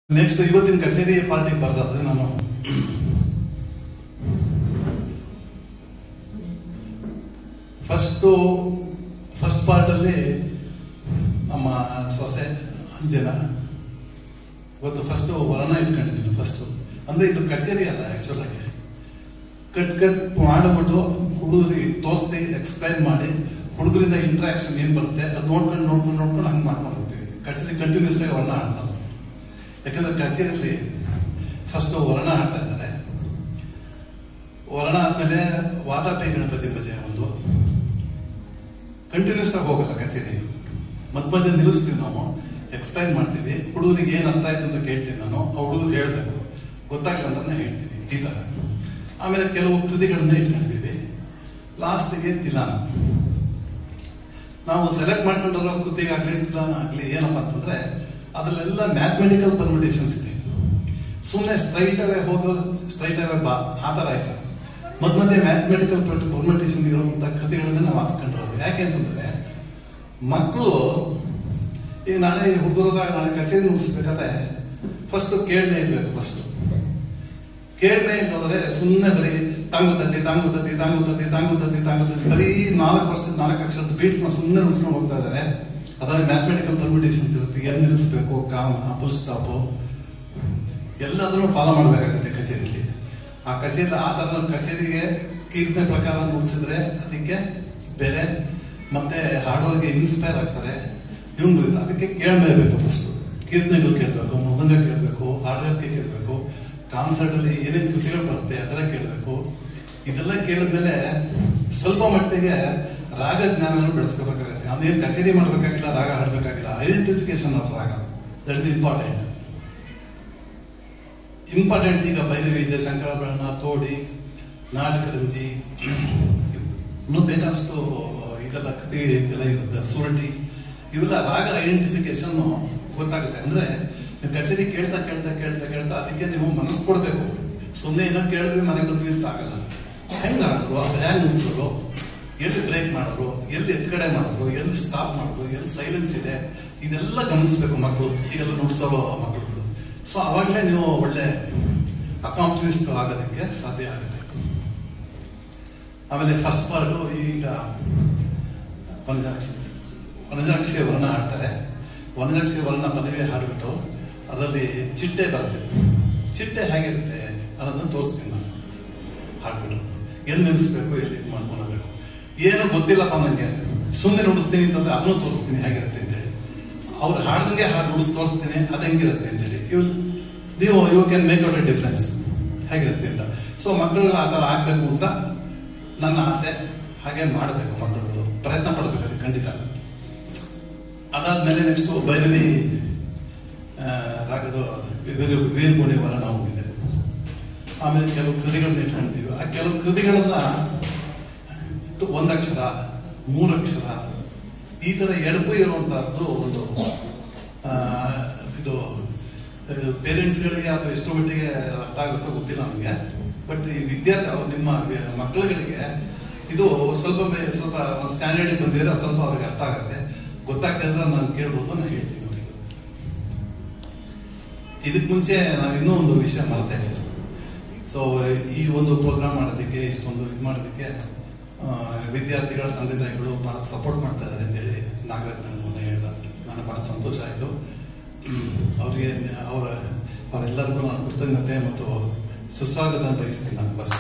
Next ಇವತ್ತಿನ ಕಚೇರಿ ಪಾರ್ಟಿಗೆ ಬರ್ದಾದ್ರೆ ನಾನು ಫಸ್ಟು ಫಸ್ಟ್ ಪಾರ್ಟಲ್ಲಿ ನಮ್ಮ ಸೊಸೆ ಅಂಜನ ಇವತ್ತು ಫಸ್ಟು ವರ್ಣ ಇಟ್ಕೊಂಡಿದ್ದೀನಿ ಫಸ್ಟು ಅಂದರೆ ಇದು ಕಚೇರಿ ಅಲ್ಲ ಆ್ಯಕ್ಚುಲ್ ಆಗಿ ಕಟ್ ಕಟ್ ಮಾಡಿಬಿಟ್ಟು ಹುಡುಗರಿಗೆ ತೋರಿಸಿ ಎಕ್ಸ್ಪ್ಲೈನ್ ಮಾಡಿ ಹುಡುಗರಿಂದ ಇಂಟ್ರಾಕ್ಷನ್ ಏನು ಬರುತ್ತೆ ಅದು ನೋಡ್ಕೊಂಡು ನೋಡ್ಕೊಂಡು ನೋಡ್ಕೊಂಡು ಹಂಗೆ ಮಾಡ್ಕೊಂಡು ಹೋಗ್ತೀವಿ ಕಚೇರಿ ಕಂಟಿನ್ಯೂಸ್ ಆಗಿ ವರ್ಣ ಆಡ್ತಾರೆ ಯಾಕಂದ್ರೆ ಕಚೇರಿಯಲ್ಲಿ ಫಸ್ಟ್ ವರ್ಣ ಆಡ್ತಾ ಇದ್ದಾರೆ ವರ್ಣ ಆದ್ಮೇಲೆ ವಾತಾಪಿ ಗಣಪತಿ ಭಜೆ ಒಂದು ಕಂಟಿನ್ಯೂಸ್ ಆಗಿ ಹೋಗಲ್ಲ ಕಚೇರಿ ಮಧ್ಯ ಮಧ್ಯ ನಿಲ್ಲಿಸ್ತೀವಿ ನಾವು ಎಕ್ಸ್ಪ್ಲೈನ್ ಮಾಡ್ತೀವಿ ಹುಡುಗರಿಗೆ ಏನು ಅರ್ಥ ಆಯ್ತು ಅಂತ ಕೇಳ್ತೀನಿ ನಾನು ಆ ಹುಡುಗರು ಹೇಳ್ಬೇಕು ಗೊತ್ತಾಗಲ್ಲ ಅಂತ ಹೇಳ್ತೀನಿ ಈ ಥರ ಆಮೇಲೆ ಕೆಲವು ಕೃತಿಗಳನ್ನ ಇಟ್ಕೊಂಡಿದ್ದೀವಿ ಲಾಸ್ಟಿಗೆ ತಿಲಾನ ನಾವು ಸೆಲೆಕ್ಟ್ ಮಾಡ್ಕೊಂಡಿರೋ ಕೃತಿಗಾಗ್ಲಿ ತಿಲಾನ ಆಗಲಿ ಏನಪ್ಪ ಅಂತಂದ್ರೆ ಅದರಲ್ಲೆಲ್ಲ ಮ್ಯಾಥಮೆಟಿಕಲ್ ಪರ್ಮಿಟೇಷನ್ಸ್ ಇದೆ ಸುಮ್ಮನೆ ಸ್ಟ್ರೈಟ್ ಅವೇ ಹೋಗೋ ಸ್ಟ್ರೈಟ್ ಅವೇ ಬಾ ಆ ಥರ ಇಲ್ಲ ಮಧ್ಯ ಮಧ್ಯೆ ಮ್ಯಾಥಮೆಟಿಕಲ್ ಪರ್ಮಿಟೇಷನ್ ಇರುವಂಥ ಕೃತಿಗಳನ್ನ ನಾವು ಆರಿಸ್ಕೊಂಡಿರೋದು ಯಾಕೆ ಅಂತಂದ್ರೆ ಮಕ್ಕಳು ಈಗ ನಾಳೆ ಹುಡುಗರು ನಾಳೆ ಕಚೇರಿ ಮುಗಿಸ್ಬೇಕಾದ್ರೆ ಫಸ್ಟ್ ಕೇಳನೆ ಇರಬೇಕು ಫಸ್ಟ್ ಕೇಳನೆ ಇಲ್ಲದ್ರೆ ಸುಮ್ಮನೆ ಬರೀ ತಾಂಗುತ್ತತಿ ತಾಂಗುತ್ತತಿ ತಾಂಗುತ್ತತಿ ತಾಂಗುತ್ತತಿ ತಾಂಗುತ್ತತಿ ಬರೀ ನಾಲ್ಕು ವರ್ಷದ ನಾಲ್ಕು ಅಕ್ಷರದ ಬೀಟ್ಸ್ನ ಸುಮ್ಮನೆ ಉಳಿಸ್ಕೊಂಡು ಹೋಗ್ತಾ ಇದ್ದಾರೆ ಅದಾದ್ರೆ ಮ್ಯಾಥಮೆಟಿಕಲ್ ಪರ್ಮಿಟೇಷನ್ಸ್ ಇರುತ್ತೆ ಎಲ್ಲಿ ನಿಲ್ಲಿಸ್ಬೇಕು ಕಾಮ ಫುಲ್ ಸ್ಟಾಪು ಎಲ್ಲದನ್ನು ಫಾಲೋ ಮಾಡಬೇಕಾಗುತ್ತೆ ಕಚೇರಿಯಲ್ಲಿ ಆ ಕಚೇರಿ ಆ ಥರ ಕಚೇರಿಗೆ ಕೀರ್ತನೆ ಪ್ರಕಾರ ನುಡಿಸಿದ್ರೆ ಅದಕ್ಕೆ ಬೆಲೆ ಮತ್ತೆ ಹಾಡೋರಿಗೆ ಇನ್ಸ್ಪೈರ್ ಆಗ್ತಾರೆ ಇವಂಗು ಅದಕ್ಕೆ ಕೇಳಲೇಬೇಕು ಫಸ್ಟ್ ಕೀರ್ತನೆಗಳು ಕೇಳಬೇಕು ಮೃದಂಗ ಕೇಳಬೇಕು ಹಾಡುಗಾರಿಕೆ ಕೇಳಬೇಕು ಕಾನ್ಸರ್ಟಲ್ಲಿ ಏನೇನು ಕೃತಿಗಳು ಬರುತ್ತೆ ಅದೆಲ್ಲ ಕೇಳಬೇಕು ಇದೆಲ್ಲ ಕೇಳಿದ್ಮೇಲೆ ಸ್ವಲ್ಪ ಮಟ್ಟಿಗೆ ರಾಗ ಜ್ಞಾನವನ್ನು ಬೆಳೆಸ್ಕೋಬೇಕಾಗುತ್ತೆ ಅವನೇನು ಕಚೇರಿ ಮಾಡಬೇಕಾಗಿಲ್ಲ ರಾಗ ಹಾಡಬೇಕಾಗಿಲ್ಲ identification of raga that is important important ಈಗ ಭೈರವಿ ಇದೆ ಶಂಕರಾಭರಣ ತೋಡಿ ನಾಟಕರಂಜಿ ಇನ್ನೂ ಬೇಕಾದಷ್ಟು ಇದೆಲ್ಲ ಕೃತಿ ಇದೆಲ್ಲ ಇರುತ್ತೆ ಸುರಟಿ ಇವೆಲ್ಲ ರಾಗ ಐಡೆಂಟಿಫಿಕೇಶನ್ ಗೊತ್ತಾಗುತ್ತೆ ಅಂದ್ರೆ ನೀವು ಕಚೇರಿ ಕೇಳ್ತಾ ಕೇಳ್ತಾ ಕೇಳ್ತಾ ಕೇಳ್ತಾ ಅದಕ್ಕೆ ನೀವು ಮನಸ್ಸು ಕೊಡಬೇಕು ಸುಮ್ಮನೆ ಏನೋ ಕೇಳಿದ್ವಿ ಮನೆಗೆ ಬಂದ್ವಿ ಅಂತ ಆಗಲ್ಲ ಹೆಂಗ್ ಆಡಿದ್ರು ಅದು ಹ್ಯಾಂಗ್ ಮುಗಿಸಿದ್ರು ಎಲ್ಲಿ ಬ್ರೇಕ್ ಮಾಡಿದ್ರು ಎಲ್ಲಿ ಎತ್ಕಡೆ ಮಾಡಿದ್ರು ಎಲ್ಲಿ ಸ್ಟಾಪ್ ಮಾಡಿದ್ರು ಎಲ್ಲಿ ಸೈಲೆನ್ಸ್ ಇದೆ ಇದೆಲ್ಲ ಗಮನಿಸ್ಬೇಕು ಮಕ್ಕಳು ಈಗೆಲ್ಲ ನುಡ್ಸೋ ಮಕ್ಕಳುಗಳು ಸೊ ಅವಾಗಲೇ ನೀವು ಒಳ್ಳೆ ಅಕಾಂಪ್ಲಿಸ್ಟ್ ಆಗೋದಕ್ಕೆ ಸಾಧ್ಯ ಆಗುತ್ತೆ ಆಮೇಲೆ ಫಸ್ಟ್ ಪಾರ್ಟು ಈಗ ವನಜಾಕ್ಷಿ ವನಜಾಕ್ಷಿ ವರ್ಣ ಹಾಡ್ತಾರೆ ವನಜಾಕ್ಷಿ ವರ್ಣ ಪದವಿ ಹಾಡ್ಬಿಟ್ಟು ಅದರಲ್ಲಿ ಚಿಟ್ಟೆ ಬರುತ್ತೆ ಚಿಟ್ಟೆ ಹೇಗಿರುತ್ತೆ ಅನ್ನೋದನ್ನ ತೋರಿಸ್ತೀನಿ ನಾನು ಹಾಡ್ಬಿಟ್ಟು ಎಲ್ಲಿ ನಿಲ್ಲಿಸ್ಬೇಕು ಎಲ್ಲಿ ಇದು ಮಾಡ್ಕೊಳ್ಬೇಕು ಏನು ಗೊತ್ತಿಲ್ಲಪ್ಪ ನನಗೆ ಸುಮ್ಮನೆ ನುಡಿಸ್ತೀನಿ ಅಂತಂದ್ರೆ ಅದನ್ನು ತೋರಿಸ್ತೀನಿ ಹೇಗಿರುತ್ತೆ ಅಂತೇಳಿ ಅವ್ರು ಹಾಡ್ದಂಗೆ ಹಾಡು ನುಡಿಸ್ ತೋರಿಸ್ತೀನಿ ಅದು ಹೆಂಗಿರುತ್ತೆ ಅಂತೇಳಿ ಇವ್ ನೀವು you can make out a difference ಹೇಗಿರುತ್ತೆ ಅಂತ ಸೊ ಮಕ್ಕಳು ಆ ಥರ ಆಗಬೇಕು ಅಂತ ನನ್ನ ಆಸೆ ಹಾಗೆ ಮಾಡಬೇಕು ಮಕ್ಕಳು ಪ್ರಯತ್ನ ಪಡಬೇಕು ಅದಕ್ಕೆ ಖಂಡಿತ ಅದಾದ್ಮೇಲೆ ನೆಕ್ಸ್ಟ್ ಭೈರವಿ ರಾಗದ ವೀರಗುಣಿ ವರ್ಣ ಹೋಗಿದೆ ಆಮೇಲೆ ಕೆಲವು ಕೃತಿಗಳನ್ನ ಇಟ್ಕೊಂಡಿದ್ದೀವಿ ಆ ಕೆಲವು ಕೃತಿಗಳನ್ನ ಒಂದಕ್ಷರ ಮೂರಕ್ಷರ ಈ ತರ ಎಡಪು ಇರುವಂತಹದ್ದು ಒಂದು ಆ, ಇದು ಪೇರೆಂಟ್ಸ್ಗಳಿಗೆ ಅಥವಾ ಎಷ್ಟು ಮಟ್ಟಿಗೆ ಅರ್ಥ ಆಗುತ್ತೋ ಗೊತ್ತಿಲ್ಲ ನನಗೆ ಬಟ್ ಈ ವಿದ್ಯಾರ್ಥಿ ಅವ್ರು ನಿಮ್ಮ ವಿ- ಮಕ್ಕಳುಗಳಿಗೆ ಇದು ಸ್ವಲ್ಪ ಮೇ- ಸ್ವಲ್ಪ ಒಂದು ಸ್ಟ್ಯಾಂಡರ್ಡ್ ಬಂದಿದ್ರೆ ಸ್ವಲ್ಪ ಅವ್ರಿಗೆ ಅರ್ಥ ಆಗುತ್ತೆ ಗೊತ್ತಾಗದೆ ಇದ್ರೆ ನಾನು ಕೇಳ್ಬೋದು ನಾನು ಹೇಳ್ತೀನಿ ಅವರಿಗೆ ಇದಕ್ಕೆ ಮುಂಚೆ ನಾನು ಇನ್ನೂ ಒಂದು ವಿಷಯ ಮರೆತೆ ಸೊ ಈ ಒಂದು ಪ್ರೋಗ್ರಾಮ್ ಮಾಡೋದಕ್ಕೆ ಇಷ್ಟೊಂದು ಇದು ಮಾಡೋದಕ್ಕೆ ಆ, ವಿದ್ಯಾರ್ಥಿಗಳ ತಂದೆ ತಾಯಿಗಳು ಬಹಳ ಸಪೋರ್ಟ್ ಮಾಡ್ತಾ ಇದ್ದಾರೆ ಅಂತೇಳಿ ನಾಗರಾಜ್ ನನ್ನ ಮೊನ್ನೆ ಹೇಳ್ದ ನನಗೆ ಬಹಳ ಸಂತೋಷ ಆಯಿತು ಅವರಿಗೆ ಅವರ ಅವರೆಲ್ಲರಿಗೂ ನಾನು ಕೃತಜ್ಞತೆ ಮತ್ತು ಸುಸ್ವಾಗತ ಬಯಸ್ತೀನಿ ನಾನು ಬಸ್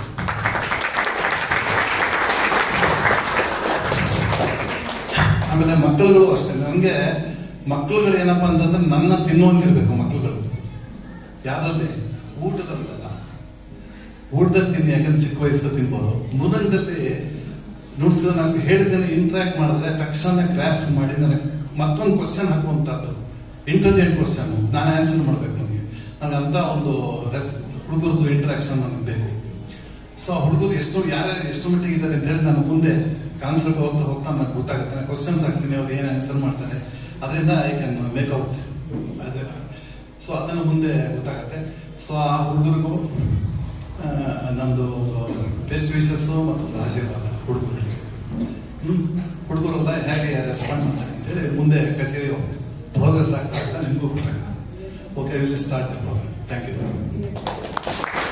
ಆಮೇಲೆ ಮಕ್ಕಳುಗಳು ಅಷ್ಟೇ ನನಗೆ ಮಕ್ಕಳುಗಳು ಏನಪ್ಪಾ ಅಂತಂದ್ರೆ ನನ್ನ ತಿನ್ನುವಂಗಿರ್ಬೇಕು ಮಕ್ಕಳುಗಳು ಯಾವ್ದ್ರಲ್ಲಿ ಊಟದಲ್ಲಲ್ಲ ಊಟದಲ್ಲಿ ತಿನ್ನಿ ಯಾಕಂದ್ರೆ ಚಿಕ್ಕ ವಯಸ್ಸು ತಿನ್ಬೋದು ಮೃದಂಗದಲ್ಲಿ ನುಡ್ಸಿದ ನನಗೆ ಹೇಳಿದ್ದೇನೆ ಇಂಟ್ರಾಕ್ಟ್ ಮಾಡಿದ್ರೆ ತಕ್ಷಣ ಕ್ರಾಸ್ ಮಾಡಿ ನನಗೆ ಮತ್ತೊಂದು ಕ್ವಶನ್ ಹಾಕುವಂಥದ್ದು ಇಂಟೆಲಿಜೆಂಟ್ ಕ್ವಶನ್ ನಾನು ಆನ್ಸರ್ ಮಾಡಬೇಕು ನನಗೆ ನನಗೆ ಅಂತ ಒಂದು ಹುಡುಗರದ್ದು ಇಂಟ್ರಾಕ್ಷನ್ ನನಗೆ ಬೇಕು ಸೊ ಹುಡುಗರು ಎಷ್ಟು ಯಾರ್ಯಾರು ಎಷ್ಟು ಮಟ್ಟಿಗೆ ಇದ್ದಾರೆ ಅಂತ ಹೇಳಿ ನಾನು ಮುಂದೆ ಕಾನ್ಸರ್ಟ್ ಹೋಗ್ತಾ ಹೋಗ್ತಾ ನನಗೆ ಗೊತ್ತಾಗುತ್ತೆ ಕ್ವಶನ್ಸ್ ಹಾಕ್ತೀನಿ ಅವ್ರು ಏನು ಆನ್ಸರ್ ಮಾಡ್ತಾರೆ ಅದರಿಂದ ಐ ಕ್ಯಾನ್ ಮೇಕ್ ಔಟ್ ಅದೇ ಸೊ ಅದನ್ನು ಮುಂದೆ ಗೊತ್ತಾಗತ್ತೆ ಸೊ ಆ ಹುಡುಗರಿಗೂ ಆ, ನಂದು ಬೆಸ್ಟ್ ವಿಶಸ್ಸು ಮತ್ತೊಂದು ಆಶೀರ್ವಾದ ಹುಡುಗರಿಗೆ ಹ್ಮ್ ಹುಡುಗರೆಲ್ಲ ಹೇಗೆ ರೆಸ್ಪಾಂಡ್ ಮಾಡ್ತಾರೆ ಅಂತೇಳಿ ಮುಂದೆ ಕಚೇರಿ ಪ್ರೋಗ್ರೆಸ್ ಆಗ್ತಾ ಆಗ್ತಾ ನಿಮಗೂ ಗೊತ್ತಾಗುತ್ತೆ okay okay will start the program thank you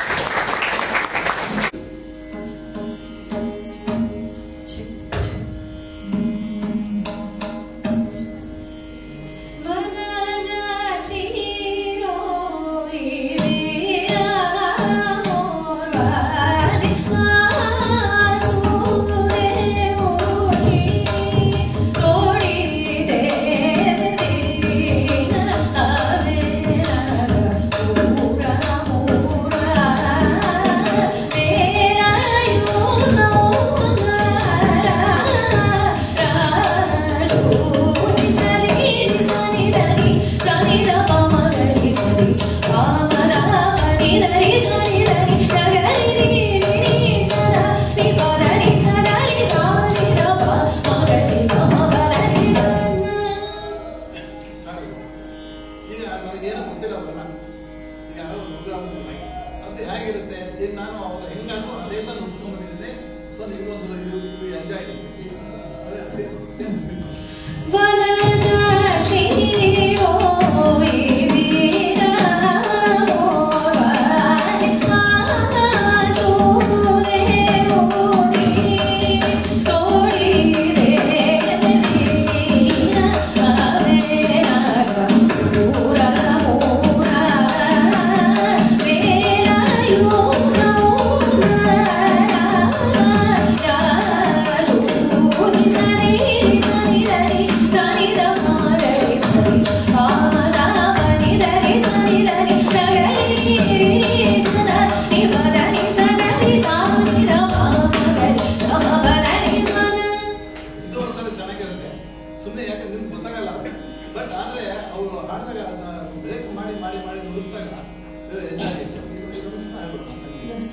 ಈಗ ನನಗೇನು ಗೊತ್ತಿಲ್ಲ ಬಣ್ಣ ಈಗ ಯಾರೋ ಮದುವೆ ಆಗ್ತಿಲ್ಲ ಅದು ಹೇಗಿರುತ್ತೆ ಈಗ ನಾನು ಅವ್ರ ಹೆಂಗಾನು ಅದೆಲ್ಲ ನುಡ್ಸ್ಕೊಂಡ್ ಬಂದಿದ್ದೀನಿ ಸೊ ನಿಮಗೊಂದು ಇದು ಎಂಜಾಯ್ ಅದೇ ಸೇಮ್ ಸೇಮ್ ಇದು ಒಂಥರ ಚೆನ್ನಾಗಿರುತ್ತೆ ಸುಮ್ಮನೆ ಯಾಕಂದ್ರೆ ನಿಮ್ಗೆ ಗೊತ್ತಾಗಲ್ಲ ಬಟ್ ಆದ್ರೆ ಅವರು ಹಾಡಿದಾಗ ಅದನ್ನ ಬ್ರೇಕ್ ಮಾಡಿ ಮಾಡಿ ಮಾಡಿ ಮುಗಿಸ್ದಾಗ ಎಂಜಾಯ್ ಆಗುತ್ತೆ ಇದು- ಇದೊಂದು ಸುಮ್ನೆ ಆಗ್ಬಿಡುತ್ತೆ.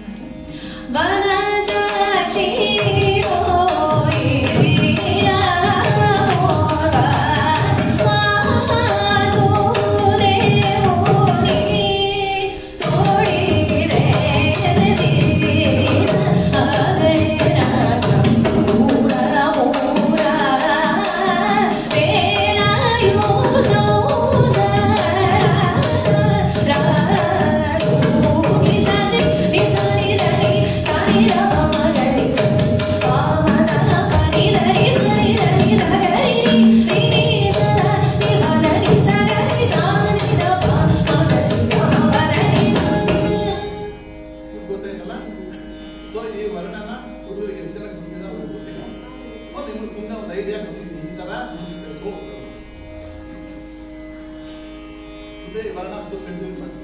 ನಿಮ್ಗೆ ಗೊತ್ತಾಯ್ತಲ್ಲ ಸೊ ಈ ವರ್ಣನ ಹುಡುಗರಿಗೆ ಎಷ್ಟು ಜನ ಗೊತ್ತಿದೆ ಅವ್ರಿಗೆ ಗೊತ್ತಿಲ್ಲ ಸೊ ನಿಮ್ಗೆ ಸುಮ್ಮನೆ ಒಂದು ಐಡಿಯಾ ಗೊತ್ತಿದೆ ಈ ತರ ಮುಗಿಸ್ಬೇಕು ಇದೇ ಈ ವರ್ಣ ಸ್ವಲ್ಪ ಕಂಟಿನ್ಯೂ ಮಾಡಿ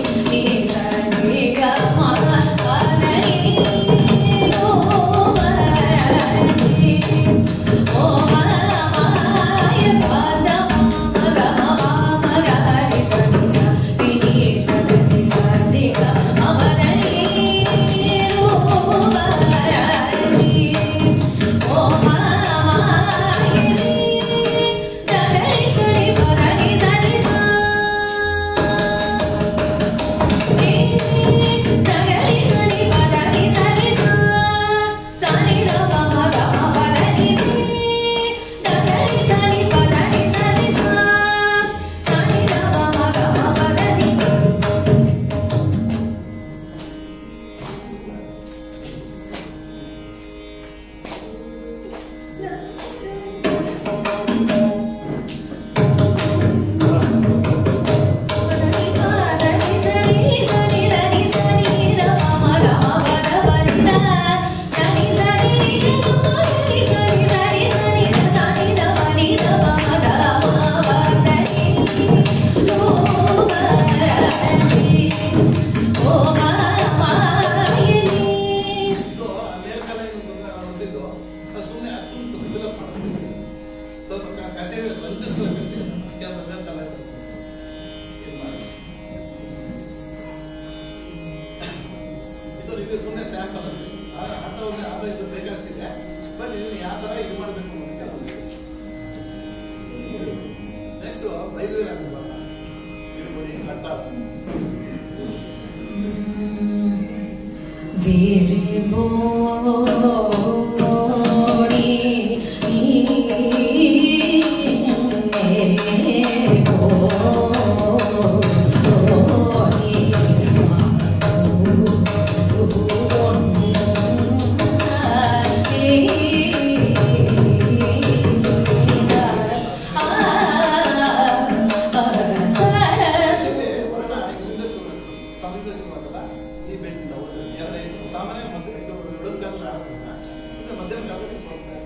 Thank you. ಇದು ಸುಮ್ಮನೆ ಸ್ಯಾಂಪಲ್ ಅಷ್ಟೇ ಆ- ಅರ್ಥ ಹೋದ್ರೆ ಅದು ಇದು ಬೇಕಷ್ಟಿದೆ ಬಟ್ ಇದನ್ನ ಯಾವ ಥರ ಇದು ಮಾಡಬೇಕು ಅನ್ನೋದಕ್ಕೆ ನೆಕ್ಸ್ಟ್ ಬೈದೂರು ಆಗ್ಬೋದಲ್ಲ ಇರ್ಬೋದು ಹಿಂಗೆ ಅರ್ಥ ಇಲ್ಲಿ ವರ್ಣ ಇಲ್ಲಿಂದ ಶುರು ಸಮುದ್ರ ಶುರು ಆಗಲ್ಲ ಈ ಬೆಟ್ಟಿಂದ ಒಂದು ಎರಡು ಎಂಟು ಸಾಮಾನ್ಯ ಮಧ್ಯ ಇಡೋದು ಕಾಲ ಆಡೋದಿಲ್ಲ ಸುಮ್ಮನೆ ಮಧ್ಯಮ ಕಾಲದಲ್ಲಿ ತೋರಿಸ್ತಾರೆ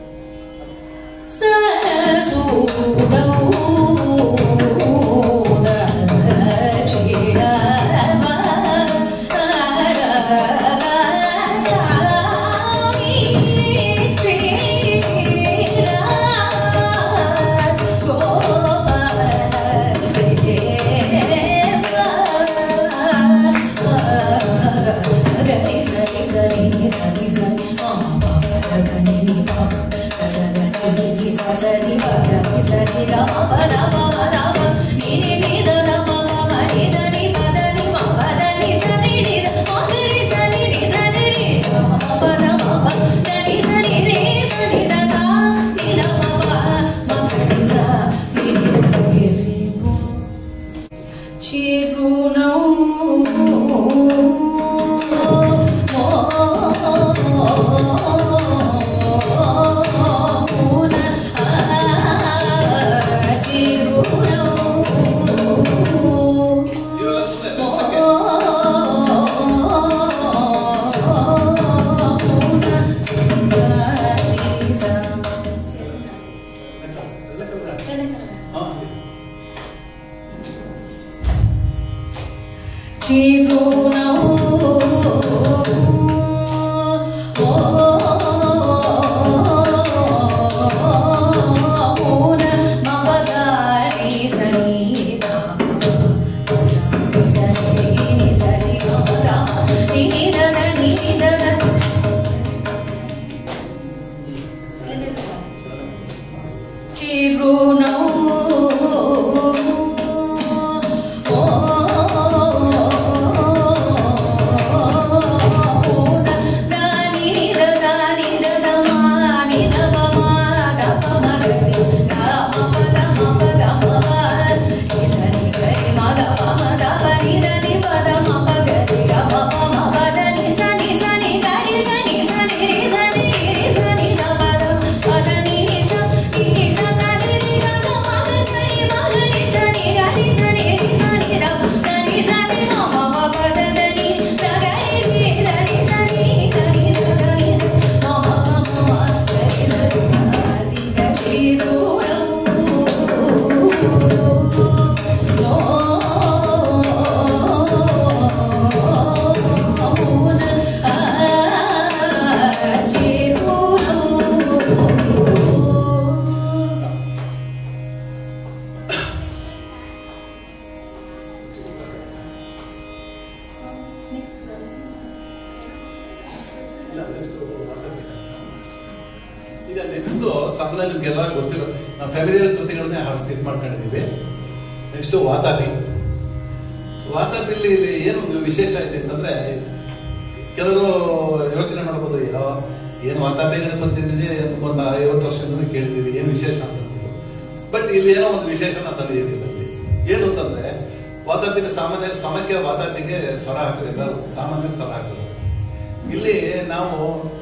ಇವೆಲ್ಲ ಸುಮ್ಮನೆ ತೋರ್ಸಕ್ಕೆ ಎಲ್ಲ ಕಲ್ತ ಹಾ ಇಲ್ಲ, next ಮಾತಾಡ್ಬೇಕು. ಈಗ ನೆಕ್ಸ್ಟ್ ಸಂಬಳ ನಿಮ್ಗೆಲ್ಲ ಗೊತ್ತಿರೋ ನಾವು ಫ್ಯಾಮಿಲಿಯರ್ ಕೃತಿಗಳನ್ನೇ ಹಾಡ್ಸಿ ಇದು ಮಾಡ್ಕೊಂಡಿದ್ದೀವಿ ನೆಕ್ಸ್ಟ್ ವಾತಾಪಿ ವಾತಾಪಿಲಿ ಇಲ್ಲಿ ಏನು ವಿಶೇಷ ಇದೆ ಅಂತಂದ್ರೆ ಕೆಲವರು ಯೋಚನೆ ಮಾಡ್ಬೋದು ಯಾವ ಏನು ವಾತಾಪಿ ಗಣಪತಿ ಒಂದು ಐವತ್ತು ವರ್ಷದಿಂದ ಕೇಳಿದ್ದೀವಿ ಏನು ವಿಶೇಷ ಅಂತ ಬಟ್ ಇಲ್ಲಿ ಏನೋ ಒಂದು ವಿಶೇಷನ ತಂದಿದ್ದೀವಿ ಇದರಲ್ಲಿ ಏನು ಅಂತಂದ್ರೆ ವಾತಾಪಿನ ಸಾಮಾನ್ಯ ಸಮಕ್ಕೆ ವಾತಾಪಿಗೆ ಸ್ವರ ಹಾಕಿದ್ರೆ ಸಾಮಾನ್ಯ ಸ್ವರ ಹಾಕಿದ್ರು ಇಲ್ಲಿ ನಾವು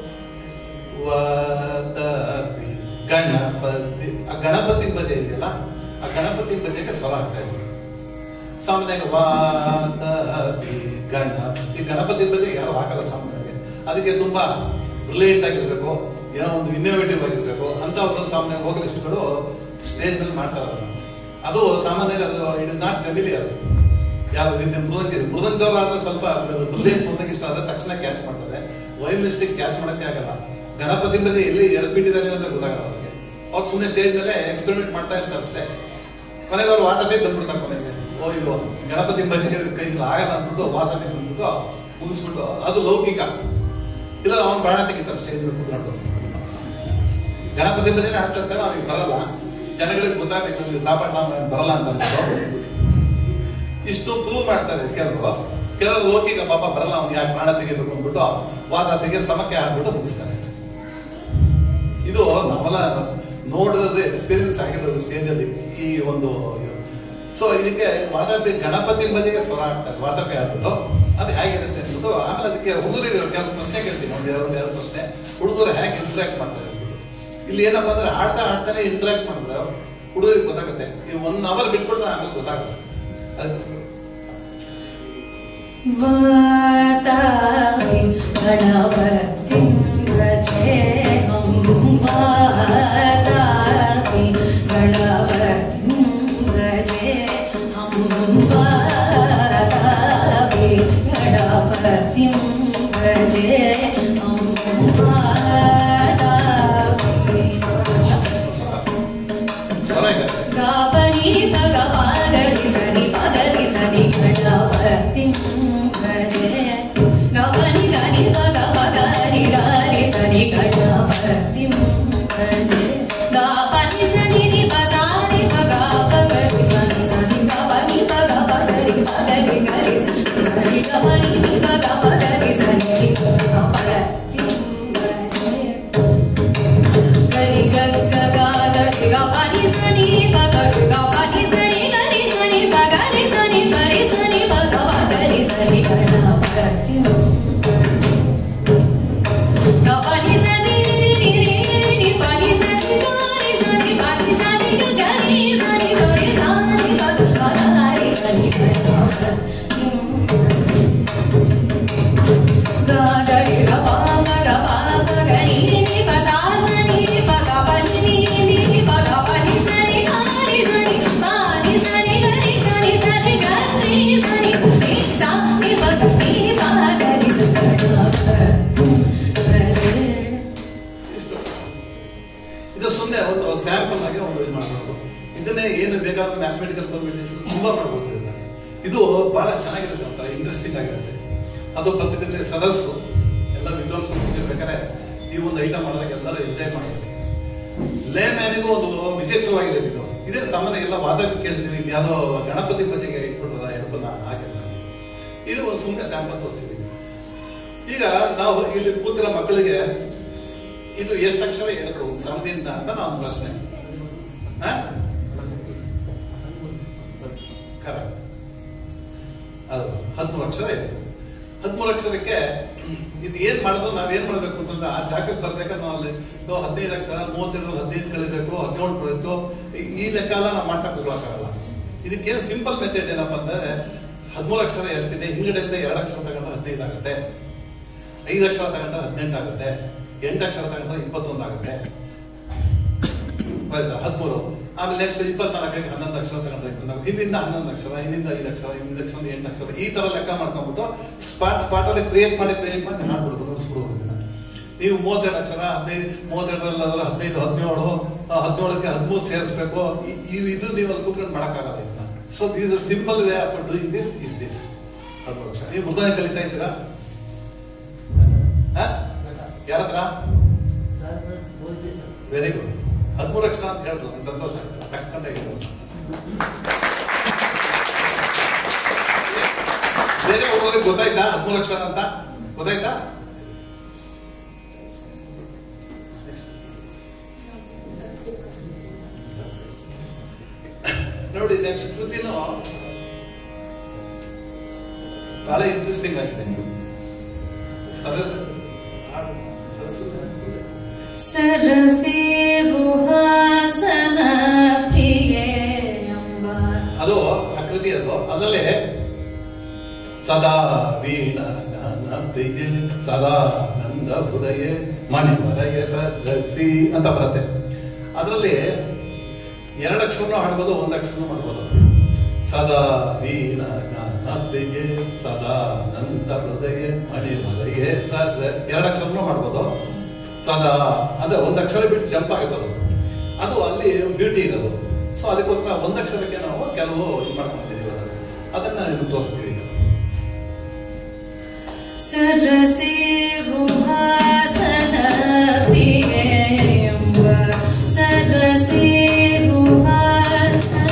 ವಾತಾಪಿ ಗಣಪತಿ ಆ ಗಣಪತಿ ಬಜೆ ಇದೆಯಲ್ಲ ಆ ಗಣಪತಿ ಬಜೆಗೆ ಸ್ವರ ಹಾಕ್ತಾ ಇದ್ವಿ ಸಾಮಾನ್ಯವಾಗಿ ವಾತಾಪಿ ಗಣ ಈ ಗಣಪತಿ ಬಜೆಗೆ ಯಾರು ಹಾಕಲ್ಲ ಸಾಮಾನ್ಯವಾಗಿ ಅದಕ್ಕೆ ತುಂಬಾ ಬ್ರಿಲಿಯಂಟ್ ಆಗಿರ್ಬೇಕು ಏನೋ ಒಂದು ಇನ್ನೋವೇಟಿವ್ ಆಗಿರ್ಬೇಕು ಅಂತ ಒಂದು ಸಾಮಾನ್ಯ ವೋಕಲಿಸ್ಟ್ಗಳು ಸ್ಟೇಜ್ ಮೇಲೆ ಮಾಡ್ತಾರೆ ಅದನ್ನ. ಅದು ಸಾಮಾನ್ಯವಾಗಿ ಅದು ಇಟ್ ಇಸ್ ನಾಟ್ ಫೆಮಿಲಿಯರ್ ಯಾರು ಇದು ಮೃದಂಗಿ ಮೃದಂಗದವ್ರು ಆದ್ರೆ ಸ್ವಲ್ಪ ಬ್ರಿಲಿಯಂಟ್ ಮೃದಂಗಿಷ್ಟ ಆದ್ರೆ ತಕ್ಷಣ ಕ್ಯಾಚ್ ಮಾಡ್ತಾರೆ ವೈಲಿಸ್ಟಿಕ್ ಕ್ಯಾಚ್ ಮಾಡಕ್ಕೆ ಆಗಲ್ಲ ಗಣಪತಿ ಬದಿ ಎಲ್ಲಿ ಎಳ್ಬಿಟ್ಟಿದ್ದಾರೆ ಅಂತ ಗೊತ್ತಾಗಲ್ಲ ಅವ್ರಿಗೆ ಅವ್ರು ಸುಮ್ಮನೆ ಸ್ಟೇಜ್ ಮೇಲೆ ಎಕ್ಸ್ಪೆರಿಮೆಂಟ್ ಮಾಡ್ತಾ ಇರ್ತಾರೆ ಅಷ್ಟೇ ಕೊನೆಗೆ ಅವ್ರು ವಾತಾಪಿ ಬಂದ್ಬಿಡ್ತಾರೆ ಕೊನೆಗೆ ಓ ಇದು ಗಣಪತಿ ಬಗ್ಗೆ ಕೈಗೆ ಆಗಲ್ಲ ಅಂದ್ಬಿಟ್ಟು ವಾತಾಪಿ ಬಂದ್ಬಿಟ್ಟು ಮುಗಿಸ್ಬಿಟ್ಟು ಅದು ಲೌಕಿಕ ಇಲ್ಲ ಅವ್ನು ಪ್ರಾಣ ತೆಗಿತಾರೆ ಸ್ಟೇಜ್ ಕೂತ್ಕೊಂಡು ಗಣಪತಿ ಬದಿನೇ ಆಡ್ತಾ ಇರ್ತಾರೆ ಅವ್ರಿಗೆ ಬರಲ್ಲ ಜನಗಳಿಗೆ ಗೊತ್ತಾಗಬೇಕು ನೀವು ಸಾಪಾಟ ಬರಲ್ಲ ಅಂತ ಅಂದ್ಬಿಟ್ಟು ಇಷ್ಟು ಪ್ರೂವ್ ಮಾಡ್ತಾರೆ ಕೆಲವರು ಕೆಲವರು ಲೌಕಿಕ ಪಾಪ ಬರಲ್ಲ ಅವ್ನು ಯಾಕೆ ಪ್ರಾಣ ತೆಗಿಬೇಕು ಅಂದ್ಬಿಟ್ಟು ವಾತಾಪಿಗೆ ಸಮಕ್ಕೆ ಆಡ್ಬಿಟ್ಟು ಮುಗಿಸ್ತಾರೆ ಇದು ನಾವೆಲ್ಲ ನೋಡಿರೋದು ಎಕ್ಸ್ಪೀರಿಯನ್ಸ್ ಆಗಿರೋದು ಸ್ಟೇಜಲ್ಲಿ ಈ ಒಂದು ಸೊ ಇದಕ್ಕೆ ವಾತಾಪಿ ಗಣಪತಿ ಬದಿಗೆ ಸ್ವರ ಆಗ್ತಾರೆ ವಾತಾಪಿ ಆಡ್ಬಿಟ್ಟು ಅದು ಹೇಗಿರುತ್ತೆ ಅಂದ್ಬಿಟ್ಟು ಆಮೇಲೆ ಅದಕ್ಕೆ ಹುಡುಗರಿಗೆ ಕೆಲವು ಪ್ರಶ್ನೆ ಕೇಳ್ತೀನಿ ಒಂದು ಎರಡು ಎರಡು ಪ್ರಶ್ನೆ ಹುಡುಗರು ಹೇಗೆ ಇಂಟ್ರಾಕ್ಟ್ ಮಾಡ್ತಾರೆ ಅಂದ್ಬಿಟ್ಟು ಇಲ್ಲಿ ಏನಪ್ಪಾ ಅಂದ್ರೆ ಆಡ್ತಾ ಆಡ್ತಾನೆ ಇಂಟ್ರಾಕ್ಟ್ ಮಾಡಿದ್ರೆ ಹುಡುಗರಿಗೆ ಗೊತ್ತಾಗುತ್ತೆ ಈ ಒನ್ ಅವರ್ ಬಿಟ್ಬಿಟ್ರೆ ಆಮೇಲೆ ಗೊತ್ತಾಗುತ್ತೆ ಅದು वातापि गणपतिं भजेऽहं वातापि गणपतिं भजेऽहं वातापि गणपतिं भजेऽहं वातापि ಸ್ವರ ಹೇಗಾಗುತ್ತೆ गापणि तगपागणि सनि पगनि सनि गणपतिं भजे गपणि गणि पग पगनि गनि सनि गणपतिं भजे गापणि सनि नि पसानि पग पगनि सनि सनि गपणि पग पगनि पगनि गनि सनि सनि गपणि नि पग पगनि सनि गणपतिं भजे गरि ग ग ग गरि ग पनि सनि प ग ग पनि सनि गरि सनि प गरि सनि परि सनि प ग प गरि सनि गणपति ग पनि सनि नि नि नि नि पनि सनि गरि सनि पनि सनि ग गरि सनि गरि सनि प ग प गरि सनि गणपति गगरि ग प ग ग प ग ग नि नि प सा स नि प ग प नि नि नि नि प ग प नि स नि ग रि स नि प नि स नि ग रि स नि स नि ग रि स नि नि सा नि प ग नि प ग रि स ग ग भजे ಇಷ್ಟು ಇದು ಸುಮ್ಮನೆ ಒಂದು ಸ್ಯಾಂಪಲ್ ಆಗಿ ಒಂದು ಇದು ಮಾಡ್ಬೋದು ಇದನ್ನೇ ಏನು ಬೇಕಾದ್ರೂ ಮ್ಯಾಥಮೆಟಿಕಲ್ ಪರ್ಮಿಟೇಷನ್ ತುಂಬಾ ಮಾಡ್ಬೋದು ಇದನ್ನ. ಇದು ಬಹಳ ಚೆನ್ನಾಗಿರುತ್ತೆ ಒಂಥರ ಇಂಟ್ರೆಸ್ಟಿಂಗ್ ಆಗಿರುತ್ತೆ ಅದು ಪರ್ಟಿಕ್ಯುಲರ್ಲಿ ಸದಸ್ಸು ಎಲ್ಲ ವಿದ್ವಾಂಸರು ಕೂತಿರ್ಬೇಕಾದ್ರೆ ಈ ಒಂದು ಐಟಮ್ ಮಾಡಿದಾಗ ಎಲ್ಲರೂ ಎಂಜಾಯ್ ಮಾಡ್ತಾರೆ ಲೇ ಮ್ಯಾನಿಗೂ ಒಂದು ವಿಚಿತ್ರವಾಗಿದೆ ಇದು ಇದೇ ಸಾಮಾನ್ಯ ಎಲ್ಲ ವಾದ ಕೇಳ್ತೀವಿ ಇದು ಯಾವುದೋ ಗಣಪತಿ ಬದಿಗೆ ಇಟ್ಬಿಟ್ರಲ್ಲ ಹೆಡ್ಫೋನ್ ಹಾಕಿಲ್ಲ ಇದು ಒಂದು ಸುಮ್ಮನೆ ಸ್ಯಾಂಪಲ್ ತೋರಿಸಿದ್ದೀವಿ ಈಗ ನಾವು ಇಲ್ಲಿ ಕೂತಿರೋ ಮಕ್ಕಳಿಗೆ ಇದು ಎಷ್ಟು ಅಕ್ಷರ ಹೇಳ್ಬೇಕು ಸಮದಿಂದ ಅಂತ ನಾವು ಪ್ರಶ್ನೆ ಕರೆಕ್ಟ್ ಅದು ಹದಿಮೂರು ಅಕ್ಷರ ಹೇಳ್ಬೇಕು ಹದಿಮೂರು ಅಕ್ಷರಕ್ಕೆ ಇದು ಏನ್ ಮಾಡಿದ್ರು ನಾವ್ ಏನ್ ಮಾಡ್ಬೇಕು ಅಂತಂದ್ರೆ ಆ ಜಾಗಕ್ಕೆ ಬರ್ಬೇಕಾದ್ರೆ ನಾವು ಅಲ್ಲಿ ಸೊ ಹದಿನೈದು ಅಕ್ಷರ ಮೂವತ್ತೆರಡು ಹದಿನೈದು ಕಳಿಬೇಕು ಹದಿನೇಳು ಕಳಿತು ಈ- ಈ ಲೆಕ್ಕ ಎಲ್ಲ ನಾವು ಮಾಡ್ತಾ ಹೋಗಕ್ಕಾಗಲ್ಲ ಇದಕ್ಕೇನು ಸಿಂಪಲ್ ಮೆಥಡ್ ಏನಪ್ಪಾ ಅಂದ್ರೆ ಹದಿಮೂರು ಅಕ್ಷರ ಹೇಳ್ತಿದೆ ಹಿಂಗಡೆಯಿಂದ ಎರಡು ಅಕ್ಷರ ತಗೊಂಡ್ರೆ ಹದಿನೈದು ಆಗುತ್ತೆ ಐದು ಅಕ್ಷರ ತಗೊಂಡ್ರೆ ಹದಿನೆಂಟು ಆಗುತ್ತೆ ಎಂಟು ಅಕ್ಷರ ತಗೊಂಡ್ರೆ ಇಪ್ಪತ್ತೊಂದು ಆಗುತ್ತೆ ಆಯ್ತಾ ಹದಿಮೂರು ಆಮೇಲೆ ನೆಕ್ಸ್ಟ್ ಇಪ್ಪತ್ನಾಲ್ಕಕ್ಕೆ ಹನ್ನೊಂದು ಅಕ್ಷರ ತಗೊಂಡ್ರೆ ಇಪ್ಪತ್ನಾಲ್ಕು ಹಿಂದಿಂದ ಹನ್ನೊಂದು ಅಕ್ಷರ ಹಿಂದಿಂದ ಐದು ಅಕ್ಷರ ಹಿಂದಿಂದ ಅಕ್ಷರ ಎಂಟು ಅಕ್ಷರ ಈ ತರ ಲೆಕ್ಕ ಮಾಡ್ಕೊಂಡ್ಬಿಟ್ಟು ಸ್ಪಾಟ್ ಸ್ಪಾಟ್ ಅಲ್ಲಿ ಕ್ರಿಯೇಟ್ ಮಾಡಿ ಕ್ರಿಯೇಟ್ ಮಾಡಿ ಮಾಡ್ಬಿಡ್ಬೋದು ಮುಗಿಸ್ಬಿಡ್ಬೋದು ಇದನ್ನ. ನೀವು ಮೂವತ್ತೆರಡು ಅಕ್ಷರ ಹದಿನೈದು ಮೂವತ್ತೆರಡರಲ್ಲಾದ್ರೆ ಹದಿನೈದು ಹದಿನೇಳು ಆ, ಹದಿನೇಳಕ್ಕೆ ಹದಿಮೂರು ಸೇರಿಸ್ಬೇಕು ಈ- ಈ- ಇದು ನೀವು ಅಲ್ಲಿ ಕೂತ್ಕೊಂಡು ಮಾಡೋಕ್ಕಾಗಲ್ಲ ಇದನ್ನ so this simple way of doing this is this ಹದಿಮೂರು ಅಕ್ಷರ ನೀವು ಮೃದಂಗ ಕಲಿತಾ ಇದ್ದೀರಾ ಯಾರ ಹತ್ರ ವೆರಿ ಗುಡ್ ಹದಿಮೂರು ಅಕ್ಷರ ಅಂತ ಹೇಳಿದ್ರು ನಂಗೆ ಸಂತೋಷ ಆಯ್ತು ಟಕ್ಕಂತ ಹೇಳಿದ್ರು ಬೇರೆ ಹುಡುಗರಿಗೆ ಗೊತ್ತಾಯ್ತಾ ಹದಿಮೂರು ಅಕ್ಷರ ಅಂತ ಗೊತ್ತಾಯ್ತಾ ನೋಡಿ ನೆಕ್ಸ್ಟ್ ಕೃತಿನೂ ಬಹಳ ಇಂಟ್ರೆಸ್ಟಿಂಗ್ ಆಗಿದೆ ಸರಳ सरसेरुहासन प्रिये अम्ब ಅದು ಪ್ರಕೃತಿ ಅದು ಅದರಲ್ಲೇ ಸದಾ ವೀಣ ಜ್ಞಾನ ಪ್ರಿಯೆ ಸದಾ ನಂದ ಹೃದಯ ಮಣಿವರಯ ಸದಸಿ ಅಂತ ಬರುತ್ತೆ ಅದರಲ್ಲಿ ಎರಡು ಅಕ್ಷರನೂ ಹಾಡ್ಬೋದು ಒಂದು ಅಕ್ಷರನೂ ಮಾಡ್ಬೋದು ಸದಾ ವೀಣ ಜ್ಞಾನ ಪ್ರಿಯೆ ಸದಾ ನಂದ ಹೃದಯ ಮಣಿವರಯ ಸದ ಎರಡು ಅಕ್ಷರನೂ ಮಾಡ್ಬೋದು ಸದಾ ಅಂದ್ರೆ ಒಂದು ಅಕ್ಷರ ಬಿಟ್ಟು ಜಂಪ್ ಆಗುತ್ತೆ ಅದು ಅದು ಅಲ್ಲಿ ಬ್ಯೂಟಿ ಇರೋದು ಸೊ ಅದಕ್ಕೋಸ್ಕರ ಒಂದಕ್ಷರಕ್ಕೆ ನಾವು ಕೆಲವು ಇದು ಮಾಡ್ಕೊಂಡಿದ್ದೀವಿ ಅದನ್ನ ಇದು ತೋರಿಸ್ತೀವಿ ಈಗ सरसे रुहासन प्रियम्ब सरसे रुहासन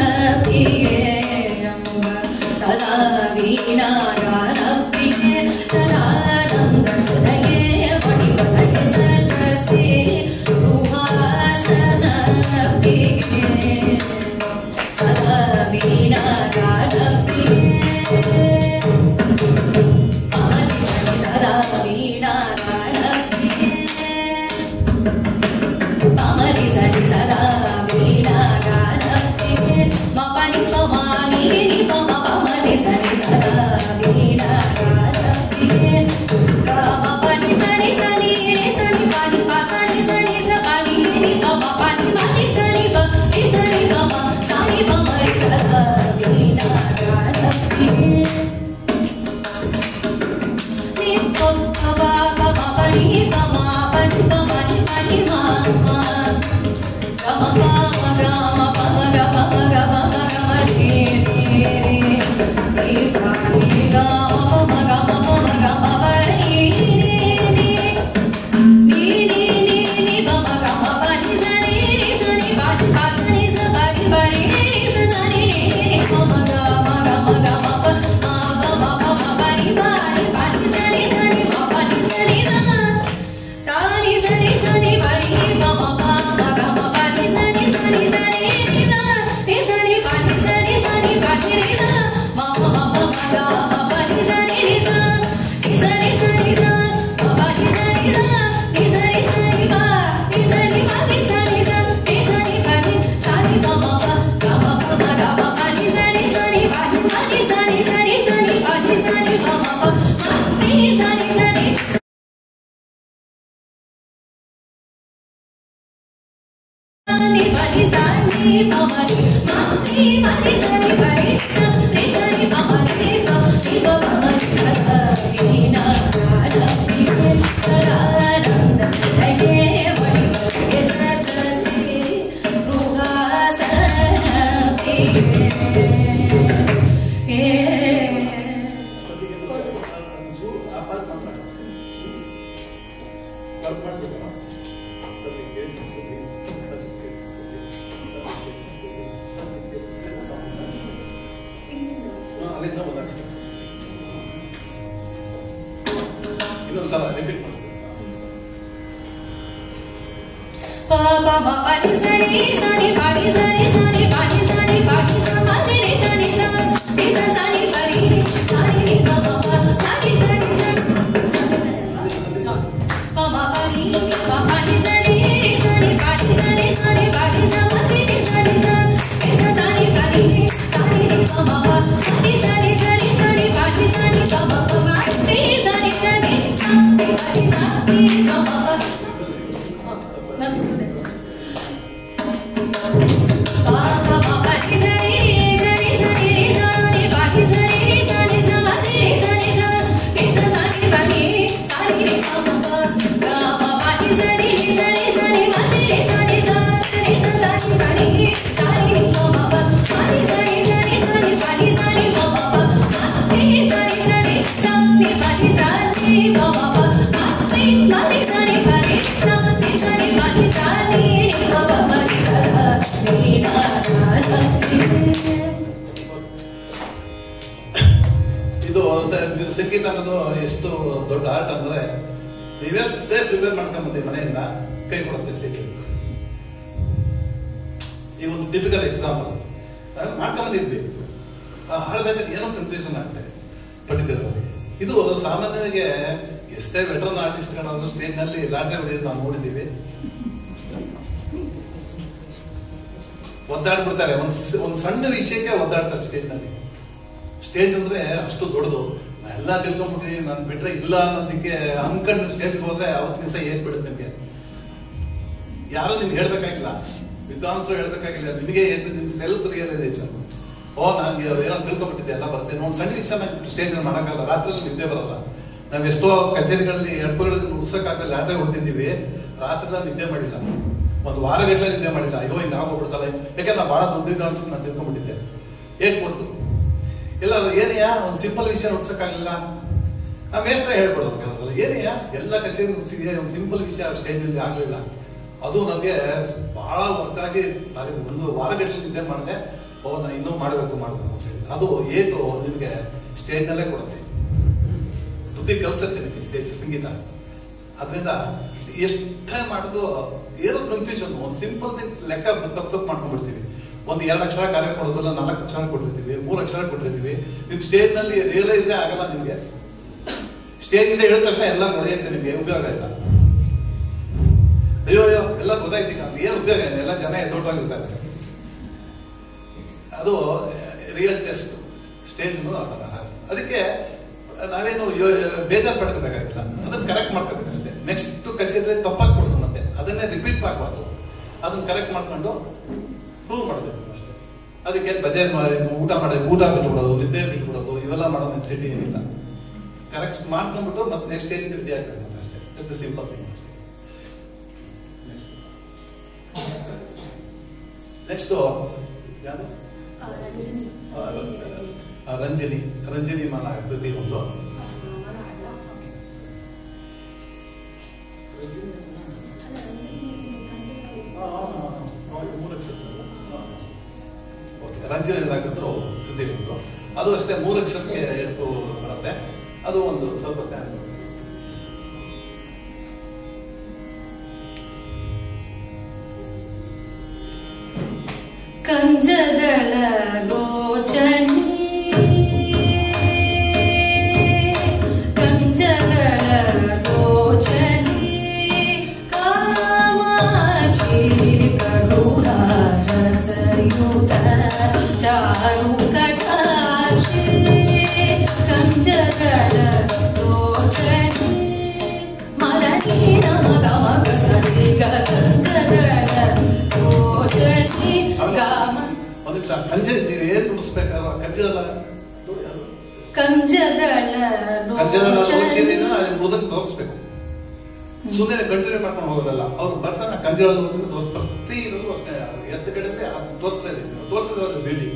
प्रियम्ब सदा वीणागान प्रिय सदानन्द हृदये मणिमणि सरसे रुहासन प्रिय सदा वीणागान प्रिय पानि सनि सदा वीणा गानप्रिये पामरि सनि सदा वीणा गानप्रिये म पनि पमानि नि पम पमरि सनि सदा वीणा गानप्रिये ग म पनि सनि सनि रे सनि पनि प सनि सनि स पनि नि पम पनि मनि सनि प रे सनि पम सनि पमरि सदा वीणा गानप्रिये Sani pani sani pamari mani mani sani pani sani sani pamari pa iba pamari sada dina rada piye sarananda raye mani ye sadasi ruha sana ಅಲ್ಲಿಂದ ಒಂದಕ್ಷರ ಇನ್ನೊಂದು ಸಲ ರಿಪೀಟ್ ಮಾಡ್ತೀನಿ pa pa pa pa ni sa ni sa ni pa ni sa ni sa ni pa ni sa ni pa ni sa ma ni ni sa ni sa ni sa sa ni pa ni ni sa ni ni pa pa pa pa ni sa ni sa pa ma pa ni ni pa pa ni sa ni ni sa ni pa ni sa ni sa ni pa ni sa ma ni ni sa ni sa ni sa sa ni pa ni ni sa ni ni pa ma pa pa ni sa ni sa ni sa ni pa ni sa ni pa ma pa ma ni sa ni sa ni sa ni pa ni sa ni pa ma pa ಇದು ಸ- ಇದು ಸಂಗೀತ ಅನ್ನೋದು ಎಷ್ಟು ದೊಡ್ಡ art ಅಂದ್ರೆ ನೀವೆಷ್ಟೇ prepare ಮಾಡ್ಕೊಂಬಂದಿ ಮನೆಯಿಂದ ಕೈ ಕೊಡುತ್ತೆ ಸ್ಥಿತಿ ಈ ಒಂದು ಟಿಪಿಕಲ್ ಎಕ್ಸಾಂಪಲ್ ಮಾಡ್ಕೊಂಬಂದಿದ್ವಿ ಆ, ಹಾಡ್ಬೇಕಾದ್ರೆ ಏನೋ ಕನ್ಫ್ಯೂಷನ್ ಆಗುತ್ತೆ ಪರ್ಟಿಕ್ಯುಲರ್ ಆಗಿ ಇದು ಸಾಮಾನ್ಯವಾಗಿ ಎಷ್ಟೇ ವೆಟ್ರನ್ ಆರ್ಟಿಸ್ಟ್ಗಳಾದ್ರೂ ಸ್ಟೇಜ್ ನಲ್ಲಿ ಲಾಟೆ ಹೊಡೆಯೋದು ನಾವು ನೋಡಿದ್ದೀವಿ ಒದ್ದಾಡ್ಬಿಡ್ತಾರೆ ಒಂದ್ ಸ- ಒಂದ್ ಸಣ್ಣ ವಿಷಯಕ್ಕೆ ಒದ್ದಾಡ್ತಾರೆ ಸ್ಟೇಜ್ ನಲ್ಲಿ ಸ್ಟೇಜ್ ಅಂದ್ರೆ ಅಷ್ಟು ದೊಡ್ಡದು ನಾ ಎಲ್ಲ ತಿಳ್ಕೊಂಡ್ಬಿಟ್ಟಿದ್ದೀನಿ ನಾನು ಬಿಟ್ರೆ ಇಲ್ಲ ಅನ್ನೋದಕ್ಕೆ ಅನ್ಕೊಂಡು ಸ್ಟೇಜ್ಗೆ ಹೋದ್ರೆ ಅವತ್ತು ದಿವಸ ಏನ್ ಬಿಡುತ್ತೆ ನಿಮಗೆ ಯಾರು ನಿಮ್ಗೆ ಹೇಳ್ಬೇಕಾಗಿಲ್ಲ ವಿದ್ವಾಂಸರು ಹೇಳ್ಬೇಕಾಗಿಲ್ಲ ನಿಮಗೆ ನಿಮ್ ಸೆಲ್ಫ್ ರಿಯಲೈಸೇಷನ್ ಓ ನಾನು ಏನೋ ತಿಳ್ಕೊಂಡ್ಬಿಟ್ಟಿದ್ದೆ ಎಲ್ಲ ಬರ್ತೇನೆ ಒಂದು ಸಣ್ಣ ವಿಷಯ ನಾನು ಸ್ಟೇಜ್ ಮಾಡೋಕ್ಕಾಗಲ್ಲ ರಾತ್ರಿ ನಿದ್ದೆ ಬರಲ್ಲ ನಾವ್ ಎಷ್ಟೋ ಕಚೇರಿಗಳಲ್ಲಿ ಎಡ್ಪುಗಳಲ್ಲಿ ಉಡ್ಸಕ್ಕಾಗಲ್ಲ ಲಾಟ್ರಿ ಹೊಡ್ತಿದ್ದೀವಿ ರಾತ್ರಿ ನಿದ್ದೆ ಮಾಡಿಲ್ಲ ಒಂದು ವಾರಗಟ್ಟಲೆ ನಿದ್ದೆ ಮಾಡಿಲ್ಲ ಅಯ್ಯೋ ಹಿಂಗೆ ಆಗೋಗ್ಬಿಡ್ತಲ್ಲ ಯಾಕಂದ್ರೆ ನಾ ಭಾಳ ದುಡ್ಡಿಗೆ ಅನ್ಸುತ್ತೆ ನಾನು ತಿಳ್ಕೊಂಡ್ಬಿಟ್ಟಿದ್ದೆ ಏಟ್ ಕೊಡ್ತು ಎಲ್ಲ ಏನಯ್ಯ ಒಂದು ಸಿಂಪಲ್ ವಿಷಯ ಹುಡ್ಸಕ್ಕಾಗಲಿಲ್ಲ ನಮ್ಮ ಮೇಸ್ಟ್ರೆ ಹೇಳ್ಕೊಡ್ಬೇಕಾಗಲ್ಲ ಏನಯ್ಯ ಎಲ್ಲ ಕಚೇರಿ ಮುಗಿಸಿದ್ಯಾ ಒಂದು ಸಿಂಪಲ್ ವಿಷಯ ಸ್ಟೇಜಲ್ಲಿ ಆಗಲಿಲ್ಲ ಅದು ನನಗೆ ಬಹಳ ವರ್ಕ್ ಆಗಿ ನಾನು ಒಂದು ವಾರಗಟ್ಟಲೆ ನಿದ್ದೆ ಮಾಡಿದೆ ಓ ನಾನು ಇನ್ನೂ ಮಾಡಬೇಕು ಮಾಡಬೇಕು ಅಂತ ಹೇಳಿ ಅದು ಏಟು ನಿಮಗೆ ಸ್ಟೇಜ್ನಲ್ಲೇ ಕೊಡುತ್ತೆ ದುಡ್ಡಿಗೆ ಕಲ್ಸುತ್ತೆ ನಿಮಗೆ ಸ್ಟೇಜ್ ಸಂಗೀತ ಅದರಿಂದ ಎಷ್ಟೇ ಮಾಡಿದ್ರು ಏನೋ ಕನ್ಫ್ಯೂಷನ್ ಒಂದು ಸಿಂಪಲ್ ಲೆಕ್ಕ ತಪ್ಪು ತಪ್ಪು ಮಾಡ್ಕೊಂಡ್ಬಿಡ್ತೀವಿ ಒಂದು ಎರಡು ಅಕ್ಷರ ಕಾರ್ಯ ಕೊಡೋದಿಲ್ಲ ನಾಲ್ಕು ಅಕ್ಷರ ಕೊಟ್ಟಿರ್ತೀವಿ ಮೂರು ಅಕ್ಷರ ಕೊಟ್ಟಿರ್ತೀವಿ ನೀವು ಸ್ಟೇಜ್ನಲ್ಲಿ ರಿಯಲೈಸೇ ಆಗಲ್ಲ ನಿಮಗೆ ಸ್ಟೇಜಿಂದ ಹೇಳಿದ ತಕ್ಷಣ ಎಲ್ಲ ಹೊಡೆಯುತ್ತೆ ನಿಮಗೆ ಉಪಯೋಗ ಇಲ್ಲ ಅಯ್ಯೋ ಅಯ್ಯೋ ಎಲ್ಲ ಗೊತ್ತಾಯ್ತು ಈಗ ಏನು ಉಪಯೋಗ ಇಲ್ಲ ಎಲ್ಲ ಜನ ಎದ್ದೋಟಾಗಿರ್ತಾರೆ ಅದು ರಿಯಲ್ ಟೆಸ್ಟ್ ಸ್ಟೇಜ್ ಅದಕ್ಕೆ ನಾವೇನು ಯೋ- ಬೇಜಾರು ಪಡ್ಕೋಬೇಕಾಗಿಲ್ಲ ಅದನ್ನ ಕರೆಕ್ಟ್ ಮಾಡ್ಕೋಬೇಕು ಅಷ್ಟೇ ನೆಕ್ಸ್ಟ್ ಕಸಿದ್ರೆ ತಪ್ಪಾಗಿ ಕೊಡೋದು ಮತ್ತೆ ಅದನ್ನೇ ರಿಪೀಟ್ ಮಾಡಬಾರ್ದು ಅದನ್ನ ಕರೆಕ್ಟ್ ಮಾಡ್ಕೊಂಡು ಪ್ರೂವ್ ಮಾಡಬೇಕು ಅಷ್ಟೇ ಅದಕ್ಕೆ ಬಜೆಟ್ ಮಾಡಿ ಊಟ ಮಾಡಿ ಊಟ ಬಿಟ್ಬಿಡೋದು ನಿದ್ದೆ ಬಿಟ್ಬಿಡೋದು ಇವೆಲ್ಲ ಮಾಡೋ ನೆನ್ಸಿಟಿ ಏನಿಲ್ಲ ಕರೆಕ್ಟ್ ಮಾಡ್ಕೊಂಡ್ಬಿಟ್ಟು ಮತ್ತೆ ನೆಕ್ಸ್ಟ್ ಸ್ಟೇಜ್ ರೆಡಿ ಆಗ್ಬೇಕು ಅಷ್ಟೇ ಇಟ್ಸ್ ಸಿಂಪಲ್ ಥಿಂಗ್ ಅಷ್ಟೇ ನೆಕ್ಸ್ಟ್ ಯಾವುದು ಆ, ಆ, ರಂಜಿನಿ ರಂಜಿನಿ ಮನ ಕೃತಿ ಒಂದು ಓಕೆ ರಂಜಿನಿ ಹಾಕಿದ್ದು ಕೃತಿ ಒಂದು ಅದು ಅಷ್ಟೇ ಮೂರು ಅಕ್ಷರಕ್ಕೆ ಎಷ್ಟು ಬರುತ್ತೆ ಅದು ಒಂದು ಸ್ವಲ್ಪ ಸ್ಯಾಂಪಲ್ ಕಂಜದಳ ಗೋಚನಿ ಕಂಜದಳ ಗೋಚನಿ ಕಾಮಾಕ್ಷಿ ಕರುಣ ರಸಯುತ ಚಾರು ಕಟಾಕ್ಷಿ ಕಂಜದಳ ಗೋಚನಿ ಮದನಿ ನಮಗ ಮಗ ಸರಿ ಗ ಕಂಜದಳ ಗೋಚನಿ ಗಾಮ ಒಂದು ನಿಮಿಷ ಕಂಜೆ ನೀವು ಏನು ನುಡಿಸ್ಬೇಕಾದ್ರೆ ಕಂಜದಲ್ಲ ಕಂಜದಳ ಕಂಜದಲ್ಲ ಲೋಚನಿ ಮುದಕ್ ತೋರಿಸ್ಬೇಕು ಸುಮ್ಮನೆ ಕಂಟಿನ್ಯೂ ಮಾಡ್ಕೊಂಡು ಹೋಗೋದಲ್ಲ ಅವ್ರು ಬರ್ತಾನೆ ಕಂಜದ ತೋರಿಸ್ ಪ್ರತಿ ಇರೋದು ಅಷ್ಟೇ ಎದ್ದು ಕಡೆ ತೋರಿಸ್ತಾ ಇದ್ದೀವಿ ತೋರಿಸಿದ್ರೆ ಅದು ಬಿಲ್ಡಿಂಗ್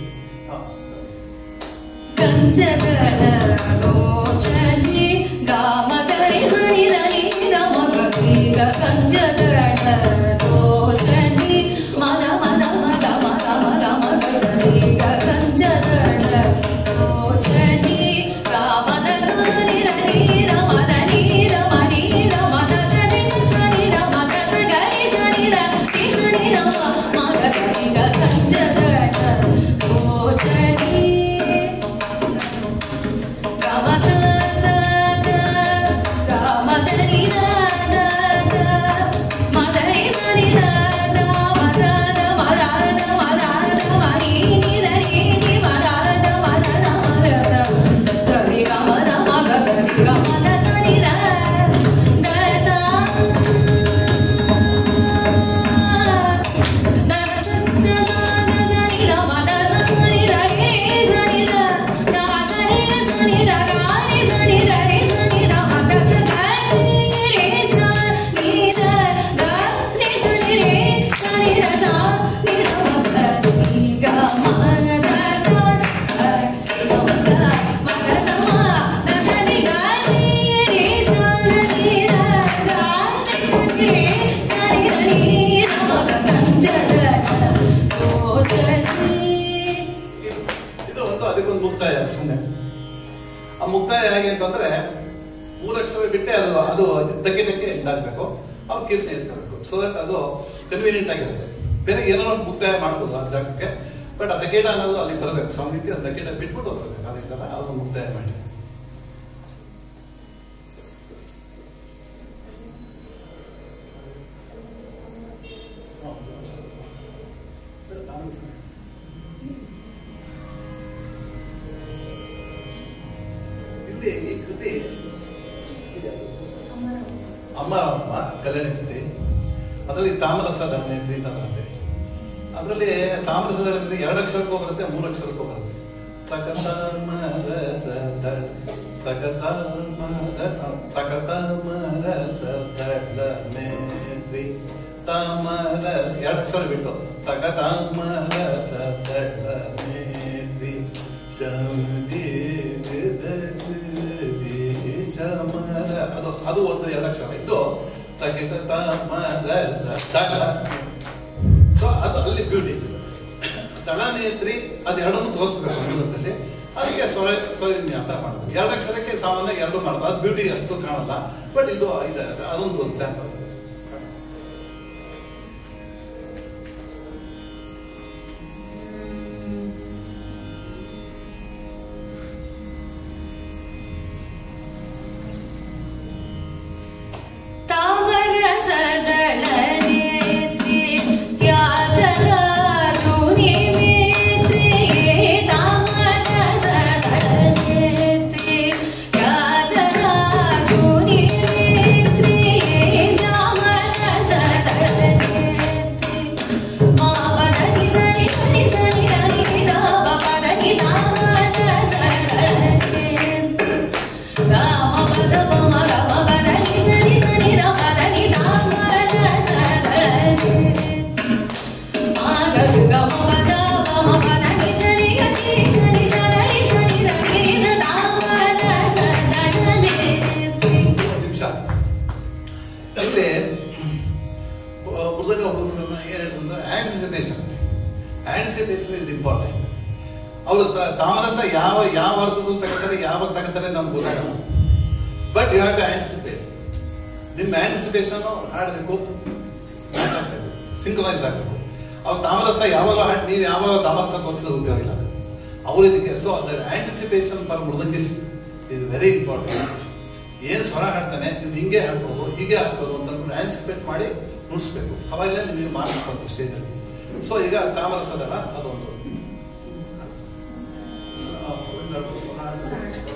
ಕಂಜದಳ ಲೋಚನಿ ಗಾಮಗರಿ ಸನಿ ಧನಿ ನಮಗ ಈಗ ಕಂಜದಳ ಲೋಚನಿ ಮದ ಮದ ಮದ ಮದ ಮದ ಮಗ ಸರಿ ಗ ಕಂಜದಳ ಲೋಚನಿ ಗಾಮದ ಸನಿ ಧನಿ ರಮದ ನೀರ ಮನೀರ ಮದ ಸರಿ ಸನಿ ರ ಮಗ ಸಗರಿ ಸನಿ ರ ತಿ ಸನಿ ರ ಮಗ ಸರಿ ಗ ಕಂಜದಳ ಲೋಚನಿ ಇದು ಒಂದು ಅದಕ್ಕೊಂದು ಮುಕ್ತಾಯ ಸುಮ್ಮನೆ ಆ ಮುಕ್ತಾಯ ಹೇಗೆ ಅಂತಂದ್ರೆ ಮೂರು ಅಕ್ಷರ ಬಿಟ್ಟೆ ಅದು ಅದು ಟಕ್ಕೆ ಟಕ್ಕೆ ಎಂಡಾಗಬೇಕು ಅವ್ರು ಕೀರ್ತನೆ ಇಟ್ಕೋಬೇಕು ಸೊ ದಟ್ ಅದು ಕನ್ವೀನಿಯಂಟ್ ಆಗಿರುತ್ತೆ ಬೇರೆ ಏನೋ ಒಂದು ಮುಕ್ತಾಯ ಮಾಡ್ಬೋದು ಆ ಜಾಗಕ್ಕೆ ಬಟ್ ಆ ದಕೇಟ ಅನ್ನೋದು ಅಲ್ಲಿ ಬರಬೇಕು ಸಂಗೀತ ದಕೇಟ ಬಿಟ್ಬಿಟ್ಟು ಹೋಗ್ಬೇಕು ಅದೇ ಥರ ಅದನ್ನು ಮುಕ್ತಾಯ ಮಾಡಿ ಇಲ್ಲಿ ಈ ಕೃತಿ ಅಮ್ಮರಮ್ಮ ಕಲ್ಯಾಣ ಕೃತಿ ಅದರಲ್ಲಿ ತಾಮ್ರಸದ ನೇತ್ರಿ ಅಂತ ಬರುತ್ತೆ ಅದರಲ್ಲಿ ತಾಮ್ರಸದ ಎರಡು ಅಕ್ಷರಕ್ಕೂ ಬರುತ್ತೆ ಮೂರು ಅಕ್ಷರಕ್ಕೂ ಬರುತ್ತೆ ತಕತಾಮರಸ ದಳ ತಕತಾಮರ ತಕತಾಮರಸ ದಳ ನೇತ್ರಿ ತಮರ ಎರಡು ಅಕ್ಷರ ಬಿಟ್ಟು ತಗ ತಮರ ಸತಳನೇತ್ರಿ ಶೌದಿ ಸಮರ ಅದು ಅದು ಒಂದು ಎರಡು ಅಕ್ಷರ ಇದು ತಗಿಟ ತಮರ ಸತಳ ಸೊ ಅದು ಅಲ್ಲಿ ಬ್ಯೂಟಿ ದಳನೇತ್ರಿ ಅದು ಎರಡನ್ನು ತೋರಿಸ್ಬೇಕು ಮೂಲದಲ್ಲಿ ಅದಕ್ಕೆ ಸ್ವರ ಸ್ವರ ವಿನ್ಯಾಸ ಮಾಡೋದು ಎರಡು ಅಕ್ಷರಕ್ಕೆ ಸಾಮಾನ್ಯ ಎರಡು ಮಾಡೋದು ಅದು ಬ್ಯೂಟಿ ಅಷ್ಟು ಕಾಣಲ್ಲ ಬಟ್ ಇದು ಇದೆ ಅದೊಂದು ಒಂದು ಸ್ಯಾಂಪಲ್ ತಾಮರಸದಳನೇತ್ರಿ ತ್ಯಾಗದ ಶೂನ್ಯಮೇತ್ರಿ ತಾಮರಸದಳನೇತ್ರಿ ತ್ಯಾಗದ ಶೂನ್ಯಮೇತ್ರಿ ತಾಮರಸದಳನೇತ್ರಿ ಮಾವದನಿ ಸರಿ ಸರಿ ಸರಿ ಹರಿ ದಾವ ಪದನಿ ತಾಮರಸದಳನೇತ್ರಿ ಗಾಮ ಪದ ಪಮ ಗಮ ಪದನಿ ಸರಿ ಸರಿ ದ ಪದನಿ ತಾಮರಸದಳನೇತ್ರಿ ಆಗ ಗಮ ಪದ ಪಮ ಪದನಿ ಸರಿ ಗರಿ ಸರಿ ಸರಿ ಸರಿ ಧನಿ ಸ ತಾಮರಸದಳನೇತ್ರಿ ನಿಮಿಷ ಇಲ್ಲಿ ಮೃದಂಗ ಹುಡುಗರನ್ನ ಏನು ಹೇಳ್ತಂದ್ರೆ ಆಂಟಿಸಿಪೇಷನ್ ಆಂಟಿಸಿಪೇಷನ್ ಇಸ್ ಇಂಪಾರ್ಟೆಂಟ್ ಅವರು ತಾಮರಸ ಯಾವ ಯಾವ ಅರ್ಥದಲ್ಲಿ ತಗೋತಾರೆ ಯಾವಾಗ ತಗೋತಾರೆ ನಮ್ಗೆ ಗೊತ್ತಾಗಲ್ಲ but you have to anticipate ನಿಮ್ಮ ಆಂಟಿಸಿಪೇಷನ್ ಹಾಡಬೇಕು ಮ್ಯಾಚ್ ಆಗಬೇಕು ಸಿಂಕ್ರನೈಸ್ ಆಗಬೇಕು ಅವ್ರು ತಾಮರಸ ಯಾವಾಗ ಹಾಡು ನೀವು ಯಾವಾಗ ತಾಮರಸ ತೋರಿಸಿದ್ರೆ ಉಪಯೋಗ ಇಲ್ಲ ಅವ್ರ ಇದಕ್ಕೆ ಸೊ ಅದರ anticipation for mridangist is very important ಏನು ಸ್ವರ ಹಾಡ್ತಾನೆ ನೀವು ಹಿಂಗೆ ಹಾಡ್ಬೋದು ಹೀಗೆ ಹಾಡ್ಬೋದು ಅಂತಂದ್ರೆ ಆಂಟಿಸಿಪೇಟ್ ಮಾಡಿ ನುಡಿಸ್ಬೇಕು ಅವಾಗಲೇ ನಿಮಗೆ ಮಾರ್ಕ್ಸ್ ಬರ್ತದೆ ಸ್ಟೇಜಲ್ಲಿ ಸೊ ಈಗ ತಾಮರಸದಲ್ಲ ಅದೊಂದು ಆ, ಒಂದೆರಡು ಸ್ವರ ಹಾಡ್ಬೇಕು.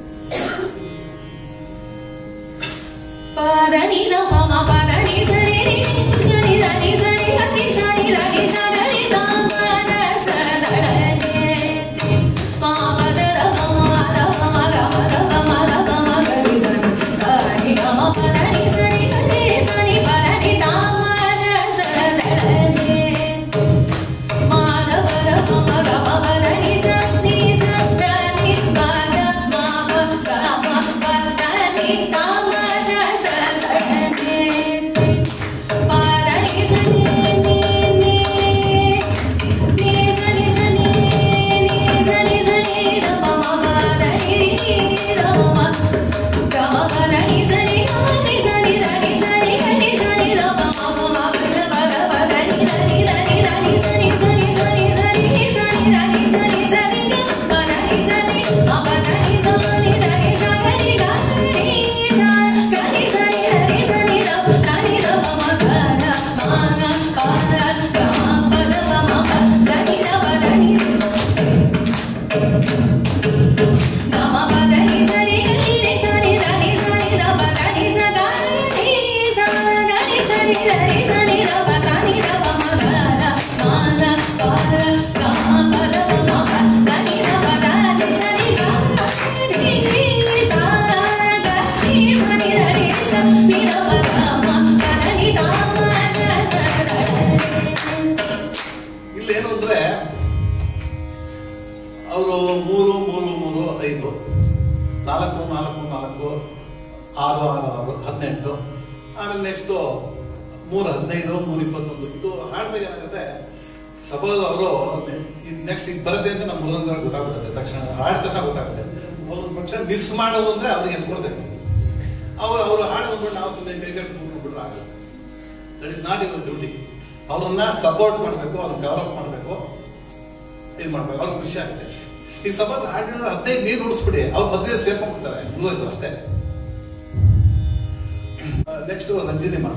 ಪದನಿ ದ ಪಮ ಪದನಿ ಸರಿ ರಿ ಸರಿ ಧನಿ ಸರಿ ಗರಿ ಸರಿ ಧನಿ ಸರಿ ತಾಮರ ಸದಳನೇತ್ರಿ ಮಾ ಪದ ದ ಪಮ ದ ಪಮ ಗಮ ದ ಪಮ ದ ಪಮ ಗರಿ ಸರಿ ಸರಿ ಗಮ ಪದನಿ ಸರಿ ಗರಿ ಸರಿ ಪದನಿ ತಾಮರ ಸದಳನೇತ್ರಿ ಮಾಧವರ ಗಮ ಗಮ ಪದನಿ ಸರಿ ಸದನಿ ಪದ ಮಾ ಪ ಗಮ ಪದನಿ ತಾಮರ ಸದಳನೇತ್ರಿ ಪದನಿ ಸರಿ ನೀ ನೀ ನೀ ಸರಿ ಸರಿ ನೀ ಸರಿ ಸರಿ ದ ಪಮ ಪದನಿ ದ ಪಮ ಗಮ ಪದನಿ ಸರಿ ಗರಿ ಸರಿ ಧನಿ ಸರಿ ಗರಿ ಸರಿ ದ ಪಮ ಪಮ ಪದ ಪದ ಪದನಿ ಧನಿ ಧನಿ ಧನಿ ಸರಿ ಸರಿ ಸರಿ ಸರಿ ಸರಿ ಧನಿ ಸರಿ ಸರಿ ಗ ಪದನಿ ಸರಿ ಮ ಪದನಿ ಸರಿ ಧನಿ ಸರಿ ಗರಿ ಸ ಗರಿ ಸರಿ ಧನಿ ಸರಿ ದ ಸರಿ ದ ಪಮ ಪದ ಮ ಗ ಪದ ಗಮ ಪದ ಪಮ ಪ ಧನಿ ದ ಪದನಿ ಗಮ ಪದನಿ ಸರಿ ಗರಿ ರೆ ಸರಿ ಧನಿ ಸರಿ ದ ಪದನಿ ಸ ಗರಿ ಸ ಗರಿ ಸರಿ ಧನಿ ಸರಿ ದ ಪ ಸನಿ ದ ಪ ಮ ಗ ದ ಮ ಗ ಪ ದ ಗಮ ಪದ ಪ ಮ ಪ ಧನಿ ದ ಪ ದ ನಿ ಸರಿ ಗ ರಿ ಸ ಗರಿ ಸರಿ ಧನಿ ಸ ನಿ ದ ಪ ಗ ಮ ಪದನಿ ದ ಮ ಗ ಸ ದ ಇಲ್ಲೇನು ಅಂದ್ರೆ ಅವರು ಮೂರು ಮೂರು ಮೂರು ಐದು ನಾಲ್ಕು ನಾಲ್ಕು ನಾಲ್ಕು ಆರು ಆರು ಆರು ಹದಿನೆಂಟು ಆಮೇಲೆ ನೆಕ್ಸ್ಟು ಮೂರು ಹದಿನೈದು ಮೂರು ಇಪ್ಪತ್ತೊಂದು ಇದು ಹಾಡಿದಾಗ ಏನಾಗುತ್ತೆ ಸಪೋಸ್ ಅವರು ನೆಕ್ಸ್ಟ್ ಈಗ ಬರುತ್ತೆ ಅಂತ ನಮ್ಮ ಮೃದಂಗ ಗೊತ್ತಾಗ್ಬಿಡುತ್ತೆ ತಕ್ಷಣ ಹಾಡಿದ ತಕ್ಷಣ ಗೊತ್ತಾಗುತ್ತೆ ಒಂದೊಂದು ಪಕ್ಷ ಮಿಸ್ ಮಾಡೋದು ಅಂದ್ರೆ ಅವ್ರಿಗೆ ಎತ್ಕೊಡ್ಬೇಕು ಅವ್ರು ಅವರು ಹಾಡೋದು ನಾವು ಸುಮ್ಮನೆ ಕೈಗೆ ಕೂತ್ಕೊಂಡ್ಬಿಟ್ರೆ ಆಗಲ್ಲ that is not your duty ಅವ್ರನ್ನ ಸಪೋರ್ಟ್ ಮಾಡಬೇಕು ಅವ್ರನ್ನ ಡೆವಲಪ್ ಮಾಡಬೇಕು ಇದು ಮಾಡ್ಬೇಕು ಅವ್ರಿಗೆ ಖುಷಿ ಆಗುತ್ತೆ ಈ ಸಪೋಸ್ ಹಾಡಿನ ಹದಿನೈದು ನೀರು ಉಡಿಸ್ಬಿಡಿ ಅವ್ರು ಮಧ್ಯೆ ಸೇರ್ಕೊಂಡ್ಬಿಡ್ತಾರೆ ಮುಗಿದೋಯ್ತು ಅಷ್ಟೇ ನೆಕ್ಸ್ಟ್ ರಂಜಿನಿ ಮಾಡ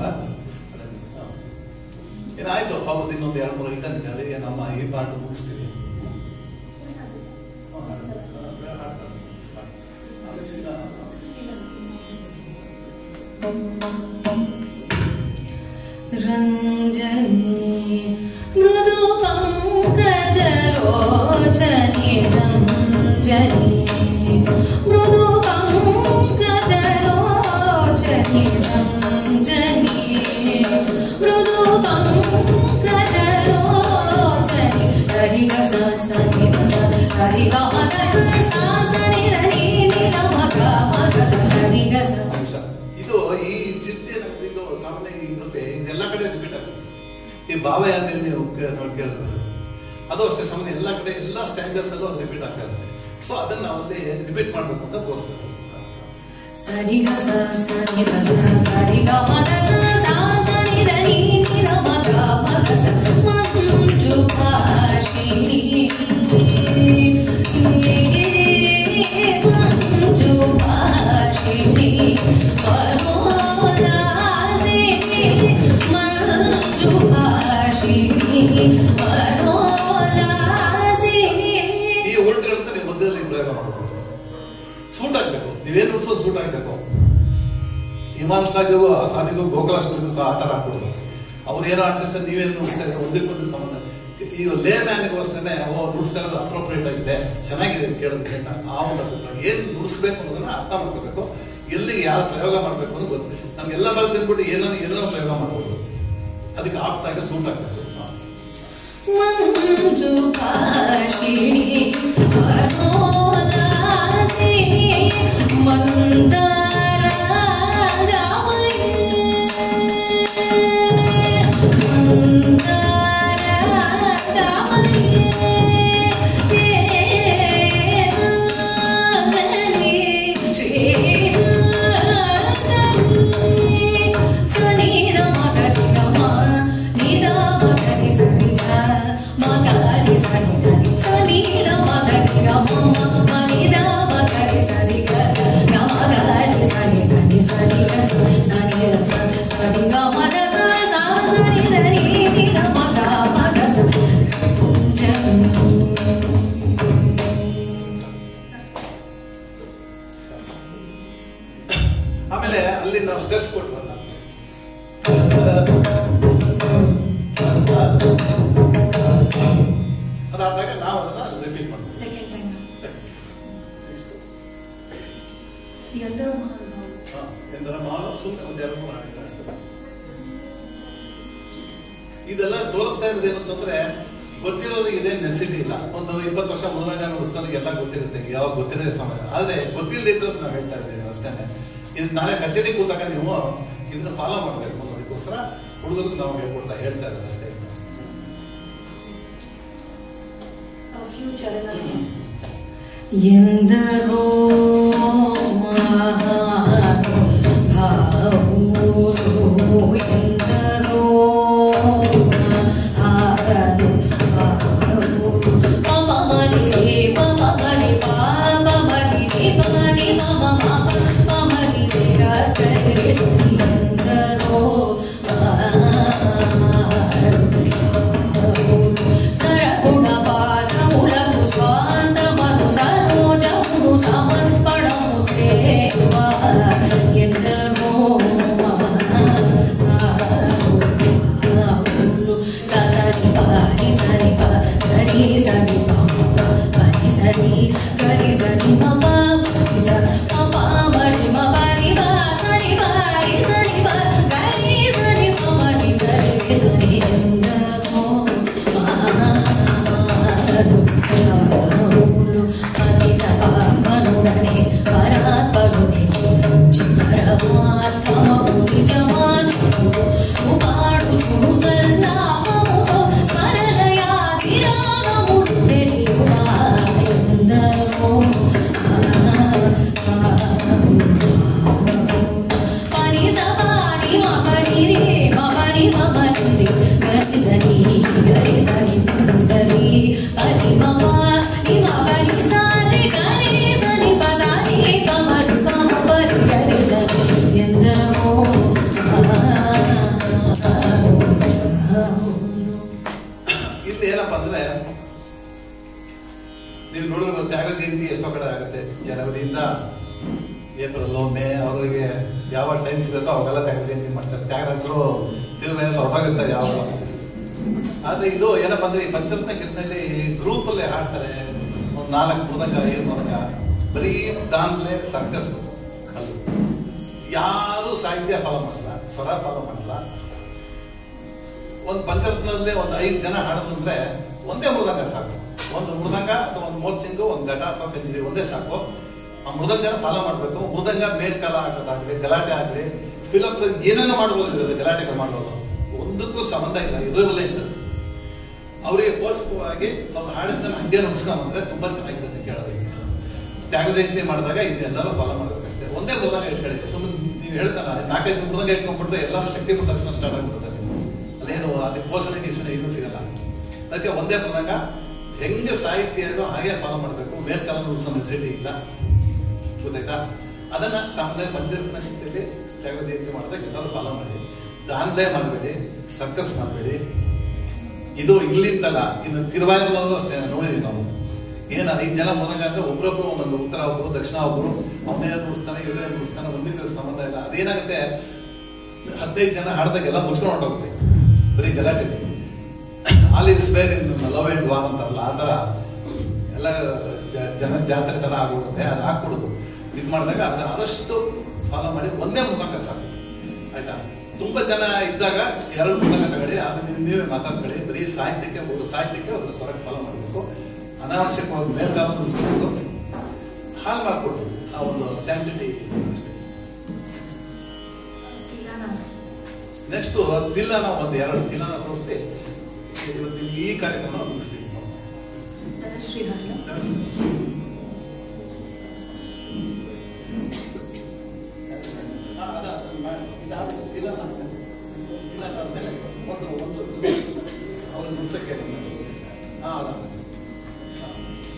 ಏನಾಯ್ತು ಅವ್ರದ್ದು ಇನ್ನೊಂದು ಎರಡು ಮೂರು ಐಟಮ್ ಇದೆ ಅಲ್ಲಿಗೆ ನಮ್ಮ ಈ ಪಾಠ ಮುಗಿಸ್ತೀವಿ रञ्जनी मृदु पङ्कजलोचनी रञ्जनी मृदु पङ्कजलोचनी रञ्जनी मृदु ಈ ಭಾವಯಾನಲ್ಲಿ ನೀವು ಕೇ- ನೋಡಿ ಕೇಳ್ಬೋದು ಅದು ಅಷ್ಟೇ ಸಾಮಾನ್ಯ ಎಲ್ಲ ಕಡೆ ಎಲ್ಲ ಸ್ಟ್ಯಾಂಡರ್ಡ್ಸ್ ಅಲ್ಲೂ ಅದು ರಿಪೀಟ್ ಆಗ್ತಾ ಇದೆ ಸೊ ಅದನ್ನ ನಾವಲ್ಲಿ ರಿಪೀಟ್ ಮಾಡ್ಬೇಕು ಅಂತ ತೋರಿಸ್ತಾರೆ ಸರಿ ಗ ಸ ಸರಿ ಗ ಸ ಸರಿ ಗ ಮ ಗ ಸ ಸ ಸರಿ ದ ನಿ ನಿ ದ ಮ ಗ ಮ ಗ ಸ ಮಂಜು ಭಾಷಿಣಿ ಮಂಜು ಭಾಷಿಣಿ ಮನೋಲಾಸಿನಿ ಮಂಜು ಭಾಷಿಣಿ ಮನೋಲಾಸಿನಿ ಈ ವರ್ಡ್ಗಳನ್ನ ನೀವು ಮಧ್ಯದಲ್ಲಿ ಪ್ರಯೋಗ ಮಾಡಬಹುದು ಸೂಟ್ ಆಗ್ಬೇಕು ನೀವೇನು ನುಡ್ಸೋದು ಸೂಟ್ ಆಗ್ಬೇಕು ಇಮಾಮ್ ಸಾಗಿಗೂ ಸಾಲಿಗೂ ಗೋಕುಲಾಷ್ಟಮಿಗೂ ಸಹ ಆಟ ಆಡ್ಬಿಡೋದು ಅವ್ರು ಏನೋ ಆಡ್ತಿರ್ತಾರೆ ನೀವೇನು ನುಡಿಸ್ತಾರೆ ಒಂದಕ್ಕೊಂದು ಸಂಬಂಧ ಈಗ ಲೇ ಮ್ಯಾನ್ಗೂ ಅಷ್ಟೇ ಓ ನುಡಿಸ್ತಾ ಇರೋದು ಅಪ್ರೋಪ್ರಿಯೇಟ್ ಆಗಿದೆ ಚೆನ್ನಾಗಿದೆ ಕೇಳೋದಕ್ಕೆ ಅಂತ ಆ ಒಂದು ಅಭಿಪ್ರಾಯ ಏನು ನುಡಿಸ್ಬೇಕು ಅನ್ನೋದನ್ನ ಅರ್ಥ ಮಾಡ್ಕೋಬೇಕು ಎಲ್ಲಿಗೆ ಯಾರು ಪ್ರಯೋಗ ಮಾಡಬೇಕು ಅನ್ನೋದು ಗೊತ್ತು ನಮ್ಗೆಲ್ಲ ಬರೆದು ಬಿಟ್ಬಿಟ್ಟು ಏನೋ ಏನೋ ಪ್ರಯೋಗ ಮಾಡ್ಬೋದು ಅದಕ್ಕೆ ಆಪ್ತಾಗ ಸೂಟ್ ಆಗ್ಬೇಕು ಮಂಜು ಭಾಷಿಣಿ ಮನೋಲಾಸಿನಿ ಮಂದಾರ ಆಮೇಲೆ ಅಲ್ಲಿ ನಾವು ಸ್ಟ್ರೆಸ್ ಕೊಟ್ವಲ್ಲ ಅದಾದಾಗ ನಾವು ಅದನ್ನ ರಿಪೀಟ್ ಮಾಡ್ತೀವಿ ಸೆಕೆಂಡ್ ಟೈಮ್ ಎಲ್ಲರೂ ಹಾ, ಎಂದರ ಮಾಡು ಸುಮ್ಮನೆ ಒಂದೆರಡು ಮೂರು ಹಾಡಿದ್ದಾರೆ ಇದೆಲ್ಲ ತೋರಿಸ್ತಾ ಇರೋದು ಏನಂತಂದ್ರೆ ಗೊತ್ತಿರೋರಿಗೆ ಇದೇ ನೆಸಿಟಿ ಇಲ್ಲ ಒಂದು ಇಪ್ಪತ್ತು ವರ್ಷ ಮೂರನೇ ಜನ ಉಳಿಸ್ತಾನಿಗೆ ಎಲ್ಲ ಗೊತ್ತಿರುತ್ತೆ ಯಾವಾಗ ಗೊತ್ತಿರದೆ ಸಮಾಜ ಆದ್ರೆ ಗೊತ್ತಿಲ್ಲದೆ ಇದ್ದವ್ರು ನಾವು ಹೇಳ್ತಾ ಇದ್ದೀವಿ ಅಷ್ಟೇ ಇದು ನಾಳೆ ಕಚೇರಿ ಕೂತಾಗ ನೀವು ಇದನ್ನ ಫಾಲೋ ಮಾಡಬೇಕು ಅದಕ್ಕೋಸ್ಕರ ಹುಡುಗರಿಗೆ ನಾವು ಹೇಳ್ಕೊಡ್ತಾ ಹೇಳ್ತಾ ಇರೋದು ಅಷ್ಟೇ ಫ್ಯೂಚರ್ ಎಂದರೋ ಮಹಾನುಭಾವರು ಎಂದರೋ ಮಹಾನುಭಾವರು ಮಮ ಮನಿ ರೇ ಮಮ ಮನಿ ಪಾಪ ಮನಿ ರೇ ಮನಿ ಮಮ ಮಮ ಮಮನಿ ರೇ ಗರಿ ಸರಿ ಎಂದರೋ సరగుణపాదములకు స్వాంతమను సరోజమును సమర్పణము సేవ ఎందరో మహానుభావులు ససరి పారి సరి పరి సరి పరి సరి గరి సరి మమ స మమ మరి మరి మ సరి పరి సరి ప గరి సరి మమ రి గరి సరి ఎందరో మహానుభావులు అమిత పాపనుడనే పరాత్పరుని చిత్తరమార్థమము నిజమానుడు ఉపాడుచుడు సల్లాపముతో స్మరలయాదిరాగముడు తెలియువా ఎందరో పని సపాని మపని రే మపని మపని రే గరి సరి గరి సరి సరి పని మప ని మపని సారి గరి సరి పసాని కమరి కమ పరి గరి సరి ఎందరో ಇಲ್ಲಿ ಏನಪ್ಪ ಅಂದ್ರೆ ನೀವು ನೋಡಿದ್ರೆ ತ್ಯಾಗ ಜಯಂತಿ ಎಷ್ಟೋ ಕಡೆ ಆಗುತ್ತೆ ಜನವರಿಯಿಂದ ಏಪ್ರಿಲ್ ಮೇ ಅವರಿಗೆ ಯಾವ ಟೈಮ್ ಸಿಗುತ್ತೋ ಅವಾಗೆಲ್ಲ ತ್ಯಾಗ ಜಯಂತಿ ಮಾಡ್ತಾರೆ ತ್ಯಾಗರಾಜರು ತಿರುವೆಲ್ಲ ಹೊರಗಿರ್ತಾರೆ ಯಾವಾಗ ಆದ್ರೆ ಇದು ಏನಪ್ಪ ಅಂದ್ರೆ ಈ ಪಂಚರತ್ನ ಕೀರ್ತನೆಯಲ್ಲಿ ಗ್ರೂಪ್ ಅಲ್ಲೇ ಹಾಡ್ತಾರೆ ಒಂದು ನಾಲ್ಕು ಮೃದಂಗ ಐದು ಮೃದಂಗ ಬರೀ ದಾನ್ಲೆ ಸರ್ಕಸ್ ಅದು ಯಾರು ಸಾಹಿತ್ಯ ಫಾಲೋ ಮಾಡಲ್ಲ ಸ್ವರ ಫಾಲೋ ಮಾಡಲ್ಲ ಒಂದು ಪಂಚರತ್ನದಲ್ಲೇ ಒಂದು ಐದು ಜನ ಹಾಡೋದಂದ್ರೆ ಒಂದೇ ಮೃದಂಗ ಸಾಕು ಒಂದು ಮೃದಂಗ ಅಥವಾ ಒಂದು ಮೋರ್ಚಿಂಗು ಒಂದು ಘಟ ಅಥವಾ ಕಂಜಿರಿ ಒಂದೇ ಸಾಕು ಆ ಮೃದಂಗನ ಫಾಲೋ ಮಾಡಬೇಕು ಮೃದಂಗ ಮೇಲ್ಕಾಲ ಹಾಕೋದಾಗ್ಲಿ ಗಲಾಟೆ ಆಗ್ಲಿ ಫಿಲಮ್ ಏನೇನೋ ಮಾಡ್ಬೋದು ಇದರಲ್ಲಿ ಗಲಾಟೆಗಳು ಮಾಡ್ಬೋದು ಒಂದು ಉದ್ದಕ್ಕೂ ಸಂಬಂಧ ಇಲ್ಲ ಇರಲೆಂಟ್ ಅವರಿಗೆ ಪೋಷಕವಾಗಿ ಅವ್ರು ಹಾಡಿದ್ದನ್ನ ಹಂಗೆ ನುಡಿಸ್ಕೊಂಡ್ರೆ ತುಂಬಾ ಚೆನ್ನಾಗಿರುತ್ತೆ ಕೇಳೋದಕ್ಕೆ ತ್ಯಾಗದೈತ್ಯ ಮಾಡಿದಾಗ ಇದನ್ನೆಲ್ಲರೂ ಫಾಲೋ ಮಾಡ್ಬೇಕಷ್ಟೇ ಒಂದೇ ಮೃದಂಗ ಇಟ್ಕೊಳ್ಳಿ ಸುಮ್ಮನೆ ನೀವು ಹೇಳ್ತಾರ ನಾಲ್ಕೈದು ಮೃದಂಗ ಇಟ್ಕೊಂಡ್ಬಿಟ್ರೆ ಎಲ್ಲರೂ ಶಕ್ತಿ ಬಂದ ತಕ್ಷಣ ಸ್ಟಾರ್ಟ್ ಆಗ್ಬಿಡುತ್ತೆ ಅಲ್ಲೇನು ಅದಕ್ಕೆ ಪೋಷಣೆ ಗೀಷಣೆ ಏನೂ ಸಿಗಲ್ಲ ಅದಕ್ಕೆ ಒಂದೇ ಮೃದಂಗ ಹೆಂಗೆ ಸಾಹಿತ್ಯ ಇದೋ ಹಾಗೆ ಫಾಲೋ ಮಾಡಬೇಕು ಮೇಲ್ಕಾಲ ನುಡಿಸೋ ನೆಸಿಟಿ ಇಲ್ಲ ಗೊತ್ತಾಯ್ತಾ ಅದನ್ನ ಸಾಮಾನ್ಯ ಪಂಚರತ್ನ ಶಕ್ತಿಯಲ್ಲಿ ತ್ಯಾಗದೈತ್ಯ ಮಾಡಿದಾಗ ಎಲ್ಲರೂ ಫಾಲೋ ಮಾಡಿ ದಾಂಧಲೆ ಮಾಡಬೇಡಿ ಸರ್ಕಸ್ ಮಾಡಬೇಡಿ ಇದು ಇಲ್ಲಿಂದಲ್ಲ ಇನ್ನು ತಿರುವಾಯದಲ್ಲೂ ಅಷ್ಟೇ ನೋಡಿದೀವಿ ನಾವು ಏನ ಐದು ಜನ ಹೋದಾಗ ಅಂದ್ರೆ ಒಬ್ರೊಬ್ರು ಒಂದೊಂದು ಉತ್ತರ ಒಬ್ರು ದಕ್ಷಿಣ ಒಬ್ರು ಅವನೇ ನುಡಿಸ್ತಾನೆ ಇವರೇ ನುಡಿಸ್ತಾನೆ ಒಂದಿದ್ರ ಸಂಬಂಧ ಇಲ್ಲ ಅದೇನಾಗುತ್ತೆ ಹದಿನೈದು ಜನ ಹಾಡ್ದಾಗೆಲ್ಲ ಮುಚ್ಕೊಂಡು ಹೊರಟೋಗುತ್ತೆ ಬರೀ ಗಲಾಟೆ ಆಲ್ ಇಸ್ ಬೇರ್ ಇನ್ ಲವ್ ಅಂಡ್ ವಾರ್ ಅಂತಾರಲ್ಲ ಆ ಥರ ಎಲ್ಲ ಜ- ಜನ ಜಾತ್ರೆ ತರ ಆಗ್ಬಿಡುತ್ತೆ ಅದು ಹಾಕ್ಬಿಡುದು ಇದು ಮಾಡಿದಾಗ ಅದು ಆದಷ್ಟು ಫಾಲೋ ಮಾಡಿ ಒಂದೇ ಮುಖಾಂತರ ಸಾಕು ಆಯ್ತಾ ತುಂಬಾ ಜನ ಇದ್ದಾಗ ಎರಡು ಮುಖಾಂತರ ತಗೊಳ್ಳಿ ಆಮೇಲೆ ನೀವೇ ಮಾತಾಡ್ಕೊಳ್ಳಿ ಬರೀ ಸಾಹಿತ್ಯಕ್ಕೆ ಒಂದು ಸಾಹಿತ್ಯಕ್ಕೆ ಒಂದು ಸ್ವರಕ್ಕೆ ಫಾಲೋ ಮಾಡಬೇಕು ಅನಾವಶ್ಯಕವಾಗಿ ಮೇಲ್ಗಾಲ ಮುಗಿಸ್ಕೊಂಡು ಹಾಳು ಮಾಡ್ಕೊಡ್ತು ಆ ಒಂದು ಸ್ಯಾಂಟಿಟಿ ಅಷ್ಟೇ ನೆಕ್ಸ್ಟ್ ತಿಲ್ಲನ ಒಂದು ಎರಡು ತಿಲ್ಲನ ತೋರಿಸಿ ಇವತ್ತಿನ ಈ ಕಾರ್ಯಕ್ರಮ ಮುಗಿಸ್ತೀವಿ ಶ್ರೀ ಹರ್ಲ ಹಾ, ಅದ, ಅದನ್ನ ಮಾಡಿ. ಇದಾದ- ಇದನ್ನ ಇದಾದ್ಮೇಲೆ ಒಂದು ಒಂದು ಅವ್ರನ್ನ ಮುಗ್ಸಕ್ಕೆ ಹೇಳಿ. ಹಾ, ಅದ. ಹಾ.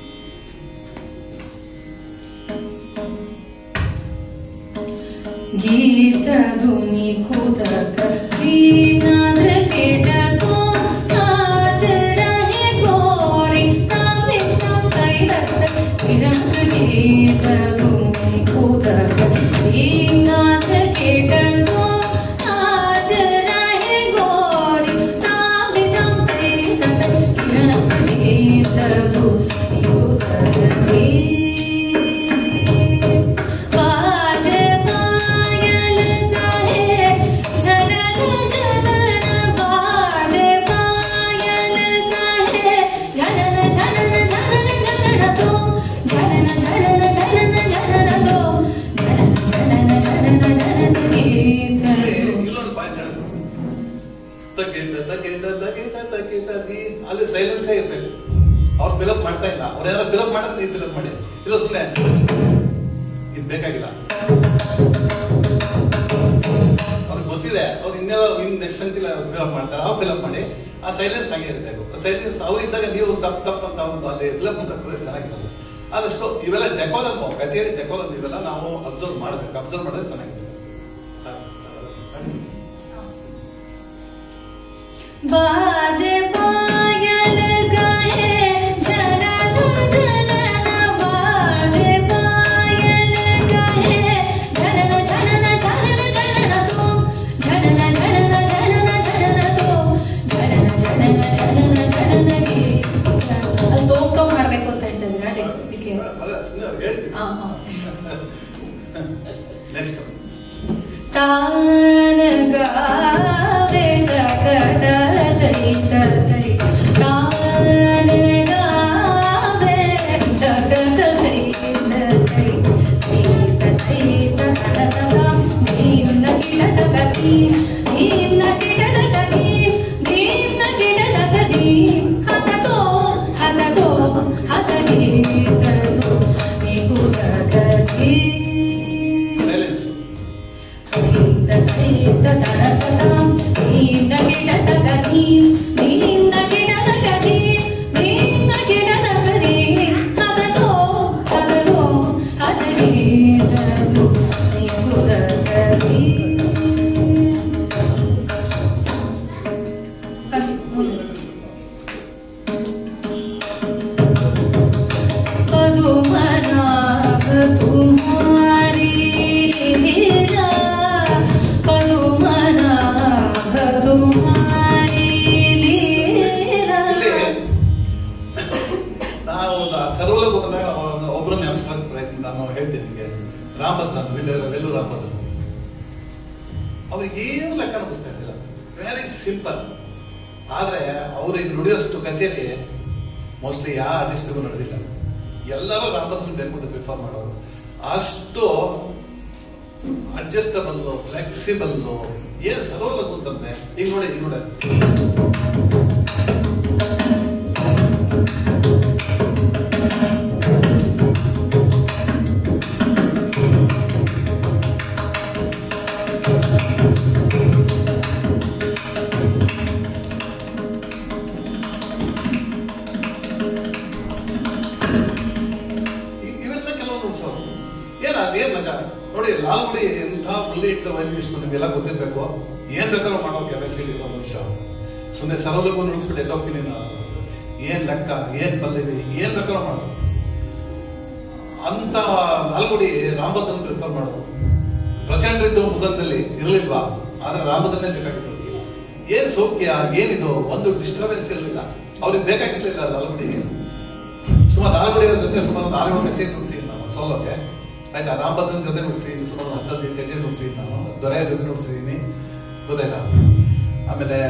ಗೀತ ಧ್ವನಿ ಕುದಕ ದೀನಾದ ಕೆಡತೋ ತಾಜ ರಹೆ ಗೋರಿ ತಾಮೆ ತಾಮ್ ಕೈರತ ವಿರಂಗ ಗೀತ ಧ್ವನಿ ಕುದಕ ದೀನಾದ ಕೆಡತೋ ತಾಜ ರಹೆ ಗೋರಿ ತಾಮೆ ತಾಮ್ ಕೈರತ ವಿರಂಗ ಗೀತ ಧ್ವನಿ ಕುದಕ बाज पायल कहे झनन झनन बाज पायल कहे झनन झनन झनन झनन तो झनन झनन झनन झनन तो झनन झनन झनन झनन गीत ಅಲ್ಲಿ ಇಲ್ಲೊಂದು ಪಾಯಿಂಟ್ ಹೇಳಿದ್ರು ತಗ್ಗಿಟ್ಟ ತಗ್ಗಿಟ್ಟ ತಗ್ಗಿಟ್ಟ ತಗ್ಗಿಟ್ಟ ದಿ ಅಲ್ಲಿ ಸೈಲೆನ್ಸೇ ಇರ್ಬೇಕು ಅವ್ರು ಫಿಲಪ್ ಮಾಡ್ತಾ ಇಲ್ಲ ಅವ್ರು ಏನಾದ್ರು ಫಿಲಪ್ ಮಾಡಿದ್ರೆ ನೀವು ಫಿಲಪ್ ಮಾಡಿ ಇದು ಸುಮ್ಮನೆ ಇದು ಬೇಕಾಗಿಲ್ಲ ಅವ್ರಿಗೆ ಗೊತ್ತಿದೆ ಅವ್ರು ಇನ್ನೆಲ್ಲ ಇನ್ ನೆಕ್ಸ್ಟ್ ಅಂತಿಲ್ಲ ಫಿಲಪ್ ಮಾಡ್ತಾರೆ ಅವ್ರು ಫಿಲಪ್ ಮಾಡಿ ಆ ಸೈಲೆನ್ಸ್ ಹಾಗೆ ಇರಬೇಕು ಸೈಲೆನ್ಸ್ ಅವ್ರಿದ್ದಾಗ ನೀವು ತಪ್ಪು ತಪ್ಪು ಅಂತ ಒಂದು ಅಲ್ಲಿ ಫಿಲಪ್ ಮಾಡ್ತಾರೆ ಚೆನ್ನಾಗಿರಲ್ಲ ಆದಷ್ಟು ಇವೆಲ್ಲ ಡೆಕೋರಮ್ ಕಚೇರಿ ಡೆಕೋರಮ್ ಇವೆಲ್ಲ ನಾವು ಅಬ್ಸರ್ವ್ ಮಾಡಬೇಕು ಅಬ್ಸರ್ವ್ ಮಾಡಿದ್ರೆ ಚೆನ್ನಾಗಿರುತ್ತೆ ಹಾ, ಹಾ. बाज पायल कहे झनन झनन बाज पायल कहे झनन झनन झनन झनन तो झनन झनन झनन झनन तो झनन झनन झनन झनन ಗೆ ಅಲ್ಲಿ ತೋಕ ಮಾಡ್ಬೇಕು ಅಂತ ಹೇಳ್ತಾ ಇದ್ದೀರಾ ಅದಕ್ಕೆ ಅಲ್ಲ, ಸುಮ್ನೆ ಹೇಳ್ತೀನಿ ಹಾ ಹಾ ನೆಕ್ಸ್ಟ್ ತಾನ ಗಾವೆ ತಗದ ತೈ ತೈ ತಾನ ಗಾವೆ ತಗದ ತೈ ತೈ ತೈ ತಗದ ದೀನ ಗಿಡದ ಗದಿ ದೀನ ಗಿಡದ ಗದಿ ದೀನ ಗಿಡದ ಗದಿ ಹತತೋ ಹತತೋ ಹತಗೆ ತದು ನಿಗುದ ಗದಿ ಸೈಲೆನ್ಸ್ पदुमनाभ तुम्हारी लीला पदुमनाभ तुम्हारी लीला ಇಲ್ಲಿ ನಾವು ಒಂದು ಸರ್ವಲೋಕ ಬಂದಾಗ ಅವ್ರನ್ನ ಒಬ್ಬರನ್ನ ನೆನೆಸ್ಕೊಳ್ಳೋಕೆ ಪ್ರಯತ್ನ ನಾನು ಹೇಳ್ತೀನಿ ನಿಮಗೆ ರಾಮಭದ್ರ ವೆಲ್ಲು ವೆಲ್ಲು ರಾಮಭದ್ರ ಅವ್ರಿಗೆ ಏನು ಲೆಕ್ಕ ನಗಿಸ್ತಾ ಇರಲಿಲ್ಲ ವೆರಿ ಸಿಂಪಲ್ ಆದ್ರೆ ಅವ್ರಿಗೆ ನುಡಿಯೋಷ್ಟು ಕಚೇರಿ ಮೋಸ್ಟ್ಲಿ ಯಾವ ಆರ್ಟಿಸ್ಟಿಗೂ ನಡೆದಿಲ್ಲ ಎಲ್ಲರೂ ರಾಮಭದ್ರನ್ ಬೇರ್ಕೊಂಡು ಪ್ರಿಫರ್ ಮಾಡೋರು ಅಷ್ಟು ಅಡ್ಜಸ್ಟಬಲ್ ಫ್ಲೆಕ್ಸಿಬಲ್ ಏನ್ ಸರೋಲಗು ಅಂತಂದ್ರೆ ಈಗ ನೋಡಿ ಈಗ ನೋಡಿ ಇ- ಇವೆಲ್ಲ ಕೆಲವೊಂದು ಉತ್ಸವ ಏನ ಅದೇನ್ ಮಜಾ ನೋಡಿ ಲಾಲ್ಗುಡಿ ಎಂಥ ಬುಲ್ಲಿಟ್ ವೈಲಿಸ್ಟ್ ನಿಮಗೆಲ್ಲ ಗೊತ್ತಿರ್ಬೇಕು ಏನ್ ಬೇಕಾದ್ರೂ ಮಾಡೋ ಕೆಪಾಸಿಟಿ ಇರೋ ಮನುಷ್ಯ ಸುಮ್ಮನೆ ಸರಳಗೂ ನುಡಿಸ್ಬಿಟ್ಟು ಎದ್ದೋಗ್ತೀನಿ ನಾನು ಏನ್ ಲೆಕ್ಕ ಏನ್ ಪಲ್ಲವಿ ಏನ್ ಬೇಕಾದ್ರೂ ಮಾಡೋದು ಅಂತ ಲಾಲ್ಗುಡಿ ರಾಮಭದ್ರನ್ ಪ್ರಿಫರ್ ಮಾಡೋದು ಪ್ರಚಂಡ್ರಿದ್ದು ಮುದದಲ್ಲಿ ಇರಲಿಲ್ವಾ ಆದ್ರೆ ರಾಮಭದ್ರನೇ ಬೇಕಾಗಿತ್ತು ಏನ್ ಸೌಖ್ಯ ಏನಿದು ಒಂದು ಡಿಸ್ಟರ್ಬೆನ್ಸ್ ಇರಲಿಲ್ಲ ಅವ್ರಿಗೆ ಬೇಕಾಗಿರ್ಲಿಲ್ಲ ಲಾಲ್ಗುಡಿಗೆ ಸುಮಾರು ಲಾಲ್ಗುಡಿಯವರ ಜೊತೆ ಸುಮಾರು ಒಂದು ಆರು ಏಳು ಕಚೇರಿ ನುಡಿಸಿ ನಾನು ಸೋಲೋಕೆ ಆಯ್ತಾ ರಾಮಭದ್ರನ್ ಜೊತೆ ನುಡಿಸಿದ್ದೀನಿ ಸುಮಾರು ಒಂದು ಹತ್ತೈದು ಕಚೇರಿ ನುಡಿಸಿದ್ದೀನಿ ನಾನು ದೊರೆಯ ಜೊತೆ ನುಡಿಸಿದ್ದೀನಿ ಗೊತ್ತಾಯ್ತಾ ಆಮೇಲೆ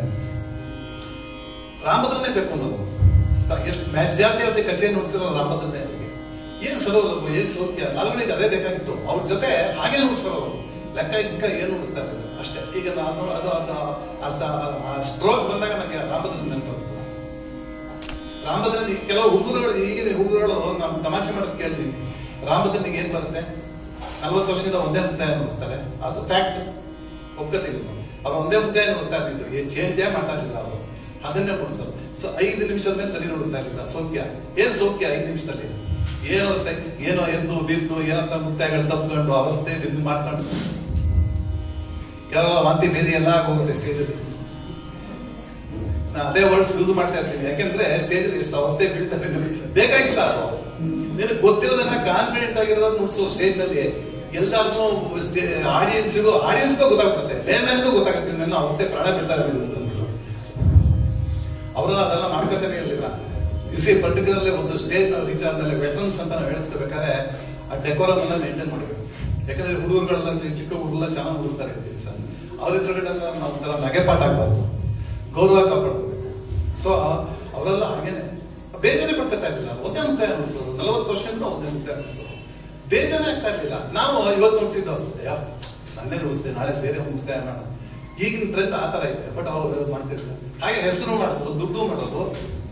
ರಾಮಭದ್ರನೇ ಬೇಕು ಅನ್ನೋದು ಸ- ಎಷ್ಟು ಮೆಜಾರಿಟಿ ಆಫ್ ದಿ ಕಚೇರಿ ನುಡಿಸಿರೋ ರಾಮಭದ್ರನೇ ಅವರಿಗೆ ಏನ್ ಸರೋದು ಏನ್ ಸೌಖ್ಯ ಲಾಲ್ಗುಡಿಗೆ ಅದೇ ಬೇಕಾಗಿತ್ತು ಅವ್ರ ಜೊತೆ ಹಾಗೆ ನುಡಿಸೋರು ಲೆಕ್ಕ ಗಿಕ್ಕ ಏನು ನುಡಿಸ್ತಾ ಇರಲಿಲ್ಲ ಅಷ್ಟೇ ಈಗ ನಾನು ಅದು ಅದು ಆ ಸ್ಟ್ರೋಕ್ ಬಂದಾಗ ನನಗೆ ರಾಮಭದ್ರನ್ ನೆನಪು ಬಂತು. ರಾಮಭದ್ರನ್ ಈ ಕೆಲವು ಹುಡುಗರುಗಳು ಈಗಿನ ಹುಡುಗರುಗಳು ನಾನು ತಮಾಷೆ ಮಾಡೋದು ಕೇಳ್ತೀನಿ ರಾಮಭದ್ರನಿಗೆ ಏನ್ ಬರುತ್ತೆ ನಲ್ವತ್ತು ವರ್ಷದಿಂದ ಒಂದೇ ಮುಕ್ತಾಯ ನುಡಿಸ್ತಾರೆ ಅದು ಫ್ಯಾಕ್ಟ್ ಒಪ್ಕೋತೀವಿ ನಾವು. ಅವ್ರು ಒಂದೇ ಮುಕ್ತಾಯ ನುಡಿಸ್ತಾ ಇರ್ಲಿಲ್ಲ ಏನ್ ಚೇಂಜೇ ಮಾಡ್ತಾ ಇರಲಿಲ್ಲ ಅವರು ಅದನ್ನೇ ನುಡಿಸೋದು ಸೊ ಐದು ನಿಮಿಷದ ಮೇಲೆ ತಲೆ ನುಡಿಸ್ತಾ ಇರಲಿಲ್ಲ ಸೌಖ್ಯ ಏನ್ ಸೌಖ್ಯ ಐದು ನಿಮಿಷದಲ್ಲಿ ಏನೋ ಸೈ ಏನೋ ಎದ್ದು ಬಿದ್ದು ಏನಂತ ಮುಕ್ತಾಯಗಳು ತಪ್ಕೊಂಡು ಅವಸ್ಥೆ ಬಿದ್ದು ಮಾಡ್ಕೊಂಡು ಕೆಲವು ವಾಂತಿ ಬೇದಿ ಎಲ್ಲ ಆಗೋಗುತ್ತೆ ಸ್ಟೇಜಲ್ಲಿ ನಾ ಅದೇ ವರ್ಡ್ಸ್ ಯೂಸ್ ಮಾಡ್ತಾ ಇರ್ತೀನಿ ಯಾಕೆಂದ್ರೆ ಸ್ಟೇಜ್ ಎಷ್ಟು ಅವಸ್ಥೆ ಬೀಳ್ತಾರೆ ನನಗೆ ಬೇಕಾಗಿಲ್ಲ ಅದು ನಿನಗೆ ಗೊತ್ತಿರೋದನ್ನ ಕಾನ್ಫಿಡೆಂಟ್ ಆಗಿರೋದನ್ನ ಮುಗಿಸು ಸ್ಟೇಜ್ ನಲ್ಲಿ ಎಲ್ಲಾರ್ನು ಆಡಿಯನ್ಸ್ಗೂ ಆಡಿಯನ್ಸ್ಗೂ ಗೊತ್ತಾಗುತ್ತೆ ಲೇಮ್ಯಾನ್ಗೂ ಗೊತ್ತಾಗುತ್ತೆ ನನ್ನ ಅವಸ್ಥೆ ಪ್ರಾಣ ಬಿಡ್ತಾರೆ ಅವರೆಲ್ಲ ಅದೆಲ್ಲ ಮಾಡ್ಕೊತಾನೆ ಇರಲಿಲ್ಲ ಇಸಿ ಪರ್ಟಿಕ್ಯುಲರ್ಲಿ ಒಂದು ಸ್ಟೇಜ್ ನಾವು ರೀಚ್ ಆದ್ಮೇಲೆ ವೆಟರನ್ಸ್ ಅಂತ ನಾವು ಹೇಳಿಸ್ಬೇಕಾದ್ರೆ ಆ ಡೆಕೋರಮ್ ಎಲ್ಲ ಮೇಂಟೈನ್ ಮಾಡಬೇಕು ಯಾಕಂದ್ರೆ ಹುಡುಗರುಗಳೆಲ್ಲ ಚಿಕ್ಕ ಚಿಕ್ಕ ಹುಡುಗರೆಲ್ಲ ಚೆನ್ನಾಗಿ ಮುಗಿಸ್ತಾರೆ ಸರ್ ಅವ್ರ ಎದುರುಗಡೆ ನಾವು ಒಂಥರ ನಗೆಪಾಠ ಆಗ್ಬಾರ್ದು ಗೌರವ ಕಾಪಾಡ್ಕೋಬೇಕು ಸೊ ಅವರೆಲ್ಲ ಹಾಗೇನೆ ಬೇಜಾರೇ ಪಡ್ಕೊತಾ ಇರಲಿಲ್ಲ ಒಂದೇ ಮುಕ್ತಾಯ ಅನಿಸೋದು ನಲವತ್ತು ವರ್ಷದಿಂದ ಒಂದೇ ಮುಕ್ತಾಯ ಅನಿಸೋದು ಬೇಜಾರೇ ಆಗ್ತಾ ಇರಲಿಲ್ಲ ನಾವು ಇವತ್ತು ನೋಡ್ತಿದ್ದೋ ಅಯ್ಯ ನನ್ನೇ ನೋಡಿಸ್ದೆ ನಾಳೆ ಬೇರೆ ಒಂದು ಮುಕ್ತಾಯ ಮಾಡೋಣ ಈಗಿನ ಟ್ರೆಂಡ್ ಆ ಥರ ಇದೆ ಬಟ್ ಅವರು ಅದು ಮಾಡ್ತಿರ್ಲಿಲ್ಲ ಹಾಗೆ ಹೆಸರು ಮಾಡೋದು ದುಡ್ಡು ಮಾಡೋದು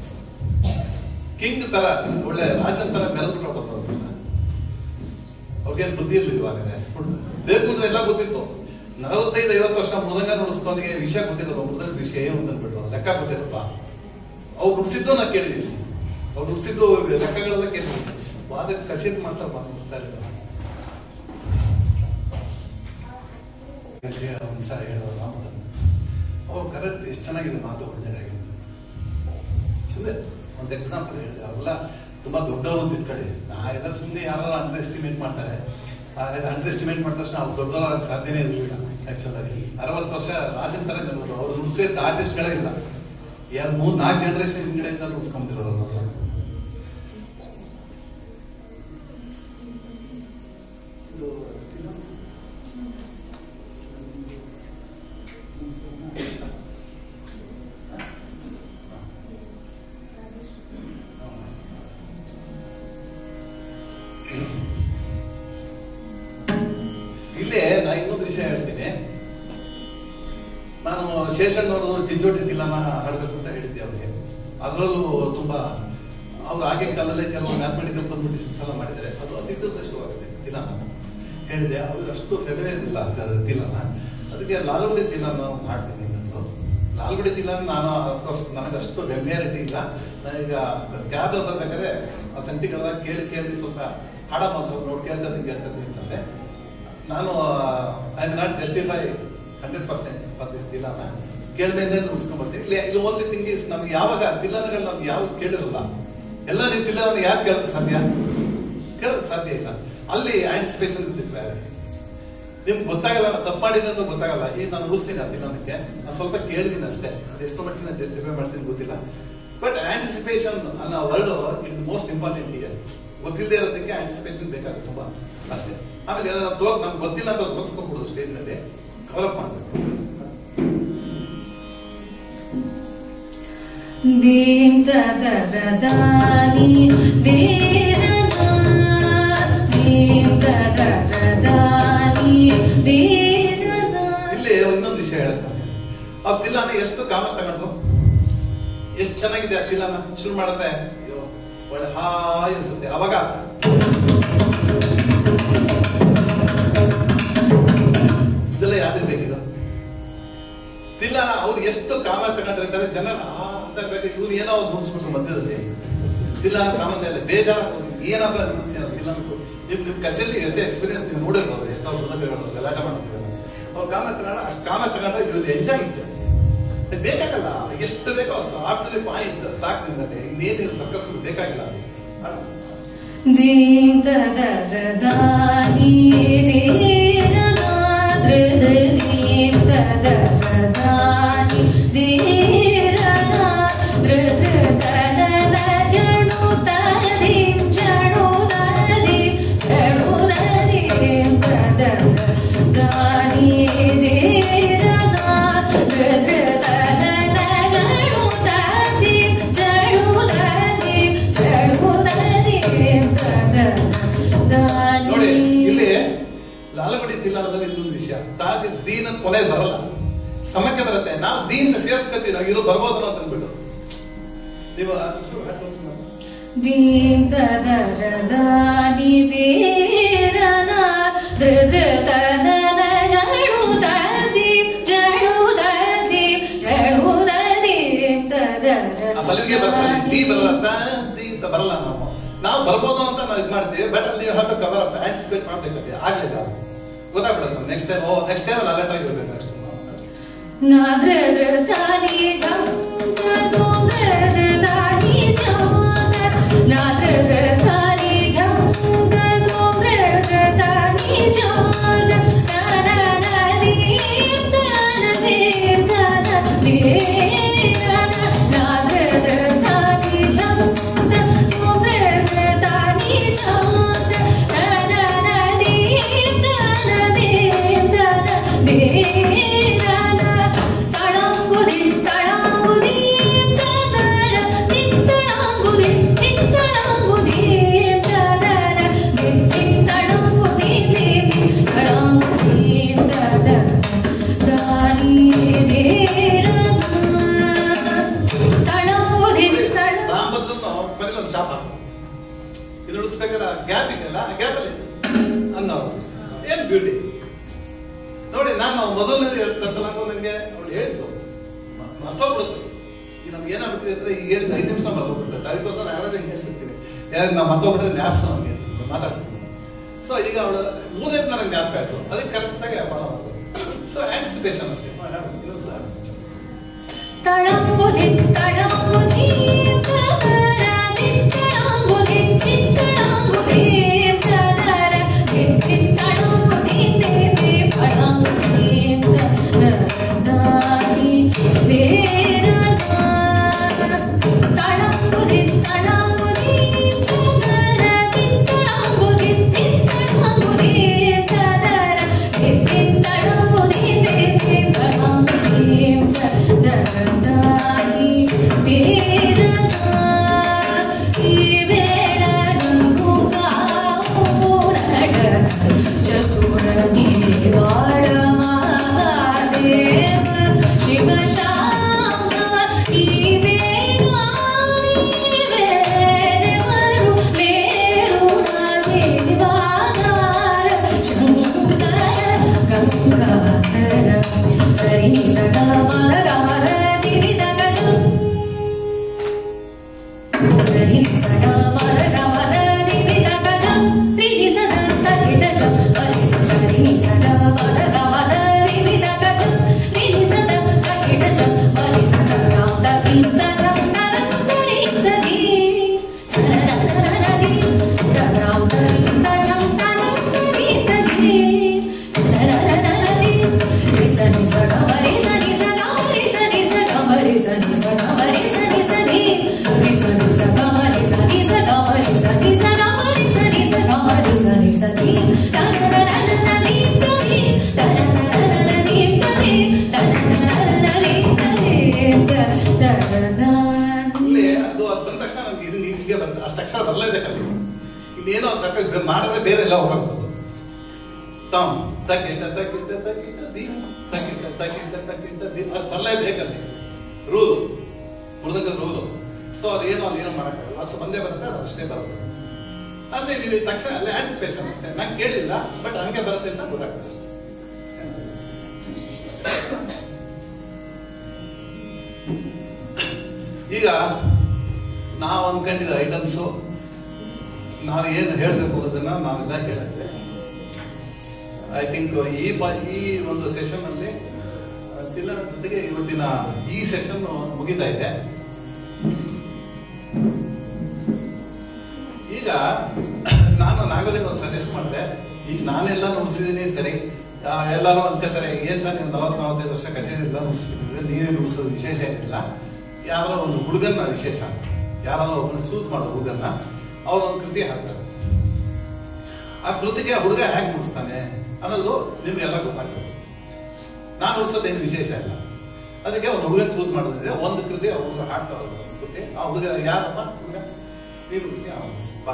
ಕಿಂಗ್ ತರ ಒಳ್ಳೆ ರಾಜನ್ ತರ ಮೆರೆದ್ಬಿಟ್ಟು ಹೋಗೋದು ಅವ್ರನ್ನ. ಅವ್ರಿಗೇನು ಬುದ್ಧಿ ಇರ್ಲಿಲ್ವಾ ಹಾಗಾದ್ರೆ ಬೇಕು ಅಂದ್ರೆ ಎಲ್ಲ ಗೊತ್ತಿತ್ತು ನಲವತ್ತೈದು ಐವತ್ತು ವರ್ಷ ಮೃದಂಗ ನುಡಿಸ್ತವನಿಗೆ ವಿಷಯ ಗೊತ್ತಿರಲ್ಲ ಮೃದಂಗ ವಿಷಯ ಏನು ಅಂತ ಅಂದ್ಬಿಟ್ಟು ಲೆಕ್ಕ ಗೊತ್ತಿರಪ್ಪ ಅವ್ರು ನುಡಿಸಿದ್ದು ನಾ ಕೇಳಿದ್ದೀನಿ ಅವ್ರು ನುಡಿಸಿದ್ದು ಲೆಕ್ಕಗಳೆಲ್ಲ ಕೇಳಿದ್ದೀನಿ ವಾದ ಕಚೇರಿ ಮಾಡ್ತಾರೆ ಮಾತು ನುಡಿಸ್ತಾ ಇರಲಿಲ್ಲ ಒಂದ್ಸಲ ಹೇಳೋದು ರಾಮದನ್ನ ಅವು ಕರೆಕ್ಟ್ ಎಷ್ಟು ಚೆನ್ನಾಗಿದೆ ಮಾತು ಒಳ್ಳೆಯದಾಗಿದೆ ಸುಮ್ಮನೆ ಒಂದು ಎಕ್ಸಾಂಪಲ್ ಹೇಳಿದೆ ಅವರೆಲ್ಲ ತುಂಬಾ ದೊಡ್ಡವರು ಅಂತ ಇಟ್ಕೊಳ್ಳಿ ನಾ ಎಲ್ಲ ಸುಮ್ಮನೆ ಯಾರು ಅಂಡರ್ ಎಸ್ಟಿಮೇಟ್ ಮಾಡ್ತಾರೆ ಅಂಡರ್ ಎಸ್ಟಿಮೇಟ್ ಮಾಡಿದ ತಕ್ಷಣ ಅವ್ರು ದೊಡ್ಡವರಾಗಕ್ಕೆ ಸಾಧ್ಯನೇ ಇರಲಿಲ್ಲ ಆಕ್ಚುಲ್ ಆಗಿ ಅರವತ್ತು ವರ್ಷ ರಾಜನ್ ತರ ಬಂದ್ರು ಅವ್ರು ನುಡಿಸಿದ ಆರ್ಟಿಸ್ಟ್ಗಳೇ ಇಲ್ಲ ಯಾರು ಮೂರ್ ನಾಲ್ಕು ಜನರೇಷನ್ ಹಿಂದ್ಗಡೆಯಿಂದ ನುಡ್ಸ್ಕೊಂತಿರೋರು ಅವ್ರನ್ನ. ಇಲ್ಲೇ ನಾ ಇನ್ನೊಂದು ವಿಷಯ ಹೇಳ್ತೀನಿ ನಾನು ಶೇಷಣ್ಣವರು ಚಿಂಚೋಟಿ ತಿಲ್ಲನ ಹಾಡಬೇಕು ಅಂತ ಹೇಳಿದ್ದೆ ಅವ್ರಿಗೆ ಅದರಲ್ಲೂ ತುಂಬಾ ಅವ್ರು ಹಾಗೆ ಕಾಲಲ್ಲೇ ಕೆಲವು ಮ್ಯಾಥಮೆಟಿಕಲ್ ಕಾಂಪಿಟೇಷನ್ಸ್ ಎಲ್ಲ ಮಾಡಿದ್ದಾರೆ ಅದು ಅತಿದೃಷ್ಟ ಶುರುವಾಗಿದೆ ತಿಲನ ಹೇಳಿದೆ ಅವ್ರಿಗೆ ಅಷ್ಟು ಫೆಮಿಲಿಯರ್ ಇಲ್ಲ ಅದು ತಿಲನ ಅದಕ್ಕೆ ಲಾಲ್ಗುಡಿ ತಿಲನ ಮಾಡ್ತೀನಿ ನಾನು ಲಾಲ್ಗುಡಿ ತಿಲನ ನಾನು ಅಫ್ಕೋರ್ಸ್ ನನಗೆ ಅಷ್ಟು ಫೆಮಿಲಿಯಾರಿಟಿ ಇಲ್ಲ ನಾನೀಗ ಕ್ಯಾಬ್ ಬರ್ಬೇಕಾದ್ರೆ ಆ ಸಂಟಿಗಳನ್ನ ಕೇಳಿ ಕೇಳಿ ಸ್ವಲ್ಪ ಹಾಡ ಸ್ವಲ್ಪ ನೋಡಿ ಕೇಳ್ತೀನಿ ಕೇಳ್ತೀನಿ ಅಂತಂದೆ ನಾನು I am not justify hundred percent for this ದಿಲಾನ ಕೇಳ್ಬೇಂದ್ರೆ ಉಳಿಸ್ಕೊಂಡ್ಬರ್ತೀನಿ ಇಲ್ಲ ಇಲ್ಲಿ ಓನ್ಲಿ ಥಿಂಗ್ ಇಸ್ ನಮ್ಗೆ ಯಾವಾಗ ದಿಲಾನಗಳು ನಮ್ಗೆ ಯಾವ ಕೇಳಿರಲ್ಲ ಎಲ್ಲ ನೀವು ಪಿಲ್ಲರ್ ಯಾರು ಕೇಳೋದು ಸಾಧ್ಯ ಕೇಳೋದು ಸಾಧ್ಯ ಇಲ್ಲ ಅಲ್ಲಿ ಆಂಟಿಸಿಪೇಷನ್ ಬೇರೆ ನಿಮ್ಗೆ ಗೊತ್ತಾಗಲ್ಲ ನಾನು ತಪ್ಪು ಮಾಡಿದ್ದೆ ಅಂತ ಗೊತ್ತಾಗಲ್ಲ ಈಗ ನಾನು ಉಳಿಸ್ತೀನಿ ಆ ದಿಲಾನಕ್ಕೆ ನಾನು ಸ್ವಲ್ಪ ಕೇಳಿದ್ದೀನಿ ಅಷ್ಟೇ ಅದು ಎಷ್ಟು ಮಟ್ಟಿಗೆ ನಾನು ಜಸ್ಟಿಫೈ ಮಾಡ್ತೀನಿ ಗೊತ್ತಿಲ್ಲ ಬಟ್ ಆಂಟಿಸಿಪೇಷನ್ ಅನ್ನೋ ವರ್ಡ್ ಇಟ್ ಮೋಸ್ಟ್ ಇಂಪಾರ್ಟೆಂಟ್ ಈಗ ಗೊತ್ತಿಲ್ಲದೆ ಇರೋದಕ್ಕೆ ಆಂಟಿಸಿಪೇಷನ್ ಬೇಕಾಗುತ್ತೆ ತುಂಬಾ ಅಷ್ಟೇ ಆಮೇಲೆ ಏನಾದ್ರು ತೋರ್ ನಮ್ಗೆ ಗೊತ್ತಿಲ್ಲ ಅಂತ ತೋರಿಸ್ಕೊಂಡ್ಬಿಡು ಸ್ಟೇಜ್ ನಲ್ಲಿ ಕವರಪ್ ಮಾಡ್ಬೇಕು ದೀಂ ತದರದಾನಿ ದೇರನ ದೀಂ ತದರದಾನಿ ಆ ತಿಲ್ಲಾನ ಎಷ್ಟು ಕಾಮ ತಗೊಂಡ್ರು ಎಷ್ಟು ಚೆನ್ನಾಗಿದೆ ಆ ತಿಲ್ಲಾನ ಶುರು ಮಾಡಿದ್ರೆ ಅಯ್ಯೋ ಒಳ್ಳೆ ಹಾಯ್ ಅನ್ಸುತ್ತೆ ಅವಾಗ ಇದೆಲ್ಲ ಯಾವ್ದು ಬೇಕಿದು ತಿಲ್ಲಾನ ಅವ್ರು ಎಷ್ಟು ಕಾಮ ತಗೊಂಡಿರ್ತಾರೆ ಜನ ಆ ಅಂತ ಬೇಕು ಇವ್ರು ಏನೋ ಅವ್ರು ಮುಗಿಸ್ಬಿಟ್ರು ಮಧ್ಯದಲ್ಲಿ ತಿಲ್ಲಾನ ಸಾಮಾನ್ಯ ಇಲ್ಲ ಬೇಜಾರ ಏನಪ್ಪ ಇಲ್ಲ ನಿಮ್ ನಿಮ್ ಕಸೆಯಲ್ಲಿ ಎಷ್ಟೇ ಎಕ್ಸ್ಪೀರಿಯನ್ಸ್ ನೀವು ನೋಡಿರ್ಬೋದು ಎಷ್ಟೋ ಸಂದರ್ಭಗಳು ಗಲಾಟ ಮಾಡ್ತೀವಿ ಅವ್ರು ಕಾಮ ತಗೊಂಡ ಅಷ್ಟು ಕಾಮ ತಗೊಂಡ್ರೆ ಇವ್ರು ಎಂಜಾಯ್ ಇತ್ತು ಅದು ಬೇಕಾಗಲ್ಲ ಎಷ್ಟು ಬೇಕೋ ಅಷ್ಟು ಆಫ್ಟರ್ ಪಾಯಿಂಟ್ ಸಾಕು ನಿಮಗೆ ಇನ್ನೇನಿಲ್ಲ ಸರ್ಕಸ್ ಬೇಕಾಗಿಲ್ಲ ಅಲ್ಲ? ದೀಂ ತದರದಾನಿ ದೇರನಾದೃ ದೀಂ ತದರದಾನಿ ದೇರನಾದೃ ತನನ ಜಣು ತದೀಂ ಜಣು ತದೀಂ ಜಣು ತದೀಂ ತದರದಾನಿ ದೇರನಾದೃ ತನನ ಜಣು ತದೀಂ ಜಣು ತದೀಂ ಜಣು ತದೀಂ ತದರದಾನಿ ನೋಡಿ ಇಲ್ಲಿ ಲಾಲಗುಡಿ ತಿಲ್ಲಾಳದಲ್ಲಿ ಇದೊಂದು ವಿಷಯ ತಾಜ್ ದೀನ್ ಅಂತ ಕೊನೆ ಬರಲ್ಲ ಸಮಕ್ಕೆ ಬರುತ್ತೆ ನಾವು ದೀನ್ ಸೇರಿಸ್ಕೊತೀವಿ ನಾವು ಇರೋ ಬರ್ಬೋದು ಅಂತ ಅಂದ್ಬಿಟ್ಟು ನೀವು ದೀಂ ತದರದಾನಿ ದೇರನ ಧೃತನನ ಜಣು ತದೀಂ ಜಣು ತದೀಂ ಜಣು ತದೀಂ ಆ ಪಲ್ಲವಿಗೆ ಬರ್ತದೆ ದೀ ಬರಲ್ಲ ತದರದಾನಿ ತಾ, ದೀ ಅಂತ ಬರಲ್ಲ ನಾವು ನಾವು ಬರ್ಬೋದು ಅಂತ ನಾವು ಇದು ಮಾಡ್ತೀವಿ ಬಟ್ ಅಲ್ಲಿ ಹಾಕೋ ಕವರ್ ಅಪ್ ಆಂಟಿಸಿಪೇಟ್ ಮಾಡ್ಬೇಕಾದ್ರೆ ಆಗ್ಲಿಲ್ಲ ಗೊತ್ತಾಗ್ಬಿಡುತ್ತೆ next time oh next time alert ಆಗಿರ್ಬೇಕು ಅಷ್ಟೇ ನಾದ್ರದ್ರತಾನಿ ಝಂಕ ದೋಂದ್ರದ್ರತಾನಿ ಝಂಕ ನಾದ್ರದ್ರತಾನಿ ಝಂಕ ದೋಂದ್ರದ್ರತಾನಿ ಝಂಕ ನನನದೀಂ ತನದೀಂ ತನದೀರನ ನಾದ್ರದ್ರತಾನಿ ಝಂಕ ದೋಂದ್ರದ್ರತಾನಿ ಝಂಕ ನನನದೀಂ ತನದೀಂ ತನದೀರನ ತಳಂಗುದಿ ತಳಂಗುದಿ ತದರ ನಿತ್ತಳಂಗುದಿ ನಿತ್ತಳಂಗುದಿ ತದರ ನಿತ್ತಳಂಗುದಿ ತಳಂಗುದಿ ತದರ ದಾನಿ ದೇರನ ತಳಂಗುದಿ ತಳ ರಾಮ್ ಬದ್ಲು ಮನೇಲಿ ಒಂದು ಶಾಪ ಇದು ಉಳಿಸ್ಬೇಕಾದ್ರೆ ಗ್ಯಾಪ್ ಇದೆಯಲ್ಲ ಆ ಗ್ಯಾಪ್ ಅಲ್ಲಿ ಅನ್ನೋರು ಏನ್ ಬ್ಯೂಟಿ ನೋಡಿ ನಾನು ಮೊದಲನೇ ಹೇಳ್ತಲ್ಲ ನನಗೆ ಅವಳು ಹೇಳಿದ್ದು ಮ- ಮರ್ತೋಗ್ಬಿಡುತ್ತೆ ಈಗ ನಮ್ಗೆ ಏನಾಗ್ಬಿಟ್ಟಿದೆ ಅಂದ್ರೆ ಈಗ ಹೇಳಿದ ಐದು ನಿಮಿಷ ಮರ್ತೋಗ್ಬಿಟ್ಟೆ ಅದಕ್ಕೋಸ್ಕರ ನಾನು ಯಾರಾದ್ರೂ ಹಿಂಗೆ ಹೇಳ್ತಿರ್ತೀನಿ ಯಾರು ನಾವು ಮರ್ತೋಗ್ಬಿಟ್ರೆ ಜ್ಞಾಪಿಸ ನಮಗೆ ಮಾತಾಡ್ತೀನಿ ಸೊ ಈಗ ಅವಳು ಮೂರನೇದು ನನಗೆ ಜ್ಞಾಪಕ ಆಯ್ತು ಅದಕ್ಕೆ ಕರೆಕ್ಟಾಗಿ ಫಾಲೋ ಮಾಡೋದು ಸೊ ಆಂಟಿಸಿಪೇಷನ್ ಅಷ್ಟೇ ತಳಂಬುದಿ ತಳಂಬುದಿ ತದರ ನಿತ್ತಳಂಬುದಿ ಚಿತ್ತಳಂಬುದಿ ತದರ ನಿತ್ತಿ ತಳಂಬುದಿ ದೇವಿ ಫಳಂಬುದಿ ತದಾನಿ ದೇರನ ತಳಂಬುದಿ ತಳಂಬುದಿ ತದರ ನಿತ್ತಳಂಬುದಿ ಚಿತ್ತಳಂಬುದಿ ತದರ ನಿತ್ತಿ ತಳಂಬುದಿ ದೇವಿ ಫಳಂಬುದಿ ತದಾನಿ ದೇರನ ಈ ವೇಳ ನಂಗುಗ ಪೂರಣ ಚತುರ ದೇವಾಡ ಮಹಾದೇವ ಶಿವ ಶಾಂಭವ ಈ ವೇಗ ನೀವೇರೆವರು ಲೇರುಣ ದೇವಾಧಾರ ಶಂಕರ ಗಂಗಾಧರ ಸರಿ ಸದ ಮರ ಗಮರ ದಿವಿದ ಗಜಂ ಸರಿ ಸದ ಮರ ಗಮನ ದಿವಿದ ಗಜಂ ರಿಣಿ ಸದ ತಟಿಟ ಜಂ ಮರಿ ಸ ಸರಿ ಸದ ಮರ ಗಮನ ದಿವಿದ ಗಜಂ ರಿಣಿ ಸದ ತಟಿಟ ಜಂ ಮರಿ ಸದ ರಾಮ ತಟಿಟ ಜಂ ನರಂ ತರಿತ ದಿ ಚಲನನನದಿ ರಾಮ ತರಿತ ಜಂ ನರಂ ತರಿತ ದಿ ಚಲನನನದಿ ರಿ ಸ ನಿ ಸ ಗ ಮರಿ ಸ ನಿ ಸ ಗ ಮರಿ ಸ ನಿ ಸ ಗ ಮರಿ ಸ ನಿ ಸ ಗ ಮರಿ ಸ ನಿ ಸ ದಿ ರಿ ಸ ನಿ ಸ ಗ ಮರಿ ಸ ನಿ ಸ ಗ ಮರಿ ಸ ನಿ ಸ ಗ ಮರಿ ಸ ನಿ ಸ ಗ ಮರಿ ಸ ನಿ ಸ ದಿ ತನನನನದಿ ತದಿ ತನನನನದಿ ತದಿ ತನನನನದಿ ತದಿ ತದದಾನಿ ಇಲ್ಲಿ ಅದು ಅದು ಬಂದ ತಕ್ಷಣ ನಮ್ಗೆ ಇದು ಹೀಗೆ ಬರ್ತದೆ ಅಷ್ಟು ಅಕ್ಷರ ಬರಲೇಬೇಕಲ್ಲ ಇನ್ನೇನೋ ಒಂದು ಸರ್ಕಸ್ ಮಾಡಿದ್ರೆ ಬೇರೆ ಎಲ್ಲ ಹೋಗ್ಬೋದು ತಾಮ್ ತಕ್ಕಿಟ್ಟ ತಕ್ಕಿಟ್ಟ ತಕ್ಕಿಟ್ಟ ದೀ ತಕ್ಕಿಟ್ಟ ತಕ್ಕಿಂತ ತಕ್ಕಿಂತ ಅಷ್ಟು ಬರಲೇಬೇಕಲ್ಲಿ ರೂಲು ಮೃದಂಗದ ರೂಲು ಸೊ ಅದು ಏನು ಅಲ್ಲಿ ಏನೋ ಮಾಡೋಕ್ಕಾಗಲ್ಲ ಅಷ್ಟು ಬಂದೇ ಬರುತ್ತೆ ಅದು ಅಷ್ಟೇ ಬರುತ್ತೆ ಅದೇ ನೀವು ತಕ್ಷಣ ಅಲ್ಲಿ ಆಂಟಿಸಿಪೇಷನ್ ಅಷ್ಟೇ ನಂಗೆ ಕೇಳಿಲ್ಲ ಬಟ್ ಹಂಗೆ ಬರುತ್ತೆ ಅಂತ ಗೊತ್ತಾಗ್ತದೆ ಅಷ್ಟೇ ಈಗ ನಾವು ಅನ್ಕೊಂಡಿದ್ದ ಐಟಮ್ಸು ನಾವು ಏನು ಹೇಳಬೇಕು ಅನ್ನೋದನ್ನ ನಾವೆಲ್ಲ ಹೇಳಿದ್ವಿ ಐ ಥಿಂಕ್ ಈ ಬ ಈ ಒಂದು ಸೆಷನ್ ಅಲ್ಲಿ ದಿನ ಜೊತೆಗೆ ಇವತ್ತಿನ ಈ ಸೆಷನ್ ಮುಗಿತಾ ಇದೆ ಈಗ ನಾನು ನಾಗರಿಗೆ ಒಂದು ಸಜೆಸ್ಟ್ ಮಾಡಿದೆ ಈಗ ನಾನೆಲ್ಲ ನುಡಿಸಿದ್ದೀನಿ ಸರಿ ಆ, ಎಲ್ಲರೂ ಅನ್ಕೋತಾರೆ ಏನ್ ಸರ್ ನೀವು ನಲವತ್ತು ನಲವತ್ತೈದು ವರ್ಷ ಕಚೇರಿಲ್ಲ ನುಡಿಸ್ಬಿಟ್ಟಿದ್ರೆ ನೀವೇ ನುಡಿಸೋದು ವಿಶೇಷ ಏನಿಲ್ಲ ಯಾರೋ ಒಂದು ಹುಡುಗನ್ನ ವಿಶೇಷ ಯಾರೋ ಒಬ್ಬರು ಚೂಸ್ ಮಾಡೋ ಹುಡುಗನ್ನ ಅವ್ರು ಒಂದು ಕೃತಿ ಹಾಕ್ತಾರೆ ಆ ಕೃತಿಗೆ ಆ ಹುಡುಗ ಹೇಗೆ ನುಡಿಸ್ತಾನೆ ಅನ್ನೋದು ನಿಮ್ಗೆಲ್ಲ ಗೊತ್ತಾಗ್ತದೆ ನಾನು ನುಡಿಸೋದೇನು ವಿಶೇಷ ಇಲ್ಲ ಅದಕ್ಕೆ ಒಂದು ಹುಡುಗನ ಚೂಸ್ ಮಾಡೋದಿದೆ ಒಂದು ಕೃತಿ ಆ ಹುಡುಗ ಹಾಕ್ತಾರೆ ಒಂದು ಕೃತಿ ಆ ಹುಡುಗ ಯಾರಪ್ಪ ಹುಡುಗ ನೀನು ನುಡಿಸ್ತೀಯ ಅವ್ನು ನುಡಿಸು. ಬಾ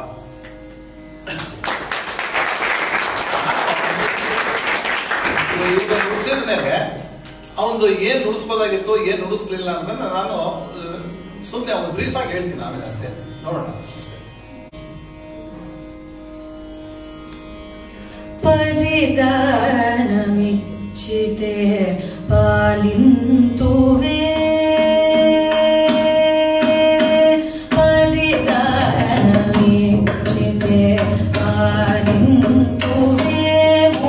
ಈಗ ನುಡಿಸಿದ ಮೇಲೆ ಅವನು ಏನ್ ನುಡಿಸ್ಬೋದಾಗಿತ್ತು ಏನ್ ನುಡಿಸ್ಲಿಲ್ಲ ಅಂತ ನಾನು ಸುಮ್ಮನೆ ಅವ್ನು ಬ್ರೀಫ್ ಆಗಿ ಹೇಳ್ತೀನಿ ಆಮೇಲೆ ಅಷ್ಟೇ ನೋಡೋಣ ಅಷ್ಟೇ ಪರಿದಾನಮಿಚ್ಛಿತೆ ಪಾಲಿಂತುವೆ ಪರಿದಾನಮಿಚ್ಛಿತೆ ಪಾಲಿಂತುವೆ ಮೋ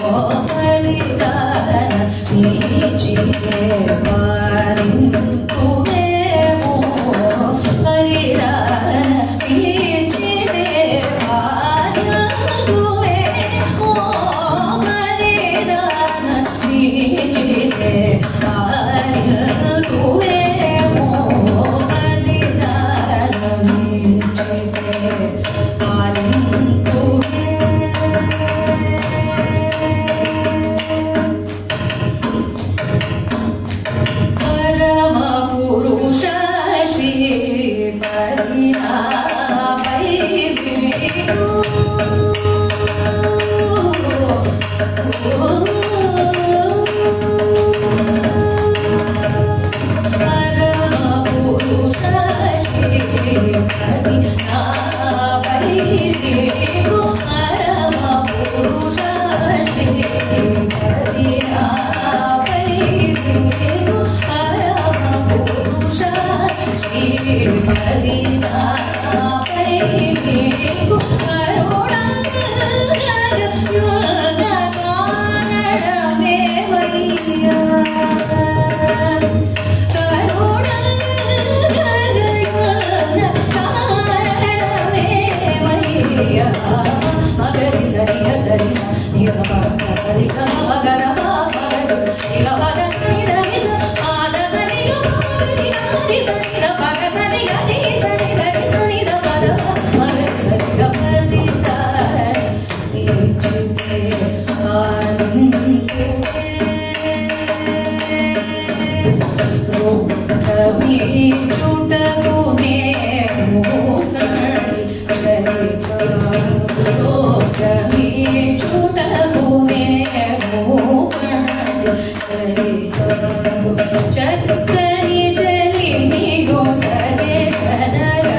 ಪರಿದಾನಮಿಚ್ಛಿತೆ ಪಾಲಿಂತುವೆ ಮೋ ಪರಿದಾನಮಿಚ್ಛಿತೆ ಪಾಲಿಂತುವೆ ಮೋ ಪರಿದಾನಮಿಚ್ಛಿತೆ ಪಾಲಿಂತುವೆ ಮೋ ಪರಿದಾನಮಿಚ್ಛಿತೆ ಪಾಲಿಂತುವೆ ಪರಮ ಪುರುಷ ಶ್ರೀ ಪರಿಣಾಮೈರು ಪರಮ ಪುರುಷ ಶ್ರೀ ಪರಿಣಾಮೈರು ಪರಮ ಪುರುಷ ಶ್ರೀ ಪರಿಣಾಮೈರು ಪರಮ ಪುರುಷ ಶ್ರೀ ಪರಿಣಾಮೈರು ಕರುಣಾಕರ ಯೋಗ ಕಾರಣಮೇ ವೈಯ ಮಗರಿ ಸರಿಗ ಸರಿ ನಿಗ ಪಗ ಸರಿ ಗ ಮಗರ ಮಗರಿ ನಿಗ ಪಗ ಸರಿ ಧರಿ ಸ ಆದ ಸರಿ ಗ ಮಗರಿ ಧರಿ ಸರಿ ದ ಪಗ ಸರಿ ಗ ರಿ ಸರಿ ಧರಿ ಸರಿ ದ ಪದ ಮಗರಿ ಸರಿ ಗ ಪರಿ ದ ಚಿತೆ ರೋಗಮಿ ಚುಟಗುಣೆ ಮೋಕಣಿ ರೋಗಮಿ ಚುಟಗುಣೆ ಮೋಕಣಿ ಚಕ್ಕರಿ ಜಲಿ ನಿಗೋ ಸರೆ ಜನರ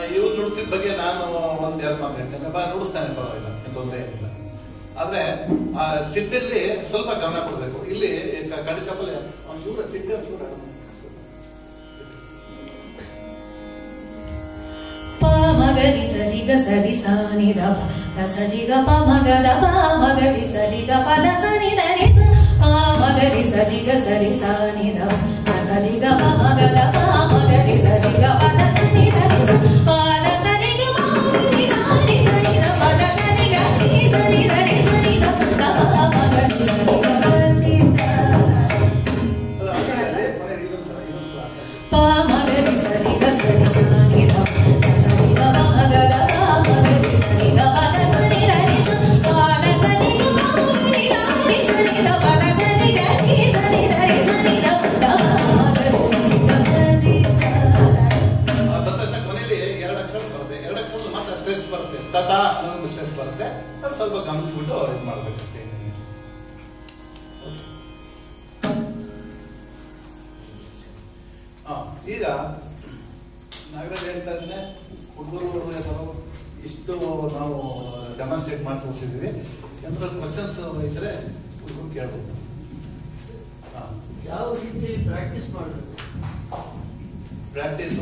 ಇವ್ರು ನುಡಿಸಿದ ಬಗ್ಗೆ ನಾನು ಒಂದ್ ಎರಡು ಮಾತು ಹೇಳ್ತೇನೆ ಬಾ ನುಡಿಸ್ತಾನೆ ಪರವಾಗಿಲ್ಲ ಏನ್ ತೊಂದರೆ ಏನಿಲ್ಲ ಆದ್ರೆ ಆ ಚಿಟ್ಟೆಲ್ಲಿ ಸ್ವಲ್ಪ ಗಮನ ಕೊಡ್ಬೇಕು ಇಲ್ಲಿ ಕ- ಕಡಿಚಾಪಲ್ಲಿ ಒಂಚೂರು ಚಿಟ್ಟೆ ಒಂಚೂರು ಪ ಮಗರಿ ಸರಿ ಗ ಸರಿ ಸಾನಿ ದ ಪ ಸರಿ ಗ ಪ ಮಗ ದ ಪ ಮಗರಿ ಸರಿ ಗ ಪ ದ ಸರಿ ದ ರಿ ಸ ಪ ಮಗರಿ ಸರಿ ಗ ಸರಿ ಸಾನಿ ದ ಪ ಸರಿ ಗ ಪ ಮಗ ದ ಪ ಮಗರಿ ಸರಿ ಗ ಪ ದ ಸರಿ ದ ರಿ ಸ ಪ ದ ಸರಿ ಗ ಪ ಮಗರಿ ದ ರಿ ಸರಿ ದ ಪ ದ ಸರಿ ಗ ರಿ ಸರಿ ದ ರಿ ಸರಿ ದ ದ ಪ ಮಗರಿ ಸರಿ ಗ ಪ ರಿ ದ ಅದು ಆಮೇಲೆ ಕೊನೆಗೆ ಇನ್ನೊಂದ್ಸಲ ಇನ್ನೊಂದ್ಸಲ ಆಸೆ. ಪ ಮಗರಿ ಸರಿ ಗ ಸರಿ ಸಾನಿ ದ ಪ ಸರಿ ಗ ಪ ಮಗ ದ ಪ ಮಗರಿ ಸರಿ ಗ ಪ ದ ಸರಿ ದ ರಿ ಸ ಪ ದ ಸರಿ ಗ ಪ ಮಗರಿ ದ ರಿ ಸರಿ ದ ಪ ದ ಸರಿ ಗ ರಿ ಸರಿ ದ ರಿ ಸರಿ ದ ದ ಪ ಮಗರಿ ಸರಿ ಗ ಸರಿ ದ ಆ ಬಂದ ತಕ್ಷಣ ಕೊನೆಯಲ್ಲಿ ಎರಡು ಅಕ್ಷರ ಬರುತ್ತೆ ಎರಡು ಅಕ್ಷರ ಮಾತ್ರ ಸ್ಟ್ರೆಸ್ ಬರುತ್ತೆ ತತ ಅನ್ನೋ ಸ್ಟ್ರೆಸ್ ಬರುತ್ತೆ ಅದು ಸ್ವಲ್ಪ ಗಮನಿಸ್ಬಿಟ್ಟು ಇದು ಮಾಡ್ಬೇಕು ಅಷ್ಟೇ ಆ, ಈಗ ನಾಗರಾಜ್ ಹೇಳ್ತಾ ಇದ್ದೇನೆ ಹುಡುಗರು ಎಲ್ಲರೂ ಇಷ್ಟು ನಾವು ಡೆಮಾನ್ಸ್ಟ್ರೇಟ್ ಮಾಡಿ ತೋರಿಸಿದ್ದೀವಿ ಏನಾದ್ರು ಕ್ವಶನ್ಸ್ ಇದ್ರೆ ಹುಡುಗರು ಕೇಳ್ಬೋದು ಹಾ ಯಾವ ರೀತಿಯಲ್ಲಿ ಪ್ರಾಕ್ಟೀಸ್ ಮಾಡಬೇಕು ಪ್ರಾಕ್ಟೀಸು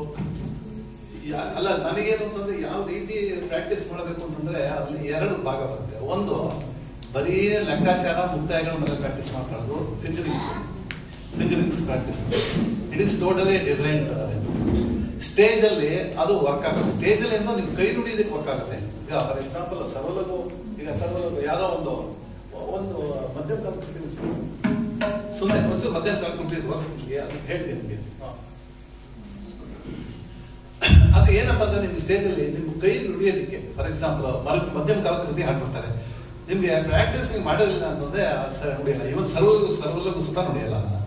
ಅಲ್ಲ ನನಗೇನು ಅಂತಂದ್ರೆ ಯಾವ ರೀತಿ ಪ್ರಾಕ್ಟೀಸ್ ಮಾಡಬೇಕು ಅಂತಂದ್ರೆ ಅಲ್ಲಿ ಎರಡು ಭಾಗ ಬರುತ್ತೆ ಒಂದು ಬರೀ ಲೆಕ್ಕಾಚಾರ ಮುಕ್ತಾಯಗಳ ಮೇಲೆ ಪ್ರಾಕ್ಟೀಸ್ ಮಾಡ್ಕೊಳ್ಳೋದು fingerings fingerings practice it is totally different stage ಅಲ್ಲಿ ಅದು ವರ್ಕ್ ಆಗುತ್ತೆ ಸ್ಟೇಜ್ ಅಲ್ಲಿ ಏನೋ ನಿಮ್ ಕೈ ನುಡಿಯೋದಕ್ಕೆ ವರ್ಕ್ ಆಗುತ್ತೆ ಈಗ ಫಾರ್ ಎಕ್ಸಾಂಪಲ್ ಸರ್ವಲಗು ಈಗ ಸರ್ವಲಗು ಯಾವ್ದೋ ಒಂದು ಒಂದು ಮಧ್ಯಮ ಕಾಲ ಸುಮ್ಮನೆ ಒಂದು ಮಧ್ಯಮ ಕಾಲ ಕುಂತಿದ್ದು ಅದು ಹೇಳ್ತೀನಿ ನಿಮ್ಗೆ ಹಾ. ಅದು ಏನಪ್ಪ ಅಂದ್ರೆ ನಿಮ್ಗೆ ಸ್ಟೇಜ್ ಅಲ್ಲಿ ನಿಮ್ ಕೈ ನುಡಿಯೋದಕ್ಕೆ ಫಾರ್ ಎಕ್ಸಾಂಪಲ್ ಮರ ಮಧ್ಯಮ ಕಾಲ ಕೃತಿ ಹಾಡ್ಬಿಡ್ತಾರೆ ನಿಮ್ಗೆ ಪ್ರಾಕ್ಟೀಸ್ ನೀವು ಮಾಡಿರಲಿಲ್ಲ ಅಂತಂದ್ರೆ ಅದು ಸ- ನುಡಿಯಲ್ಲ ಇವನ್ ಸರ್ವ ಸರ್ವಲ್ಲೂ ಸುತ್ತ ನುಡಿಯಲ್ಲ ಅದನ್ನ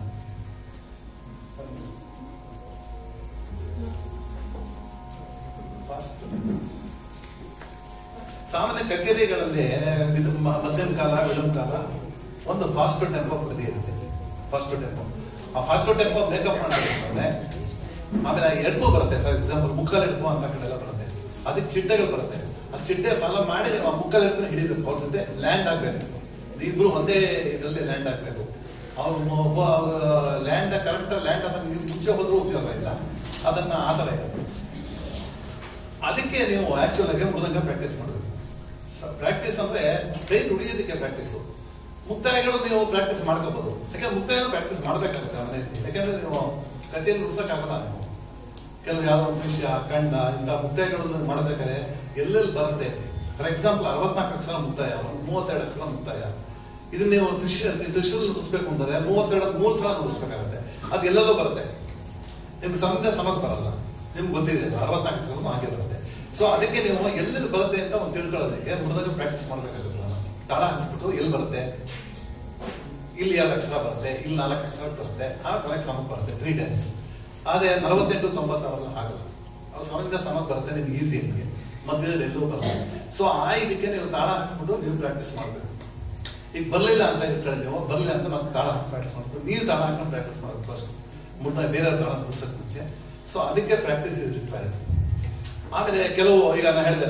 ಸಾಮಾನ್ಯ ಕಚೇರಿಗಳಲ್ಲಿ ಇದು ಮ- ಮಧ್ಯಮ ಕಾಲ ವಿಳಂಬ ಕಾಲ ಒಂದು ಫಾಸ್ಟ್ ಟೆಂಪೋ ಕೃತಿ ಇರುತ್ತೆ ಫಾಸ್ಟ್ ಟೆಂಪೋ ಆ ಫಾಸ್ಟ್ ಟೆಂಪೋ ಮೇಕಪ್ ಮಾಡೋದಂದ್ರೆ ಆಮೇಲೆ ಎಡ್ಪು ಬರುತ್ತೆ ಫಾರ್ ಎಕ್ಸಾಂಪಲ್ ಮುಕ್ಕಲ್ ಎಡ್ಪು ಅಂತ ಕಡೆ ಎಲ್ಲ ಬರುತ್ತೆ ಅದಕ್ಕೆ ಚಿಟ್ಟೆಗಳು ಬರುತ್ತೆ ಆ ಚಿಟ್ಟೆ ಫಾಲೋ ಮಾಡಿ ನೀವು ಆ ಮುಕ್ಕಲ್ ಎಡ್ಪು ಹಿಡಿಬೇಕು ಅವ್ರ ಜೊತೆ ಲ್ಯಾಂಡ್ ಆಗ್ಬೇಕು ಇಬ್ರು ಒಂದೇ ಇದರಲ್ಲಿ ಲ್ಯಾಂಡ್ ಆಗ್ಬೇಕು ಅವ್ರು ಒಬ್ಬ ಅವ್ರ ಲ್ಯಾಂಡ್ ಕರೆಕ್ಟ್ ಲ್ಯಾಂಡ್ ಆದಾಗ ನೀವು ಮುಂಚೆ ಹೋದ್ರೂ ಉಪಯೋಗ ಇಲ್ಲ ಅದನ್ನ ಆ ಥರ ಇರುತ್ತೆ ಅದಕ್ಕೆ ನೀವು ಆಕ್ಚುಲ್ ಆಗಿ ಮೃದಂಗ ಪ್ರಾಕ್ಟೀಸ್ ಮಾಡಬೇಕು ಪ್ರಾಕ್ಟೀಸ್ ಅಂದ್ರೆ ಕೈ ನುಡಿಯೋದಕ್ಕೆ ಪ್ರಾಕ್ಟೀಸು ಮುಕ್ತಾಯಗಳು ನೀವು ಪ್ರಾಕ್ಟೀಸ್ ಮಾಡ್ಕೋಬಹುದು ಯಾಕಂದ್ರೆ ಮುಕ್ತಾಯ ಪ್ರಾಕ್ಟೀಸ್ ಮಾಡ್ಬೇಕಾಗುತ್ತೆ ಮನೆಯಲ್ಲಿ ಯಾಕಂದ್ರೆ ನೀವು ಕಚೇರಿ ನುಡ್ಸಕ್ಕಾಗಲ್ಲ ನೀವು ಕೆಲವು ಯಾವ್ದೋ ಒಂದು ವಿಷಯ ಕಂಡ ಇಂಥ ಮುಕ್ತಾಯಗಳನ್ನು ಮಾಡಬೇಕಾದ್ರೆ ಎಲ್ಲೆಲ್ಲಿ ಬರುತ್ತೆ ಫಾರ್ ಎಕ್ಸಾಂಪಲ್ ಅರವತ್ನಾಲ್ಕು ಅಕ್ಷರ ಮುಕ್ತಾಯ ಒಂದು ಮೂವತ್ತೆರಡು ಅಕ್ಷರ ಮುಕ್ತಾಯ ಇದನ್ನ ನೀವು ದೃಶ್ಯ ದೃಶ್ಯದಲ್ಲಿ ನುಡಿಸ್ಬೇಕು ಅಂದ್ರೆ ಮೂವತ್ತೆರಡು ಮೂರು ಸಲ ನುಡಿಸ್ಬೇಕಾಗುತ್ತೆ ಅದು ಎಲ್ಲೆಲ್ಲೋ ಬರುತ್ತೆ ನಿಮ್ಗೆ ಸಮಯ ಸಮಕ್ಕೆ ಬರಲ್ಲ ನಿಮ್ಗೆ ಗೊತ್ತಿದೆ ಅರವತ್ನಾಲ್ಕು ಅಕ್ಷರ ಹಾಗೆ ಬರುತ್ತೆ ಸೊ ಅದಕ್ಕೆ ನೀವು ಎಲ್ಲೆಲ್ಲಿ ಬರುತ್ತೆ ಅಂತ ಒಂದು ತಿಳ್ಕೊಳ್ಳೋದಕ್ಕೆ ಮೃದಂಗ ಪ್ರಾಕ್ಟೀಸ್ ಮಾಡ್ಬೇಕಾಗುತ್ತೆ ತಾಳ ಹಾಕ್ಸ್ಬಿಟ್ಟು ಎಲ್ಲಿ ಬರುತ್ತೆ ಇಲ್ಲಿ ಎರಡು ಅಕ್ಷರ ಬರುತ್ತೆ ಇಲ್ಲಿ ನಾಲ್ಕು ಅಕ್ಷರ ಬರುತ್ತೆ ಆ ಕಲೆಕ್ಟ್ ಸಮಕ್ಕೆ ಬರುತ್ತೆ ತ್ರೀ ಟೈಮ್ಸ್ ಅದೇ ನಲವತ್ತೆಂಟು ತೊಂಬತ್ತಾವಲ್ಲ ಆಗಲ್ಲ ಅವು ಸಮದಿಂದ ಸಮಕ್ಕೆ ಬರುತ್ತೆ ನಿಮ್ಗೆ ಈಸಿ ನಿಮಗೆ ಮಧ್ಯದಲ್ಲಿ ಎಲ್ಲೂ ಬರುತ್ತೆ ಸೊ ಆ ಇದಕ್ಕೆ ನೀವು ತಾಳ ಹಾಕ್ಸ್ಬಿಟ್ಟು ನೀವು ಪ್ರಾಕ್ಟೀಸ್ ಮಾಡಬೇಕು ಈಗ ಬರಲಿಲ್ಲ ಅಂತ ಇಟ್ಕೊಳ್ಳಿ ನೀವು ಬರಲಿಲ್ಲ ಅಂತ ಮತ್ತೆ ತಾಳ ಹಾಕಿ ಪ್ರಾಕ್ಟೀಸ್ ಮಾಡ್ಬೇಕು ನೀವು ತಾಳ ಹಾಕೊಂಡು ಪ್ರಾಕ್ಟೀಸ್ ಮಾಡೋದು ಫಸ್ಟ್ ಮುಟ್ಟ ಬೇರೆ ತಾಳ ಮುಗಿಸೋಕೆ ಮುಂಚೆ ಸೊ ಅದಕ್ಕೆ ಪ್ರಾಕ್ಟೀಸ್ ಇಸ್ ರಿಕ್ವೈರ್ಡ್ ಆಮೇಲೆ ಕೆಲವು ಈಗ ನಾನು ಹೇಳಿದೆ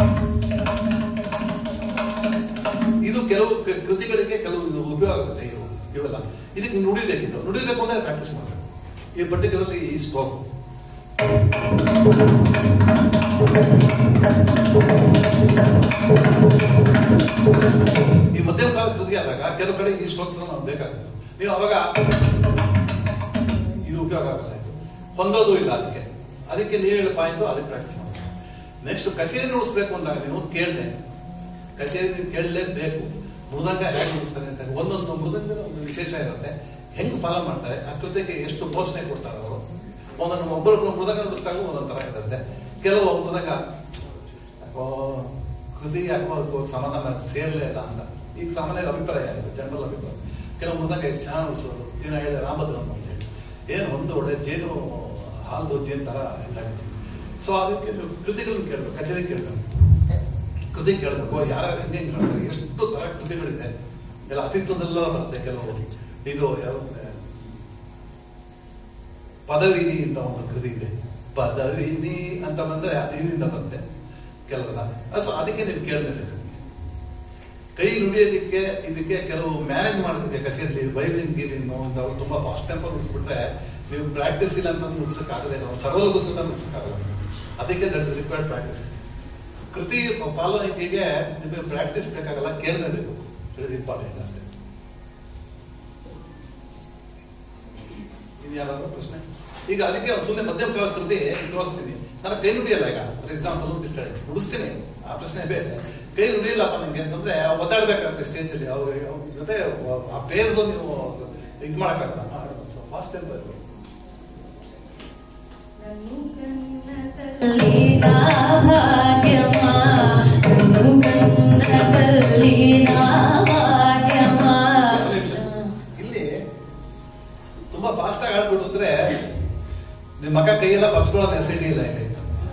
ಇದು ಕೆಲವು ಕ- ಕೃತಿಗಳಿಗೆ ಕೆಲವು ಇದು ಉಪಯೋಗ ಆಗುತ್ತೆ ಇವು ಇವೆಲ್ಲ ಇದಕ್ಕೆ ನುಡಿಬೇಕಿತ್ತು ನುಡಿಬೇಕು ಅಂದ್ರೆ ಪ್ರಾಕ್ಟೀಸ್ ಮಾಡಬೇಕು ಈ ಪರ್ಟಿಕ್ಯುಲರ್ಲಿ ಈ ಸ್ಟ್ರೋಕ್ ಈ ಮಧ್ಯಮ ಕಾಲ ಕೃತಿ ಆದಾಗ ಕೆಲವು ಕಡೆ ಈ ಸ್ಟ್ರೋಕ್ಸ್ ನಾವು ಬೇಕಾಗುತ್ತೆ ನೀವು ಅವಾಗ ಇದು ಉಪಯೋಗ ಆಗಲ್ಲ ಇದು ಹೊಂದೋದು ಇಲ್ಲ ಅದಕ್ಕೆ ಅದಕ್ಕೆ ನೀವು ಹೇಳೋ ಪಾಯಿಂಟ್ ಅದಕ್ಕೆ ಪ್ರಾಕ್ಟೀಸ್ ಮಾಡಿ ನೆಕ್ಸ್ಟ್ ಕಚೇರಿ ನುಡಿಸ್ಬೇಕು ಅಂದಾಗ ನೀವು ಕೇಳಿದೆ ಕಚೇರಿ ನೀವು ಕೇಳಲೇಬೇಕು ಮೃದಂಗ ಹೇಗೆ ನುಡಿಸ್ತಾರೆ ಅಂತ ಒಂದೊಂದು ಮೃದಂಗದ ಒಂದು ವಿಶೇಷ ಇರುತ್ತೆ ಹೆಂಗ್ ಫಾಲೋ ಮಾಡ್ತಾರೆ ಆ ಕೃತಿಗೆ ಎಷ್ಟು ಪೋಷಣೆ ಕೊಡ್ತಾರೆ ಅವರು ಒಂದೊಂದು ಒಬ್ಬರು ಮೃದಂಗ ನುಡಿಸಿದಾಗ ಒಂದೊಂದು ತರ ಇರುತ್ತೆ ಕೆಲವು ಮೃದಂಗ ಯಾಕೋ ಕೃತಿ ಯಾಕೋ ಅದಕ್ಕೂ ಸಮಾಧಾನ ಸೇರಲೇ ಇಲ್ಲ ಅಂತ ಈಗ ಸಾಮಾನ್ಯ ಅಭಿಪ್ರಾಯ ಇದೆ ಜನರಲ್ ಅಭಿಪ್ರಾಯ ಕೆಲವು ಮೃದಂಗ ಎಷ್ಟು ಚೆನ್ನಾಗಿ ನುಡಿಸೋದು ಏನ ಹೇಳಿದೆ ರಾಮಭದ್ರಂ ಅಂತ ಹೇಳಿ ಏನು ಒಂದು ಒಳ್ಳೆ ಜೇನು ಹಾಲ್ದು ಜೇನು ತರ ಇದಾಗಿದೆ ಸೊ ಅದಕ್ಕೆ ನೀವು ಕೃತಿಗಳನ್ನ ಕೇಳಬೇಕು ಕಚೇರಿ ಕೇಳಬೇಕು ಕೃತಿ ಕೇಳಬೇಕು ಯಾರ್ಯಾರು ಹೆಂಗೆ ಹೆಂಗೆ ಹೇಳ್ತಾರೆ ಎಷ್ಟು ತರ ಕೃತಿಗಳಿದೆ ಎಲ್ಲ ಅತಿತ್ವದೆಲ್ಲ ಬರುತ್ತೆ ಕೆಲವು ಇದು ಯಾವ ಪದವಿಧಿ ಅಂತ ಒಂದು ಕೃತಿ ಇದೆ ಪದವಿನಿ ಅಂತ ಬಂದ್ರೆ ಅದು ಇದರಿಂದ ಬರುತ್ತೆ ಕೆಲವರ ಅದು ಅದಕ್ಕೆ ನೀವು ಕೇಳಬೇಕು ಕೈ ನುಡಿಯೋದಕ್ಕೆ ಇದಕ್ಕೆ ಕೆಲವು ಮ್ಯಾನೇಜ್ ಮಾಡೋದಕ್ಕೆ ಕಚೇರಿಲಿ ವೈಲಿನ್ ಗೀಲಿನ್ನು ಅವ್ರು ತುಂಬಾ ಫಾಸ್ಟ್ ಟೆಂಪರ್ ನುಡಿಸ್ಬಿಟ್ರೆ ನೀವು ಪ್ರಾಕ್ಟೀಸ್ ಇಲ್ಲ ಅಂತ ನುಡ್ಸಕ್ಕಾಗದೆ ನಾವು ಸರ್ವಲಗೂ ಸುತ್ತ ನುಡ್ಸಕ್ಕಾಗಲ್ಲ ಅದಕ್ಕೆ ದಟ್ ರಿಕ್ವೈರ್ಡ್ ಪ್ರಾಕ್ಟೀಸ್ ಕೃತಿ ಫಾಲೋಯಿಂಗಿಗೆ ನಿಮಗೆ ಪ್ರಾಕ್ಟೀಸ್ ಬೇಕಾಗಲ್ಲ ಕೇಳಲೇಬೇಕು ಇಟ್ ಇಂಪಾರ್ಟೆಂಟ್ ಅಷ್ಟೇ ಇದು ಯಾರಾದ್ರೂ ಪ್ರಶ್ನೆ ಈಗ ಅದಕ್ಕೆ ಸುಮ್ಮನೆ ಮಧ್ಯಮ ಕಾಲ ಕೃತಿ ತೋರಿಸ್ತೀನಿ ನಾನು ಕೈ ನುಡಿಯಲ್ಲ ಈಗ ಫಾರ್ ಎಕ್ಸಾಂಪಲ್ ಅಂತ ಹೇಳಿ ನುಡಿಸ್ತೀನಿ ಆ ಪ್ರಶ್ನೆ ಬೇರೆ ಕೈ ನುಡಿಯಲ್ಲಪ್ಪ ನಂಗೆ ಅಂತಂದ್ರೆ ಒದ್ದಾಡ್ಬೇಕಾಗುತ್ತೆ ಸ್ಟೇಜ್ ಅಲ್ಲಿ ಅವ್ರ ಅವ್ರ ಜೊತೆ ಆ ಪೇರ್ಸ್ ನೀವು ಇದು ಮಾಡಕ್ಕಾಗಲ್ಲ ಫಾಸ್ಟ್ ಟೆಂಪರ್ ತಲ್ಲಿನ ಭಾಗ್ಯಮ ನನ್ನು ಗಂಧ ತಲ್ಲಿನ ಭಾಗ್ಯಮ ಇಲ್ಲಿ ತುಂಬಾ ಫಾಸ್ಟ್ ಆಗಿ ಆಡ್ಬಿಟ್ಟು ಅಂದ್ರೆ ನಿಮ್ಮ ಮಗ ಕೈಯೆಲ್ಲ ಬಚ್ಕೊಳ್ಳೋ ನೆಸಿಟಿ ಇಲ್ಲ ಇಲ್ಲಿ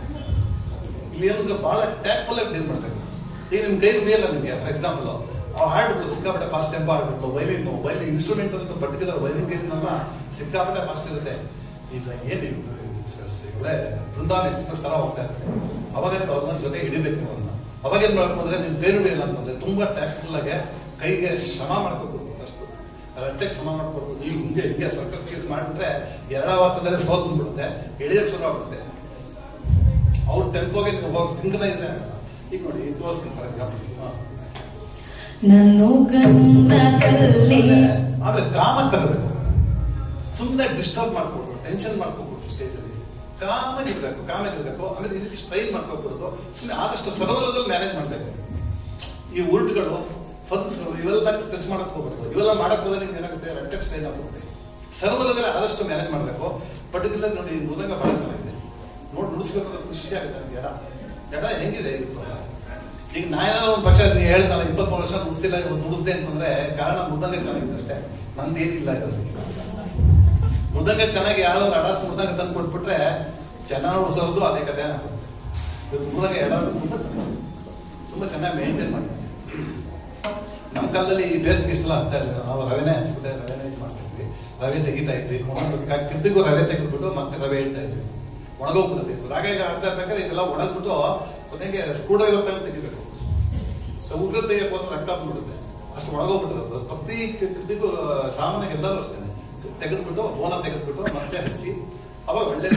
ಇಲ್ಲಿ ಏನಂದ್ರೆ ಬಹಳ ಟ್ಯಾಕ್ಫುಲ್ ಆಗಿ ಡೀಲ್ ಮಾಡ್ಬೇಕು ಈಗ ನಿಮ್ ಕೈ ನುಡಿಯಲ್ಲ ನಿಮ್ಗೆ ಫಾರ್ ಎಕ್ಸಾಂಪಲ್ ಅವ್ ಹಾಡ್ಬಿಟ್ಟು ಸಿಕ್ಕಾಪಟ್ಟೆ ಫಾಸ್ಟ್ ಟೆಂಪೋ ಹಾಡ್ಬಿಟ್ಟು ವೈಲಿನ್ ವೈಲಿನ್ ಇನ್ಸ್ಟ್ರೂಮೆಂಟ್ ಅಂತ ಪರ್ಟಿಕ್ಯುಲರ್ ವೈಲಿನ್ ಕೈಲಿನಲ್ಲ ಸಿಕ್ಕಾಪಟ್ಟೆ ಫಾಸ್ಟ್ ಇರುತ್ತೆ ಈಗ ಏನು ಒಳ್ಳೆ ಬೃಂದಾವನ ಎಕ್ಸ್ಪ್ರೆಸ್ ತರ ಹೋಗ್ತಾ ಇರುತ್ತೆ ಅವಾಗ ಅವ್ರನ್ನ ಜೊತೆ ಹಿಡಿಬೇಕು ನೀವು ಅದನ್ನ ಅವಾಗ ಏನ್ ಮಾಡಬೇಕು ಅಂದ್ರೆ ನಿಮ್ ಕೈ ನುಡಿಯಲ್ಲ ಅಂತಂದ್ರೆ ತುಂಬಾ ಟ್ಯಾಕ್ಫುಲ್ ಆಗಿ ಕೈಗೆ ಶ್ರಮ ಮಾಡ್ಕೋಬೇಕು ಅಷ್ಟು ರಟ್ಟೆಗೆ ಶ್ರಮ ಮಾಡ್ಕೊಡ್ಬೋದು ಈಗ ಹಿಂಗೆ ಹಿಂಗೆ ಸರ್ಕಸ್ ಕೇಸ್ ಮಾಡಿಬಿಟ್ರೆ ಎರಡ ವಾರದಲ್ಲಿ ಸೋತ್ ಬಿಡುತ್ತೆ ಎಳೆಯಕ್ಕೆ ಶುರು ಆಗ್ಬಿಡುತ್ತೆ ಅವ್ರ ಟೆಂಪೋಗೆ ಹೋಗಿ ಸಿಂಕ್ರನೈಸ್ ಈಗ ನೋಡಿ ಇದು ತೋರಿಸ್ತೀನಿ ಫಾರ್ ಎಕ್ಸಾಂಪಲ್ ನನ್ನು ಗಂಧ ತಲ್ಲಿನ ಆಮೇಲೆ ಕಾಮ ತರಬೇಕು ಸುಮ್ಮನೆ ಡಿಸ್ಟರ್ಬ್ ಮಾಡ್ಕೊಡ್ರು ಟೆನ್ಷನ್ ಮಾಡ್ಕೊಬಿಡ್ರು ಸ್ಟೇಜಲ್ಲಿ ಕಾಮಾಗಿರ್ಬೇಕು ಕಾಮಾಗಿರ್ಬೇಕು ಆಮೇಲೆ ಈ ರೀತಿ ಸ್ಟ್ರೈನ್ ಮಾಡ್ಕೊಬಿಡೋದು ಸುಮ್ಮನೆ ಆದಷ್ಟು ಸರ್ವಲದಲ್ಲಿ ಮ್ಯಾನೇಜ್ ಮಾಡಬೇಕು ಈ ಉಲ್ಟ್ಗಳು ಫನ್ಸ್ಗಳು ಇವೆಲ್ಲ ಟಚ್ ಮಾಡಕ್ ಹೋಗ್ಬೇಕು ಇವೆಲ್ಲ ಮಾಡಕ್ ಹೋದ್ರೆ ನಿಮ್ಗೆ ಏನಾಗುತ್ತೆ ರಕ್ತ ಸ್ಟ್ರೈನ್ ಆಗುತ್ತೆ ಸರ್ವಲದಲ್ಲಿ ಆದಷ್ಟು ಮ್ಯಾನೇಜ್ ಮಾಡಬೇಕು ಪರ್ಟಿಕ್ಯುಲರ್ ನೋಡಿ ಈ ಮೃದಂಗ ಬಹಳ ಚೆನ್ನಾಗಿದೆ ನೋಡಿ ನುಡಿಸ್ಬೇಕು ಖುಷಿ ಆಗುತ್ತೆ ನನಗೆ ಎಡ ಎಡ ಹೆಂಗಿದೆ ಇದು ಈಗ ನಾ ಏನಾದ್ರು ಒಂದು ಪಕ್ಷ ನೀವು ಹೇಳ್ದಲ್ಲ ಇಪ್ಪತ್ಮೂರು ವರ್ಷ ನುಡಿಸಿಲ್ಲ ಇವತ್ತು ನುಡಿಸ್ದೆ ಅಂತಂದ್ರೆ ಕಾರಣ ಮೃದಂಗ ಚೆನ್ನಾಗಿದೆ ಅಷ್ಟೇ ನಂದು ಏನಿಲ್ಲ ಇರೋದು ಮೃದಂಗ ಚೆನ್ನಾಗಿ ಯಾವ್ದೋ ಒಂದು ಅಡಾಸ್ ಮೃದಂಗ ತಂದು ಕೊಟ್ಬಿಟ್ರೆ ಚೆನ್ನಾಗಿ ನುಡಿಸೋದು ಅದೇ ಕಥೆ ಆಗುತ್ತೆ ಇವತ್ತು ಮೃದಂಗ ಎಡ ತುಂಬಾ ಚೆನ್ನಾಗಿ ತುಂಬಾ ಚೆನ್ನಾಗಿ ಮೇಂಟೈನ್ ಮಾಡಿ ನಮ್ಮ ಕಾಲದಲ್ಲಿ ಈ ಬೇಸಿಗೆ ಇಷ್ಟಲ್ಲ ಆಗ್ತಾ ಇರಲಿಲ್ಲ ನಾವು ರವೆನೇ ಹಚ್ಬಿಟ್ಟೆ ರವೆನೇ ಇದು ಮಾಡ್ತಾ ಇದ್ವಿ ರವೆ ತೆಗಿತಾ ಇದ್ವಿ ಕಿರ್ತಿಗೂ ರವೆ ತೆಗೆದ್ಬಿಟ್ಟು ಮತ್ತೆ ರವೆ ಇಡ್ತಾ ಇದ್ವಿ ಒಣಗೋಗ್ಬಿಡುತ್ತೆ ರಾಗ ಈಗ ಆಡ್ತಾ ಇರ್ಬೇಕಾದ್ರೆ ಇದೆಲ್ಲ ಒಣಗ್ಬಿಟ್ಟು ಕೊನೆಗೆ ಸ್ಕ್ರೂ ಡ್ರೈವರ್ ತರ ತೆಗಿಬೇಕು ಉಗ್ರ ತೆಗಿಯಕ್ಕೆ ಹೋದ್ರೆ ರಕ್ತ ಬಂದ್ಬಿಡುತ್ತೆ ಅಷ್ಟು ಒಣಗೋಗ್ಬಿಟ್ಟಿರೋದು ಪ್ರತಿ ಕೃತಿಗೂ ಸಾಮಾನ್ಯ ಎಲ್ಲರೂ ಅಷ್ಟೇ ತೆಗೆದ್ಬಿಟ್ಟು ಬೋನ ತೆಗೆದ್ಬಿಟ್ಟು ಮತ್ತೆ ಹಚ್ಚಿ ಅವಾಗ ಒಳ್ಳೆ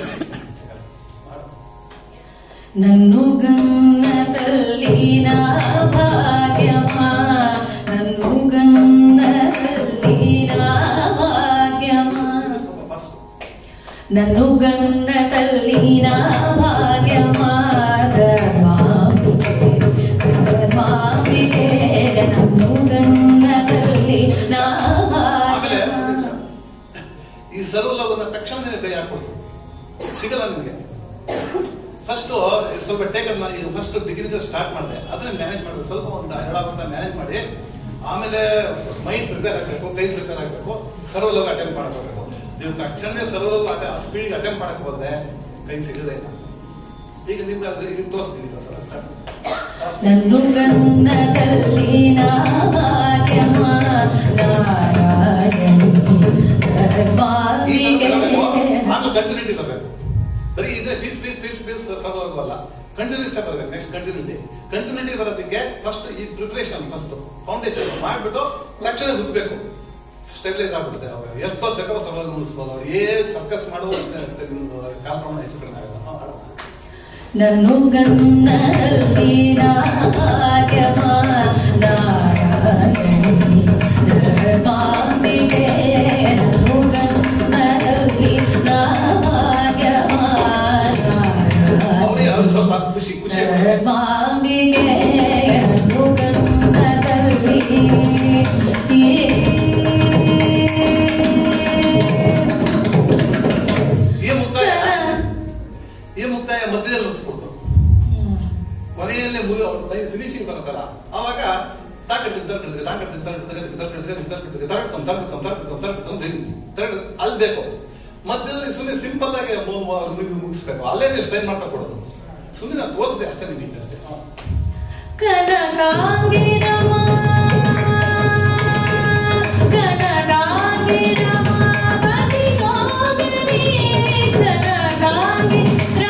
ನನ್ನು ಗಂಧ ತಲ್ಲಿನ ಭಾಗ್ಯಮ ನನ್ನು ಗಂಧ ತಲ್ಲಿನ ಭಾಗ್ಯಮ ಸ್ವಲ್ಪ ಫಾಸ್ಟ್ ನನ್ನು ಗಂಧ ತಲ್ಲಿನ ಭಾಗ್ಯಮ ಧರ್ಮಾಂಬಿಕೆ ಧರ್ಮಾಂಬಿಕೆ ನನ್ನು ಗಂಧ ತಲ್ಲಿನ ಆಮೇಲೆ ಭಾಗ್ಯಮ ಈ ಸರ್ವಲವನ್ನ ತಕ್ಷಣ ಕೈ ಹಾಕೊಡು ಸಿಗಲ್ಲ ನಿಮಗೆ ಫಸ್ಟ್ ಸ್ವಲ್ಪ ಟೇಕಲ್ ನಾನು ಈಗ ಫಸ್ಟ್ ಬಿಗಿನಿಂಗ್ ಸ್ಟಾರ್ಟ್ ಮಾಡಿದೆ ಅದನ್ನ ಮ್ಯಾನೇಜ್ ಮಾಡಬೇಕು ಸ್ವಲ್ಪ ಒಂದು ಎರಡು ಅಂತ ಮ್ಯಾನೇಜ್ ಮಾಡಿ ಆಮೇಲೆ ಮೈಂಡ್ ಪ್ರಿಪೇರ್ ಆಗಬೇಕು ಕೈ ಪ್ರಿಪೇರ್ ಆಗಬೇಕು ಸರ್ವಲೋಗ ಅಟೆಂಡ್ ಮಾಡ್ಕೋಬೇಕು ನೀವು ತಕ್ಷಣ ಸರ್ವಲೋಗ ಅಟೆ ಆ ಸ್ಪೀಡ್ಗೆ ಅಟೆಂಡ್ ಮಾಡಕ್ ಹೋದ್ರೆ ಕೈ ಸಿಗದೇ ಇಲ್ಲ ಈಗ ನಿಮ್ಗೆ ಅದು ಈಗ ತೋರಿಸ್ತೀನಿ ಈಗ ಸ್ವಲ್ಪ start. ನನ್ನು ಗಂಧ ತಲ್ಲಿನ ಭಾಗ್ಯಮ ನಾರಾಯಣಿ ಈ ತರ ಧರ್ಮಾಂಬಿಕೆ ತಗೋಬೇಕು, ಆಮೇಲೆ ಕಂಟಿನ್ಯೂಟಿ ತರಬೇಕು ಬರೀ ಇದ್ರೆ ಪೀಸ್ ಪೀಸ್ ಪೀಸ್ ಪೀಸ್ ಸರ್ವಲ್ಲ ಕಂಟಿನ್ಯೂಸ್ ಬರಬೇಕು ನೆಕ್ಸ್ಟ್ ಕಂಟಿನ್ಯೂಟಿ ಕಂಟಿನ್ಯೂಟಿ ಬರೋದಕ್ಕೆ ಫಸ್ಟ್ ಈ ಪ್ರಿಪರೇಷನ್ ಫಸ್ಟ್ ಫೌಂಡೇಶನ್ ಮಾಡಿಬಿಟ್ಟು ತಕ್ಷಣ ರುಬ್ಬೇಕು ಸ್ಟೆಬಿಲೈಸ್ ಆಗ್ಬಿಡುತ್ತೆ ಅವಾಗ ಎಷ್ಟು ಹೊತ್ತು ಬೇಕಾದ್ರೂ ಸರ್ವಲ್ ಮುಗಿಸ್ಬೋದು ಅವ್ರು ಏನ್ ಸರ್ಕಸ್ ಮಾಡೋದು ಅಷ್ಟೇ ಇರುತ್ತೆ ನಿಮ್ದು ಕಾಲ ಪ್ರಮಾಣ ಹೆಚ್ಚು ಕಡಿಮೆ ಆಗಲ್ಲ ಹಾ, ಮಾಡು. ನನ್ನು ಗಂಧದಲ್ಲಿನ ಭಾಗ್ಯಮ ನಾರಾಯಣಿ ಧರ್ಮಾಂಬಿಕೆ ನನ್ನು ಗಂಧದಲ್ಲಿ ಭಾಗ್ಯಮ ಅವ್ರಿಗೆ ಅವ್ರು ಸ್ವಲ್ಪ ಖುಷಿ ಖುಷಿ ಆಗ್ಬಿಡುತ್ತೆ. ಧರ್ಮಾಂಬಿಕೆ ನನ್ನು ಗಂಧದಲ್ಲಿ ಈ ಮುಕ್ತಾಯ ಈ ಮುಕ್ತಾಯ ಮಧ್ಯದಲ್ಲಿ ಮುಗಿಸ್ಕೊಡ್ತು ಕೊನೆಯಲ್ಲಿ ಮುಗಿ ಅವ್ರ ಕೈ ಫಿನಿಶಿಂಗ್ ಬರುತ್ತಲ್ಲ ಅವಾಗ ಅಲ್ಬೇಕು ಮಧ್ಯದಲ್ಲಿ ಸುಮ್ಮನೆ ಸಿಂಪಲ್ ಆಗಿ ಮು- ಮು- ಮುಗಿಸ್ಬೇಕು ಅಲ್ಲೇ ನೀವು ಸ್ಟೈಲ್ ಮಾಡ್ತಾ ಕೊಡೋದು ಸುಮ್ಮನೆ ನಾನು ತೋರಿಸಿದೆ ಅಷ್ಟೇ ನಿಮಗೆ ಅಷ್ಟೇ ಹಾ. ಕನಕಾಂಗಿರಮ ಕನಕಾಂಗಿರಮ ಪತಿ ಸೋದರಿ ಕನಕಾಂಗಿ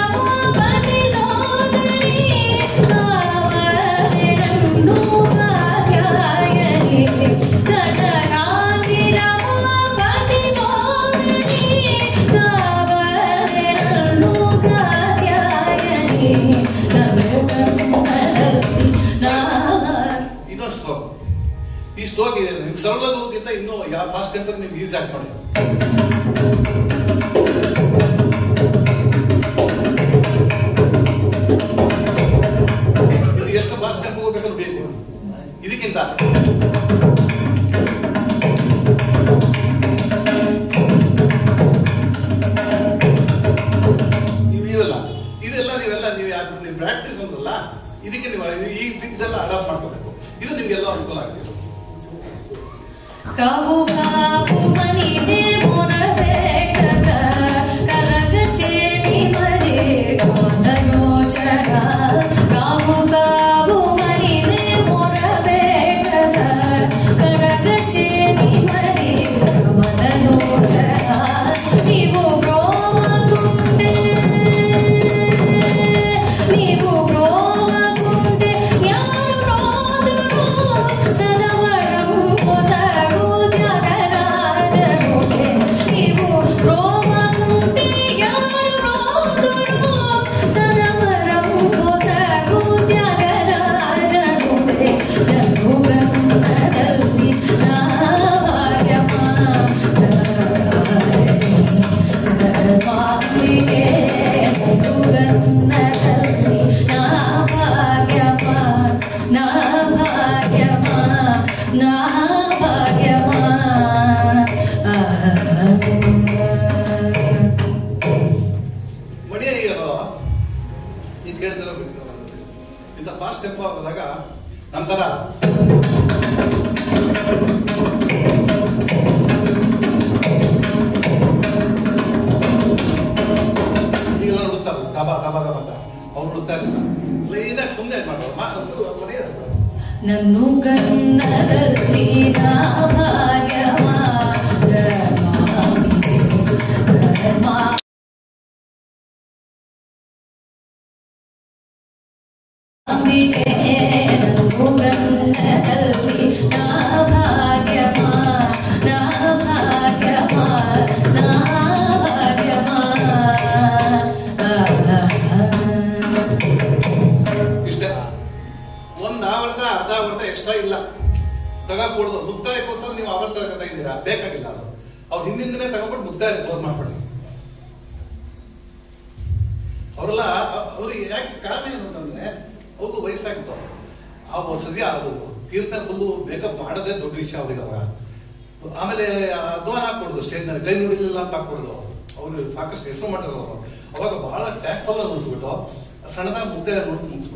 ನನ್ನು ಕನ್ನಡದಲ್ಲಿ ನಾ ಇದೊಂದು ಸ್ಟ್ರೋಕ್ ಈ ಸ್ಟ್ರೋಕ್ ಇದೆ ನಿಮ್ಗೆ ಸರ್ವದಕ್ಕಿಂತ ಇನ್ನೂ ಯಾವ ಫಾಸ್ಟ್ ಟೆಂಪರ್ ನಿಮ್ಗೆ ಈಸಿ ಆಗಿ ಮಾಡಿ ಇದು ಎಷ್ಟು ಫಾಸ್ಟ್ ಟೆಂಪೋ ಹೋಗ್ಬೇಕಾದ್ರೆ ಬೇಕು ಇದಕ್ಕಿಂತ ಇವು ಇವೆಲ್ಲ ಇದೆಲ್ಲ ನೀವೆಲ್ಲ ನೀವು ಯಾಕೆ ನೀವು ಪ್ರಾಕ್ಟೀಸ್ ಅಂದ್ರಲ್ಲ ಇದಕ್ಕೆ ನೀವು ಇದು- ಈ ಇದೆಲ್ಲ ಅಡಾಪ್ಟ್ ಮಾಡ್ಕೋಬೇಕು ಇದು ನಿಮ್ಗೆಲ್ಲ ಅನುಕೂಲ ಆಗ್ತದೆ ಕಾವು ಕಾವು ಮನಿದೆ ಮೊರಬೇಟಗ ಕರಗ ಚೇಟಿ ಮರೆ ಕಾಲ ಯೋಚನ ಕಾವು ಕಾವು ಮನಿದೆ ಮೊರಬೇಟಗ ಕರಗ ಚೇಟಿ ಮರೆ ಕಮಲ ಯೋಚನ ನೀವು ರೋಮ ತುಂಡೆ ನೀವು ರೋಮ ತುಂಡೆ ಯಾರು ರೋದರು ಸದವರಂ ಹೊಸರು ತ್ಯಾಗರಾಜನುಗೆ ನೀವು ರೋಮ ತುಂಡೆ ಯಾರು ರೋದರು ಸದವರಂ ಹೊಸರು ತ್ಯಾಗರಾಜನುಗೆ ನನ್ನು ಗನ್ನದಲ್ಲಿ ನಾಯಮ ಮಾಲಿಗೆ ಮುದುಗನ್ನದಲ್ಲಿ ನಾ ಭಾಗ್ಯಮ ನಾ ಭಾಗ್ಯಮ ನಾ ಭಾಗ್ಯಮ ಮಣಿಯರಿಗರು ಈಗ ಕೇಳ್ತಿರೋ ಬಿಡ್ತಿರೋ ಇಂಥ ಫಾಸ್ಟ್ ಟೆಂಪೋ ಆದಾಗ ನಮ್ಮ ಥರ ಈಗೆಲ್ಲ ನುಡುತ್ತಾರೆ ದಬ ದಬ ದಬ ಅಂತ ಅವ್ರು ನುಡ್ತಾ ಇರಲಿಲ್ಲ ಲೈನಾಗಿ ಸುಮ್ಮನೆ ಮಾಡೋರು ಮಾ ಮರೆಯೋದು ನನ್ನು ಗನ್ನದಲ್ಲಿ ನಾ ಭಾಗ್ಯಮ ಧರ್ಮಾಮಿಗೆ ಧರ್ಮ ಅಂಬಿಕೆ ನನ್ನು ಗನ್ನದಲ್ಲಿ ನಾ ಭಾಗ್ಯಮ ನಾ ಭಾಗ್ಯಮ ನಾ ಭಾಗ್ಯಮ ಇಷ್ಟೇ ಒಂದ್ ಆವರ್ತ ಅರ್ಧ ಆವರ್ತ ಎಕ್ಸ್ಟ್ರಾ ಇಲ್ಲ ತಗೋಕೊಡ್ದು ಮುಕ್ತಾಯಕ್ಕೋಸ್ಕರ ನೀವು ಆವರ್ತ ತೆಗಿದ್ದೀರಾ ಬೇಕಾಗಿಲ್ಲ ಅದು ಅವ್ರು ಹಿಂದಿಂದನೇ ತಗೊಂಡ್ಬಿಟ್ಟು ಮುಕ್ತಾಯ ಕ್ಲೋಸ್ ಮಾಡ್ಬಿಡಿ ಅವರೆಲ್ಲ ಅವ್ರಿಗೆ ಯಾಕೆ ಕಾರಣ ಏನು ಅಂತಂದ್ರೆ ಅವ್ರಿಗೂ ವಯಸ್ಸಾಗಿತ್ತು ಆ ಸದ್ಯ ಅದು ಕೀರ್ತನೆ ಫುಲ್ಲು ಮೇಕಪ್ ಮಾಡೋದೇ ದೊಡ್ಡ ವಿಷಯ ಅವ್ರಿಗೆ ಅವಾಗ ಆಮೇಲೆ ಅಧ್ವಾನ ಹಾಕ್ಕೊಡುದು ಸ್ಟೇಜ್ನಲ್ಲಿ ಕೈ ನೋಡಿಲಿಲ್ಲ ಅಂತ ಹಾಕ್ಕೊಡುದು ಅವ್ರು ಸಾಕಷ್ಟು ಹೆಸರು ಮಾಡಿರೋರು ಅವರು ಅವಾಗ ಬಹಳ ಟ್ಯಾಕ್ಫಲ್ ಮುಗಿಸ್ಬಿಟ್ಟು ಸಣ್ಣದಾಗಿ ಮುಕ್ತಾಯ ನೋಡಿ ಮುಗಿಸ್ಬಿಟ್ಟು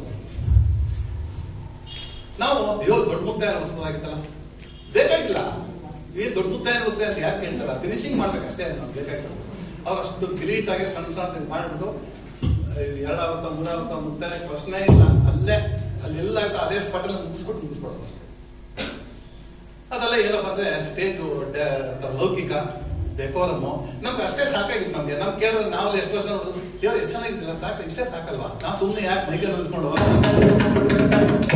ನಾವು ಅಯ್ಯೋ ದೊಡ್ಡ ಮುಕ್ತಾಯ ಮುಗಿಸ್ಬೋದಾಗಿತ್ತಲ್ಲ ಬೇಕಾಗಿಲ್ಲ ಏನ್ ದೊಡ್ಡ ಮುಕ್ತಾಯ ಮುಗಿಸ್ತಾರೆ ಅಂತ ಯಾಕೆ ಕೇಳ್ತಾರ ಫಿನಿಶಿಂಗ್ ಮಾಡ್ಬೇಕು ಅಷ್ಟೇ ನಮ್ಗೆ ಬೇಕಾಗಿತ್ತು ಅವ್ರು ಅಷ್ಟು ಗಿಲೀಟ್ ಆಗಿ ಸಣ್ಣ ಸಣ್ಣ ಮಾಡ್ಬಿಟ್ಟು ಎರಡಾವತ್ತ ಮೂರಾವತ್ತ ಮುಕ್ತಾಯ ಪ್ರಶ್ನೆ ಇಲ್ಲ ಅಲ್ಲೇ ಅಲ್ಲೆಲ್ಲ ಆಯ್ತು ಅದೇ ಸ್ಪಾಟ್ ಮುಗಿಸ್ಬಿಟ್ಟು ಮುಗಿಸ್ಬಿಡೋದು ಅಷ್ಟೇ ಅದೆಲ್ಲ ಏನಪ್ಪ ಅಂದ್ರೆ ಸ್ಟೇಜ್ ಲೌಕಿಕ ಡೆಕೋರಮು ನಮ್ಗೆ ಅಷ್ಟೇ ಸಾಕಾಗಿತ್ತು ನಮ್ಗೆ ನಮ್ಗೆ ಕೇಳಿದ್ರೆ ನಾವು ಎಷ್ಟು ವರ್ಷ ನೋಡೋದು ಕೇಳಿ ಎಷ್ಟು ಚೆನ್ನಾಗಿದ್ದಿಲ್ಲ ಸಾಕು ಇಷ್ಟೇ ಸಾಕಲ್ವಾ ನಾವು ಸುಮ್ಮನೆ ಯಾಕೆ ಮೈಕಲ್ಲಿ ನಿಲ್ಕೊಂಡು ಹೋಗೋದು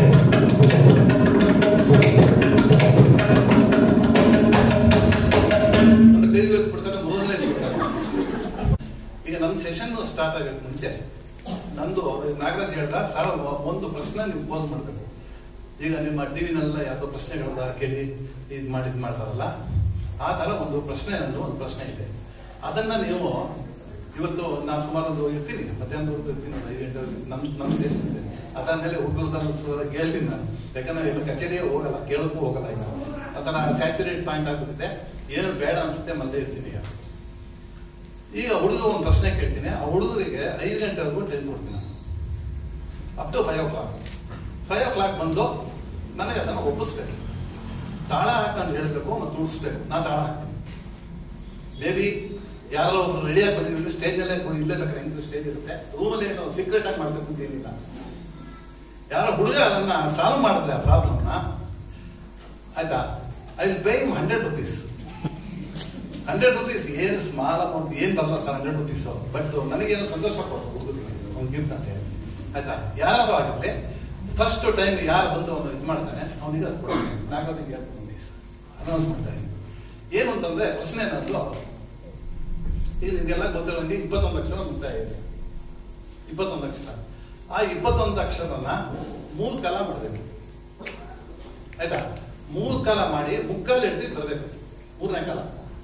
ಒಂದು ಕೈ ಬಿಡ್ತಾರೆ ಮೊದಲನೇ ಬಿಡ್ತಾರೆ ಈಗ ನಮ್ಮ ಸೆಷನ್ ಸ್ಟಾರ್ಟ್ ಆಗೋಕ್ಕೆ ಮುಂಚೆ ನಂದು ನಾಗರಾಜ್ ಹೇಳ್ದ ಸರ್ ಒಂದು ಪ್ರಶ್ನೆ ನೀವು ಪೋಸ್ ಮಾಡ್ಬೇಕು ಈಗ ನಿಮ್ಮ ಟಿವಿನೆಲ್ಲ ಯಾವುದೋ ಪ್ರಶ್ನೆಗಳನ್ನ ಕೇಳಿ ಇದು ಮಾಡಿ ಇದು ಮಾಡ್ತಾರಲ್ಲ ಆ ಥರ ಒಂದು ಪ್ರಶ್ನೆ ನಂದು ಒಂದು ಪ್ರಶ್ನೆ ಇದೆ ಅದನ್ನ ನೀವು ಇವತ್ತು ನಾನು ಸುಮಾರು ಒಂದು ಇರ್ತೀನಿ ಮಧ್ಯಾಹ್ನ ಹೊತ್ತು ಇರ್ತೀನಿ ಒಂದು ಐದು ಗಂಟೆ ನಮ್ಮ ನಮ್ಮ ಸೆಷನ್ ಇದೆ ಅದಾದ್ಮೇಲೆ ಹುಡುಗರದ ಉತ್ಸವ ಕೇಳ್ತೀನಿ ನಾನು ಯಾಕಂದ್ರೆ ಇಲ್ಲಿ ಕಚೇರಿಯೇ ಹೋಗಲ್ಲ ಕೇಳಕ್ಕೂ ಹೋಗಲ್ಲ ಈಗ ಆ ಥರ ಸ್ಯಾಚುರೇಟ್ ಪಾಯಿಂಟ್ ಆಗ್ಬಿಟ್ಟಿದೆ ಏನು ಬೇಡ ಅನ್ಸುತ್ತೆ ಮಲ್ಲೇ ಇರ್ತೀನಿ ಈಗ ಈಗ ಹುಡುಗ ಒಂದು ಪ್ರಶ್ನೆ ಕೇಳ್ತೀನಿ ಆ ಹುಡುಗರಿಗೆ ಐದು ಗಂಟೆವರೆಗೂ ಟೈಮ್ ಕೊಡ್ತೀನಿ up to five o'clock five o'clock ಬಂದು ನನಗೆ ಅದನ್ನು ಒಪ್ಪಿಸ್ಬೇಕು ತಾಳ ಹಾಕೊಂಡು ಹೇಳ್ಬೇಕು ಮತ್ತು ನುಡಿಸ್ಬೇಕು ನಾ ತಾಳ ಹಾಕ್ತೀನಿ ಮೇಬಿ ಯಾರೋ ಒಬ್ರು ರೆಡಿಯಾಗಿ ಬಂದಿದ್ರೆ ಸ್ಟೇಜ್ನಲ್ಲೇ ಇಲ್ಲೇ ಬೇಕಾದ್ರೆ ಹೆಂಗ್ ಸ್ಟೇಜ್ ಇರುತ್ತೆ ರೂಮಲ್ಲಿ ಏನೋ ಸೀಕ್ರೆಟ್ ಆಗಿ ಮಾಡ್ಬೇಕು ಅಂತ ಏನಿಲ್ಲ ಯಾರೋ ಹುಡುಗ ಅದನ್ನ ಸಾಲ್ವ್ ಮಾಡಿದ್ರೆ ಆ ಪ್ರಾಬ್ಲಮ್ನ ಆಯ್ತಾ I will pay hundred rupees hundred rupees ಏನು ಸ್ಮಾಲ್ ಅಮೌಂಟ್ ಏನು ಬರಲ್ಲ ಸರ್ ಹಂಡ್ರೆಡ್ ರುಪೀಸ್ ಬಟ್ ನನಗೇನು ಸಂತೋಷ ಕೊಡ್ತು ಹುಡುಗರಿಗೆ ಒಂದು ಗಿಫ್ಟ್ ಅಂತ ಹೇಳಿ ಆಯ್ತಾ ಯಾರಾದ್ರೂ ಆಗಿರಲಿ ಫಸ್ಟ್ ಟೈಮ್ ಯಾರು ಬಂದು ಅವನು ಇದು ಮಾಡ್ತಾನೆ ಅವನಿಗೆ ಅದು ಕೊಡ್ತಾನೆ ನಾಲ್ಕು ಅನೌನ್ಸ್ ಮಾಡ್ತಾನೆ ಏನು ಅಂತಂದ್ರೆ ಪ್ರಶ್ನೆ ಏನಂದ್ರು ಈಗ ನಿಮ್ಗೆಲ್ಲ ಗೊತ್ತಿರೋಂಗೆ ಇಪ್ಪತ್ತೊಂದು ಲಕ್ಷ ಮುಕ್ತಾಯ ಇದೆ ಇಪ್ಪತ್ತೊಂದು ಲಕ್ಷ ಆ ಇಪ್ಪತ್ತೊಂದು ಅಕ್ಷರನ ಮೂರು ಕಾಲ ಮಾಡಬೇಕು ಆಯ್ತಾ ಮೂರು ಕಾಲ ಮಾಡಿ ಮುಕ್ಕಾಲು ಎಂಟ್ರಿ ಬರಬೇಕು ಮೂರನೇ ಕಾಲ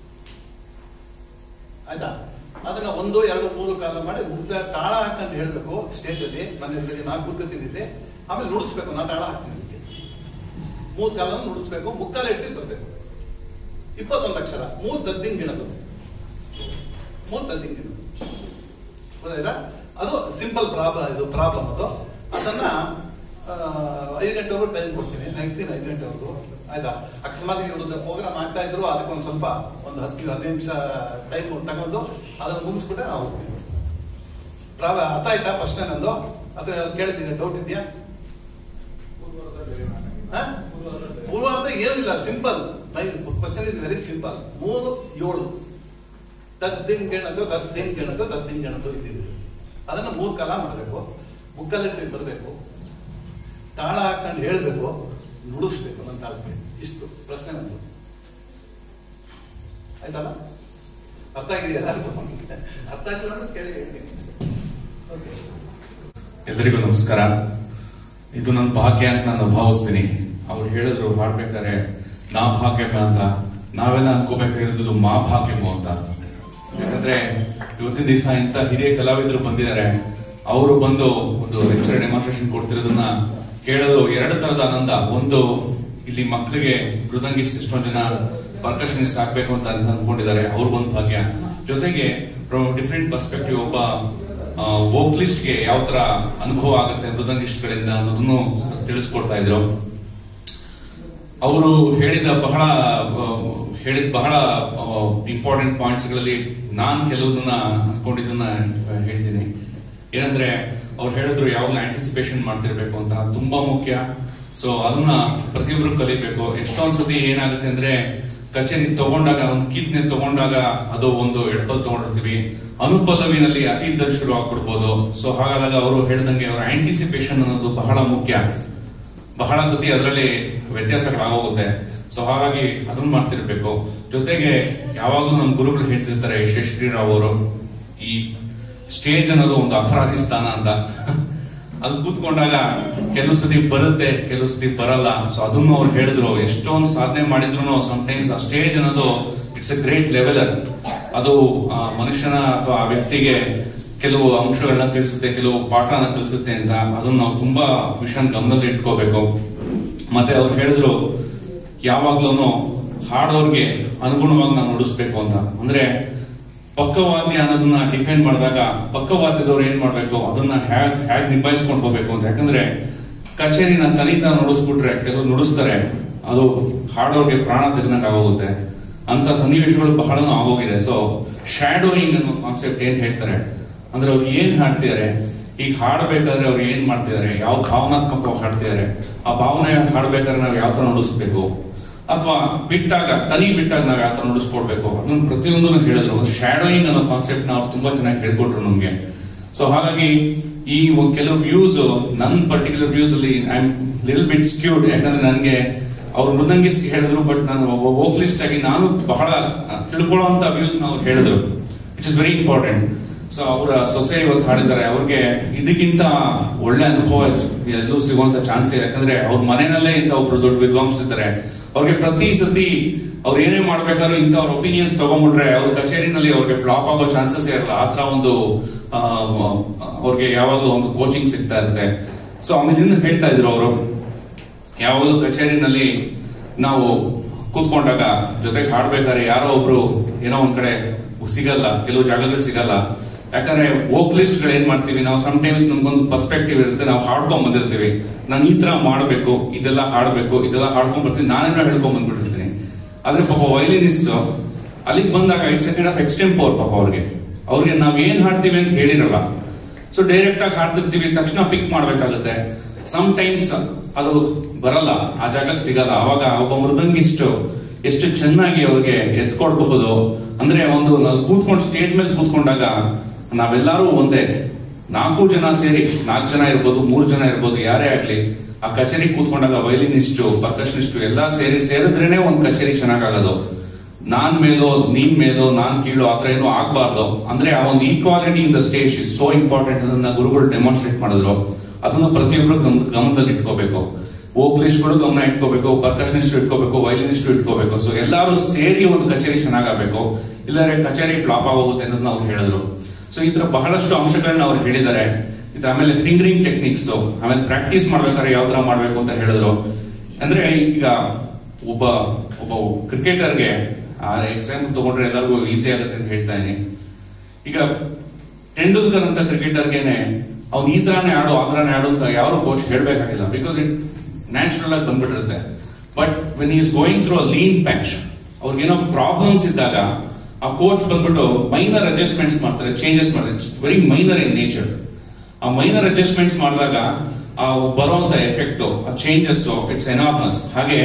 ಆಯ್ತಾ ಅದನ್ನ ಒಂದು ಎರಡು ಮೂರು ಕಾಲ ಮಾಡಿ ಮುಕ್ತ ತಾಳ ಹಾಕೊಂಡು ಹೇಳ್ಬೇಕು ಸ್ಟೇಜ್ ಅಲ್ಲಿ ನನ್ನ ಎದುರಿಗೆ ನಾನು ಕೂತಿದ್ದೀನಿ ಆಮೇಲೆ ನುಡಿಸ್ಬೇಕು ನಾ ತಾಳ ಹಾಕ್ತೀನಿ ಇದಕ್ಕೆ. ಮೂರು ಕಾಲ ನುಡಿಸ್ಬೇಕು ಮುಕ್ಕಾಲು ಎಂಟ್ರಿ ಬರಬೇಕು ಇಪ್ಪತ್ತೊಂದು ಅಕ್ಷರ ಮೂರು ದದ್ದಿನ ಗಿಣದು ಮೂರು ದದ್ದಿನ ಗಿಣದು ಗೊತ್ತಾಯ್ತಾ ಅದು ಸಿಂಪಲ್ ಪ್ರಾಬ್ಲಮ್ ಇದು ಪ್ರಾಬ್ಲಮ್ ಅದು ಅದನ್ನ ಆ, ಐದು ಗಂಟೆವರೆಗೂ ಟೈಮ್ ಕೊಡ್ತೀನಿ ನೆಗ್ತೀನಿ ಐದು ಗಂಟೆವರೆಗೂ ಆಯ್ತಾ ಅಕಸ್ಮಾತ್ ಇವ್ರದ್ದು ಪ್ರೋಗ್ರಾಮ್ ಆಗ್ತಾ ಇದ್ರು ಅದಕ್ಕೊಂದು ಸ್ವಲ್ಪ ಒಂದು ಹತ್ತು ಹದಿನೈದು ನಿಮಿಷ ಟೈಮ್ ತಗೊಂಡು ಅದನ್ನ ಮುಗಿಸ್ಬಿಟ್ಟೆ ನಾವು ಹೋಗ್ತೀವಿ ಪ್ರಾಬ ಅರ್ಥ ಆಯ್ತಾ ಪ್ರಶ್ನೆ ನಂದು ಅಥವಾ ಕೇಳಿದ್ದೀನಿ ಡೌಟ್ ಇದೆಯಾ ಹಾ? ಪೂರ್ವಾರ್ಧ ಏನಿಲ್ಲ simple question is very simple ಮೂರು ಏಳು ತದ್ದಿನ ಗೆಣದು ತದ್ದಿನ ಗೆಣದು ತದ್ದಿನ ಗೆಣದು ಇದ್ದಿದ್ದು ಅದನ್ನ ಮೂರು ಕಾಲ ಮಾಡಬೇಕು ಮುಕ್ಕಲಿಟ್ಟು ಬರಬೇಕು ತಾಳ ಹಾಕೊಂಡು ಹೇಳ್ಬೇಕು ನುಡಿಸ್ಬೇಕು ನನ್ನ ತಾಳಕ್ಕೆ ಇಷ್ಟು ಪ್ರಶ್ನೆ ನಂದು ಆಯ್ತಲ್ಲ ಅರ್ಥ ಆಗಿದೆಯಾ ಎಲ್ಲರಿಗೂ ಅರ್ಥ ಆಗಿಲ್ಲ ಅಂದ್ರೆ ಕೇಳಿ ಹೇಳ್ತೀನಿ ಓಕೆ ಎಲ್ರಿಗೂ ನಮಸ್ಕಾರ ಇದು ನನ್ನ ಭಾಗ್ಯ ಅಂತ ನಾನು ಭಾವಿಸ್ತೀನಿ ಅವ್ರು ಹೇಳಿದ್ರು ಹಾಡ್ಬೇಕಾದ್ರೆ ನಾ ಭಾಗ್ಯಮ ಅಂತ ನಾವೆಲ್ಲ ಅನ್ಕೋಬೇಕಾಗಿರೋದು ಮಾ ಭಾಗ್ಯಮು ಅಂತ ಯಾಕಂದ್ರೆ ಇವತ್ತಿನ ದಿವಸ ಇಂಥ ಹಿರಿಯ ಕಲಾವಿದರು ಬಂದಿದ್ದಾರೆ ಅವರು ಬಂದು ಒಂದು ಲೆಕ್ಚರ್ ಡೆಮಾನ್ಸ್ಟ್ರೇಷನ್ ಕೊಡ್ತಿರೋದನ್ನ ಕೇಳೋದು ಎರಡು ತರದ ಆನಂದ ಒಂದು ಇಲ್ಲಿ ಮಕ್ಕಳಿಗೆ ಮೃದಂಗಿಸ್ ಎಷ್ಟೊಂದು ಜನ ಪರ್ಕಷನಿಸ್ಟ್ ಆಗ್ಬೇಕು ಅಂತ ಅಂತ ಅನ್ಕೊಂಡಿದ್ದಾರೆ ಅವ್ರಿಗೊಂದು ಭಾಗ್ಯ ಜೊತೆಗೆ ಡಿಫ್ರೆಂಟ್ ಪರ್ಸ್ಪೆಕ್ಟಿವ್ ಒಬ್ಬ ವೋಕ್ಲಿಸ್ಟ್ಗೆ ಯಾವ ತರ ಅನುಭವ ಆಗುತ್ತೆ ಮೃದಂಗಿಸ್ಟ್ಗಳಿಂದ ಅನ್ನೋದನ್ನು ತಿಳಿಸ್ಕೊಡ್ತಾ ಇದ್ರು ಅವರು ಹೇಳಿದ ಬಹಳ ಆ, ಹೇಳಿದ ಬಹಳ ಇಂಪಾರ್ಟೆಂಟ್ ಪಾಯಿಂಟ್ಸ್ ಗಳಲ್ಲಿ ನಾನು ಕೆಲವುದನ್ನ ಅನ್ಕೊಂಡಿದ್ದನ್ನ ಹೇಳ್ತೀನಿ ಏನಂದ್ರೆ ಅವ್ರು ಹೇಳಿದ್ರು ಯಾವಾಗಲೂ ಆಂಟಿಸಿಪೇಷನ್ ಮಾಡ್ತಿರ್ಬೇಕು ಅಂತ ಅದು ತುಂಬಾ ಮುಖ್ಯ ಸೊ ಅದನ್ನ ಪ್ರತಿಯೊಬ್ರು ಕಲಿಬೇಕು ಎಷ್ಟೊಂದ್ ಸತಿ ಏನಾಗುತ್ತೆ ಅಂದ್ರೆ ಕಚೇರಿ ತಗೊಂಡಾಗ ಒಂದು ಕೀರ್ತನೆ ತಗೊಂಡಾಗ ಅದು ಒಂದು ಎಡಪಲ್ ತಗೊಂಡಿರ್ತೀವಿ ಅನುಪಲ್ಲವಿನಲ್ಲಿ ಅತಿ ಇದ್ದ ಶುರು ಆಗ್ಬಿಡ್ಬೋದು ಸೊ ಹಾಗಾದಾಗ ಅವರು ಹೇಳ್ದಂಗೆ ಅವರ ಆಂಟಿಸಿಪೇಷನ್ ಅನ್ನೋದು ಬಹಳ ಮುಖ್ಯ ಬಹಳ ಸತಿ ಅದರಲ್ಲಿ ವ್ಯತ್ಯಾಸಗಳಾಗೋಗುತ್ತೆ ಸೊ ಹಾಗಾಗಿ ಅದನ್ನ ಮಾಡ್ತಿರ್ಬೇಕು ಜೊತೆಗೆ ಯಾವಾಗಲೂ ನಮ್ಮ ಗುರುಗಳು ಹೇಳ್ತಿರ್ತಾರೆ ಯಶೇಶ್ ಶ್ರೀರಾವ್ ಅವರು ಈ ಸ್ಟೇಜ್ ಅನ್ನೋದು ಒಂದು ಅಪರಾಧಿ ಸ್ಥಾನ ಅಂತ ಅಲ್ಲಿ ಕೂತ್ಕೊಂಡಾಗ ಕೆಲವು ಸತಿ ಬರುತ್ತೆ ಕೆಲವು ಸತಿ ಬರಲ್ಲ ಸೊ ಅದನ್ನು ಅವ್ರು ಹೇಳಿದ್ರು ಎಷ್ಟೊಂದು ಸಾಧನೆ ಮಾಡಿದ್ರು ಟೈಮ್ಸ್ ಆ ಸ್ಟೇಜ್ ಅನ್ನೋದು ಇಟ್ಸ್ ಎ ಗ್ರೇಟ್ ಲೆವೆಲರ್ ಅದು ಆ ಮನುಷ್ಯನ ಅಥವಾ ಆ ವ್ಯಕ್ತಿಗೆ ಕೆಲವು ಅಂಶಗಳನ್ನ ತಿಳಿಸುತ್ತೆ ಕೆಲವು ಪಾಠನ ತಿಳಿಸುತ್ತೆ ಅಂತ ಅದನ್ನ ನಾವು ತುಂಬಾ ವಿಷಯ ಗಮನದಲ್ಲಿ ಇಟ್ಕೋಬೇಕು ಮತ್ತೆ ಅವ್ರು ಹೇಳಿದ್ರು ಯಾವಾಗ್ಲೂ ಹಾಡೋರ್ಗೆ ಅನುಗುಣವಾಗಿ ನಾವು ನುಡಿಸ್ಬೇಕು ಅಂತ ಅಂದ್ರೆ ಪಕ್ಕವಾದ್ಯ ಅನ್ನೋದನ್ನ ಡಿಫೈನ್ ಮಾಡಿದಾಗ ಪಕ್ಕವಾದ್ಯದವ್ರು ಏನ್ ಮಾಡ್ಬೇಕು ಅದನ್ನ ಹ್ಯಾಗ್ ಹ್ಯಾಗ್ ನಿಭಾಯಿಸ್ಕೊಂಡು ಹೋಗ್ಬೇಕು ಅಂತ ಯಾಕಂದ್ರೆ ಕಚೇರಿನ ತನಿತಾ ನುಡಿಸ್ಬಿಟ್ರೆ ಕೆಲವು ನುಡಿಸ್ತಾರೆ ಅದು ಹಾಡೋರ್ಗೆ ಪ್ರಾಣ ತೆಗೆದಂಗೆ ಆಗೋಗುತ್ತೆ ಅಂತ ಸನ್ನಿವೇಶಗಳು ಬಹಳ ಆಗೋಗಿದೆ ಸೊ ಶ್ಯಾಡೋಯಿಂಗ್ ಅನ್ನೋ ಕಾನ್ಸೆಪ್ಟ್ ಏನ್ ಹೇಳ್ತಾರೆ ಅಂದ್ರೆ ಅವ್ರು ಏನ್ ಹಾಡ್ತಿದ್ದಾರೆ ಈಗ ಹಾಡ್ಬೇಕಾದ್ರೆ ಅವ್ರು ಏನ್ ಮಾಡ್ತಿದ್ದಾರೆ ಯಾವ ಭಾವನಾತ್ಮಕವಾಗಿ ಹಾಡ್ತಿದ್ದಾರೆ ಆ ಭಾವನೆ ಹಾಡ್ಬೇಕಾದ್ರೆ ನಾವು ಯಾವ ತರ ನುಡಿಸ್ಬೇಕು ಅಥವಾ ಬಿಟ್ಟಾಗ ತನಿ ಬಿಟ್ಟಾಗ ನಾವು ಯಾವ ತರ ನುಡಿಸ್ಕೊಡ್ಬೇಕು ಅದನ್ನ ಪ್ರತಿಯೊಂದನ್ನು ಹೇಳಿದ್ರು ಶ್ಯಾಡೋಯಿಂಗ್ ಅನ್ನೋ ಕಾನ್ಸೆಪ್ಟ್ ನ ಅವ್ರು ತುಂಬಾ ಚೆನ್ನಾಗಿ ಹೇಳ್ಕೊಟ್ರು ನಮ್ಗೆ ಸೊ ಹಾಗಾಗಿ ಈ ಒಂದ್ ಕೆಲವು ವ್ಯೂಸ್ ನನ್ನ ಪರ್ಟಿಕ್ಯುಲರ್ ವ್ಯೂಸ್ ಅಲ್ಲಿ ಐ ಆಮ್ ಲಿಲ್ ಬಿಟ್ ಸ್ಕ್ಯೂಡ್ ಯಾಕಂದ್ರೆ ನನಗೆ ಅವ್ರು ಮೃದಂಗಿಸ್ ಹೇಳಿದ್ರು ಬಟ್ ನಾನು ಒಬ್ಬ ವೋಕಲಿಸ್ಟ್ ಆಗಿ ನಾನು ಬಹಳ ತಿಳ್ಕೊಳ್ಳುವಂತ ವ್ಯೂಸ್ ನಾವು ಹೇಳಿದ್ರು it is very important so ಅವರ ಸೊಸೆ ಇವತ್ತು ಹಾಡಿದ್ದಾರೆ ಅವ್ರಿಗೆ ಇದಕ್ಕಿಂತ ಒಳ್ಳೆ ಅನುಭವ ಎಲ್ಲೂ ಸಿಗುವಂತ ಚಾನ್ಸ್ ಇದೆ ಯಾಕಂದ್ರೆ ಅವ್ರ ಮನೆಯಲ್ಲೇ ಇಂಥ ಒಬ್ರು ದೊಡ್ಡ ವಿದ್ವಾಂಸ ಇದ್ದಾರೆ ಅವ್ರಿಗೆ ಪ್ರತಿ ಸತಿ ಅವ್ರು ಏನೇ ಮಾಡ್ಬೇಕಾದ್ರೂ ಇಂಥ ಅವ್ರ ಒಪಿನಿಯನ್ಸ್ ತಗೊಂಡ್ಬಿಟ್ರೆ ಅವ್ರ ಕಚೇರಿನಲ್ಲಿ ಅವ್ರಿಗೆ ಫ್ಲಾಪ್ ಆಗೋ ಚಾನ್ಸಸ್ ಇರಲ್ಲ ಆ ತರ ಒಂದು ಆ, ಅವ್ರಿಗೆ ಯಾವಾಗಲೂ ಒಂದು ಕೋಚಿಂಗ್ ಸಿಗ್ತಾ ಇರುತ್ತೆ ಸೊ ಆಮೇಲಿಂದ ಹೇಳ್ತಾ ಇದ್ರು ಅವರು ಯಾವಾಗಲೂ ಕಚೇರಿನಲ್ಲಿ ನಾವು ಕೂತ್ಕೊಂಡಾಗ ಜೊತೆಗೆ ಹಾಡ್ಬೇಕಾದ್ರೆ ಯಾರೋ ಒಬ್ರು ಏನೋ ಒಂದ್ ಕಡೆ ಸಿಗಲ್ಲ ಕೆಲವು ಜಾಗಗಳು ಸಿಗಲ್ಲ ಯಾಕಂದ್ರೆ ವೋಕ್ಲಿಸ್ಟ್ ಗಳು ಏನ್ ಮಾಡ್ತೀವಿ ನಾವು ಸಮ್ ಟೈಮ್ಸ್ ನಮ್ಗೊಂದು ಪರ್ಸ್ಪೆಕ್ಟಿವ್ ಇರುತ್ತೆ ನಾವು ಹಾಡ್ಕೊಂಡ್ ಬಂದಿರ್ತೀವಿ ನಾನು ಈ ತರ ಮಾಡ್ಬೇಕು ಇದೆಲ್ಲ ಹಾಡ್ಬೇಕು ಇದೆಲ್ಲ ಹಾಡ್ಕೊಂಡ್ ಬರ್ತೀನಿ ನಾನೇನೋ ಹೇಳ್ಕೊಂಡ್ ಬಂದ್ಬಿಟ್ಟಿರ್ತೀನಿ ಆದ್ರೆ ಪಾಪ ವೈಲಿನಿಸ್ಟ್ ಅಲ್ಲಿಗೆ ಬಂದಾಗ ಇಟ್ಸ್ ಕೈಂಡ್ ಆಫ್ ಎಕ್ಸ್ಟೆಂಪೋರ್ ಪಾಪ ಅವ್ರಿಗೆ ಅವ್ರಿಗೆ ನಾವ್ ಏನ್ ಹಾಡ್ತೀವಿ ಅಂತ ಹೇಳಿರಲ್ಲ ಸೊ ಡೈರೆಕ್ಟ್ ಆಗಿ ಹಾಡ್ತಿರ್ತೀವಿ ತಕ್ಷಣ ಪಿಕ್ ಮಾಡ್ಬೇಕಾಗುತ್ತೆ ಸಮ್ ಟೈಮ್ಸ್ ಅದು ಬರಲ್ಲ ಆ ಜಾಗಕ್ಕೆ ಸಿಗಲ್ಲ ಅವಾಗ ಒಬ್ಬ ಮೃದಂಗಿಷ್ಟು ಎಷ್ಟು ಚೆನ್ನಾಗಿ ಅವ್ರಿಗೆ ಎತ್ಕೊಡ್ಬಹುದು ಅಂದ್ರೆ ಒಂದು ನಾವು ಕೂತ್ಕೊಂಡು ಸ್ಟೇಜ್ ಮೇಲೆ ಕೂತ್ಕೊಂಡಾಗ ನಾವೆಲ್ಲರೂ ಒಂದೇ ನಾಲ್ಕು ಜನ ಸೇರಿ ನಾಲ್ಕು ಜನ ಇರ್ಬೋದು ಮೂರು ಜನ ಇರ್ಬೋದು ಯಾರೇ ಆಗ್ಲಿ ಆ ಕಚೇರಿ ಕೂತ್ಕೊಂಡಾಗ ವೈಲಿನಿಸ್ಟು ಪರ್ಕಷನಿಸ್ಟು ಎಲ್ಲಾ ಸೇರಿ ಸೇರಿದ್ರೇನೆ ಒಂದ್ ಕಚೇರಿ ಚೆನ್ನಾಗಾಗೋದು ನಾನ್ ಮೇಲೋ ನೀನ್ ಮೇಲೋ ನಾನ್ ಕೀಳೋ ಆತರ ಏನೂ ಆಗ್ಬಾರ್ದು ಅಂದ್ರೆ ಆ ಒಂದು equality in the stage is so important ಅದನ್ನ ಗುರುಗಳು ಡೆಮಾನ್ಸ್ಟ್ರೇಟ್ ಮಾಡಿದ್ರು ಅದನ್ನ ಪ್ರತಿಯೊಬ್ಬರು ಗಮ ಗಮನದಲ್ಲಿ ಇಟ್ಕೋಬೇಕು ವೋಕಲಿಸ್ಟ್ಗಳು ಗಮನ ಇಟ್ಕೋಬೇಕು ಪರ್ಕಷನಿಸ್ಟ್ ಇಟ್ಕೋಬೇಕು ವೈಲಿನಿಸ್ಟ್ ಇಟ್ಕೋಬೇಕು ಸೊ ಎಲ್ಲರೂ ಸೇರಿ ಒಂದು ಕಚೇರಿ ಚೆನ್ನಾಗಬೇಕು ಇಲ್ಲಾಂದ್ರೆ ಕಚೇರಿ ಫ್ಲಾಪ್ ಆಗೋಗುತ್ತೆ ಅನ್ನೋದನ್ನ ಅವ್ರು ಹೇಳಿದ್ರು ಸೊ ಈ ತರ ಬಹಳಷ್ಟು ಅಂಶಗಳನ್ನ ಅವ್ರು ಹೇಳಿದ್ದಾರೆ ಇದು ಆಮೇಲೆ ಫಿಂಗರಿಂಗ್ ಟೆಕ್ನಿಕ್ಸ್ ಆಮೇಲೆ ಪ್ರಾಕ್ಟೀಸ್ ಮಾಡ್ಬೇಕಾದ್ರೆ ಯಾವ ತರ ಮಾಡ್ಬೇಕು ಅಂತ ಹೇಳಿದ್ರು ಅಂದ್ರೆ ಈಗ ಒಬ್ಬ ಒಬ್ಬ ಕ್ರಿಕೆಟರ್ಗೆ ಎಕ್ಸಾಂಪಲ್ ತಗೊಂಡ್ರೆ ಎಲ್ಲರಿಗೂ ಈಸಿ ಆಗುತ್ತೆ ಅಂತ ಹೇಳ್ತಾ ಇದೀನಿ ಈಗ ತೆಂಡೂಲ್ಕರ್ ಅಂತ ಕ್ರಿಕೆಟರ್ಗೆನೆ ಅವ್ನು ಈ ತರಾನೇ ಆಡು ಆ ತರಾನೇ ಆಡು ಅಂತ ಯಾರು ಕೋಚ್ ಹೇಳ್ಬೇಕಾಗಿಲ್ಲ ಬಿಕಾಸ್ ಇಟ್ ನ್ಯಾಚುರಲ್ ಆಗಿ ಬಂದ್ಬಿಟ್ಟಿರುತ್ತೆ but when is going through a lean patch ಅವ್ರಿಗೇನೋ ಪ್ರಾಬ್ಲಮ್ಸ್ ಇದ್ದಾಗ ಆ ಕೋಚ್ ಬಂದ್ಬಿಟ್ಟು ಮೈನರ್ ಅಡ್ಜಸ್ಟ್ಮೆಂಟ್ಸ್ ಮಾಡ್ತಾರೆ ಚೇಂಜಸ್ ಮಾಡ್ತಾರೆ it's very minor in nature ಆ ಮೈನರ್ ಅಡ್ಜಸ್ಟ್ಮೆಂಟ್ಸ್ ಮಾಡಿದಾಗ ಆ ಬರುವಂತ ಎಫೆಕ್ಟ್ ಆ ಚೇಂಜಸ್ ಇಟ್ಸ್ ಎನಾರ್ಮಸ್ ಹಾಗೆ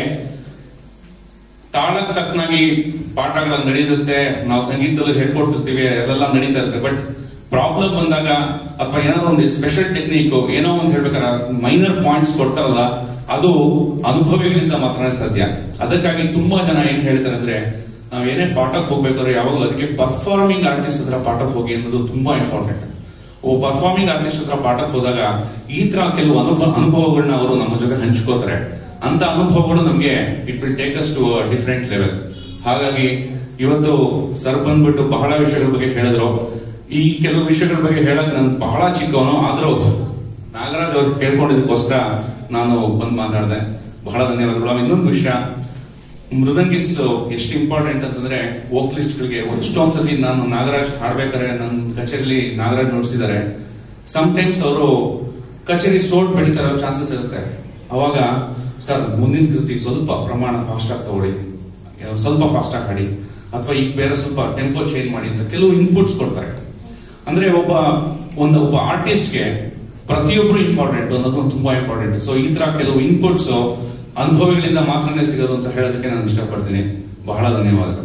ತಾಳಕ್ ತಕ್ಕನಾಗಿ ಪಾಠಗಳು ನಡೀರುತ್ತೆ ನಾವು ಸಂಗೀತದಲ್ಲಿ ಹೇಳ್ಕೊಡ್ತಿರ್ತೀವಿ ಅದೆಲ್ಲ ನಡೀತಾ ಇರುತ್ತೆ ಬಟ್ ಪ್ರಾಬ್ಲಮ್ ಬಂದಾಗ ಅಥವಾ ಏನಾದ್ರು ಒಂದು ಸ್ಪೆಷಲ್ ಟೆಕ್ನಿಕ್ ಏನೋ ಒಂದು ಹೇಳ್ಬೇಕಾದ್ರೆ ಮೈನರ್ ಪಾಯಿಂಟ್ಸ್ ಕೊಡ್ತಾರಲ್ಲ ಅದು ಅನುಭವಿಗಳಿಂದ ಮಾತ್ರನೇ ಸಾಧ್ಯ ಅದಕ್ಕಾಗಿ ತುಂಬಾ ಜನ ಏನ್ ಹೇಳ್ತಾರೆ ಅಂದ್ರೆ ನಾವು ಏನೇ ಪಾಠಕ್ಕೆ ಹೋಗ್ಬೇಕಾದ್ರೆ ಯಾವಾಗಲೂ ಅದಕ್ಕೆ ಪರ್ಫಾರ್ಮಿಂಗ್ ಆರ್ಟಿಸ್ಟ್ ಹತ್ರ ಪಾಠಕ್ಕೆ ಹೋಗಿ ಅನ್ನೋದು ತುಂಬಾ ಇಂಪಾರ್ಟೆಂಟ್ ಓ ಪರ್ಫಾರ್ಮಿಂಗ್ ಆರ್ಟಿಸ್ಟ್ ಹತ್ರ ಪಾಠಕ್ಕೆ ಹೋದಾಗ ಈ ತರ ಕೆಲವು ಅನುಭವ ಅನುಭವಗಳನ್ನ ಅವರು ನಮ್ಮ ಜೊತೆ ಹಂಚ್ಕೋತಾರೆ ಅಂತ ಅನುಭವಗಳು ನಮಗೆ it will take us to different level ಹಾಗಾಗಿ ಇವತ್ತು ಸರ್ ಬಂದ್ಬಿಟ್ಟು ಬಹಳ ವಿಷಯಗಳ ಬಗ್ಗೆ ಹೇಳಿದ್ರು ಈ ಕೆಲವು ವಿಷಯಗಳ ಬಗ್ಗೆ ಹೇಳಕ್ ನಾನು ಬಹಳ ಚಿಕ್ಕವನು ಆದ್ರೂ ನಾಗರಾಜ್ ಅವ್ರು ಕೇಳ್ಕೊಂಡಿದ್ದಕ್ಕೋಸ್ಕರ ನಾನು ಬಂದು ಮಾತಾಡಿದೆ ಬಹಳ ಧನ್ಯವಾದಗಳು ಆಮೇಲೆ ಇನ್ನೊಂದು ವಿಷಯ ಮೃದಂಗಿಸ್ ಎಷ್ಟು ಇಂಪಾರ್ಟೆಂಟ್ ಅಂತಂದ್ರೆ ಗಳಿಗೆ ಎಷ್ಟೊಂದ್ ಸತಿ ನಾನು ನಾಗರಾಜ್ ಹಾಡ್ಬೇಕಾದ್ರೆ ನನ್ನ ಕಚೇರಿಲಿ ನಾಗರಾಜ್ ನೋಡ್ಸಿದ್ದಾರೆ ಟೈಮ್ಸ್ ಅವರು ಕಚೇರಿ ಸೋಟ್ ಬೆಳಿತಾ ಇರೋ ಚಾನ್ಸಸ್ ಇರುತ್ತೆ ಅವಾಗ ಸರ್ ಮುಂದಿನ ಕೃತಿ ಸ್ವಲ್ಪ ಪ್ರಮಾಣ ಫಾಸ್ಟ್ ಆಗಿ ತಗೊಳ್ಳಿ ಸ್ವಲ್ಪ ಫಾಸ್ಟ್ ಆಗಿ ಹಾಡಿ ಅಥವಾ ಈಗ ಬೇರೆ ಸ್ವಲ್ಪ ಟೆಂಪೋ ಚೇಂಜ್ ಮಾಡಿ ಅಂತ ಕೆಲವು ಇನ್ಪುಟ್ಸ್ ಕೊಡ್ತಾರೆ ಅಂದ್ರೆ ಒಬ್ಬ ಒಂದು ಒಬ್ಬ ಆರ್ಟಿಸ್ಟ್ಗೆ ಪ್ರತಿಯೊಬ್ರು ಇಂಪಾರ್ಟೆಂಟ್ ಅನ್ನೋದು ತುಂಬಾ ಇಂಪಾರ್ಟೆಂಟ್ ಸೊ ಈ ತರ ಕೆಲವು ಇನ್ಪುಟ್ಸ್ ಅನುಭವಿಗಳಿಂದ ಮಾತ್ರನೇ ಸಿಗೋದು ಅಂತ ಹೇಳೋದಕ್ಕೆ ನಾನು ಇಷ್ಟಪಡ್ತೀನಿ ಬಹಳ ಧನ್ಯವಾದಗಳು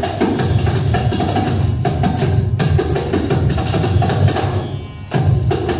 ಿ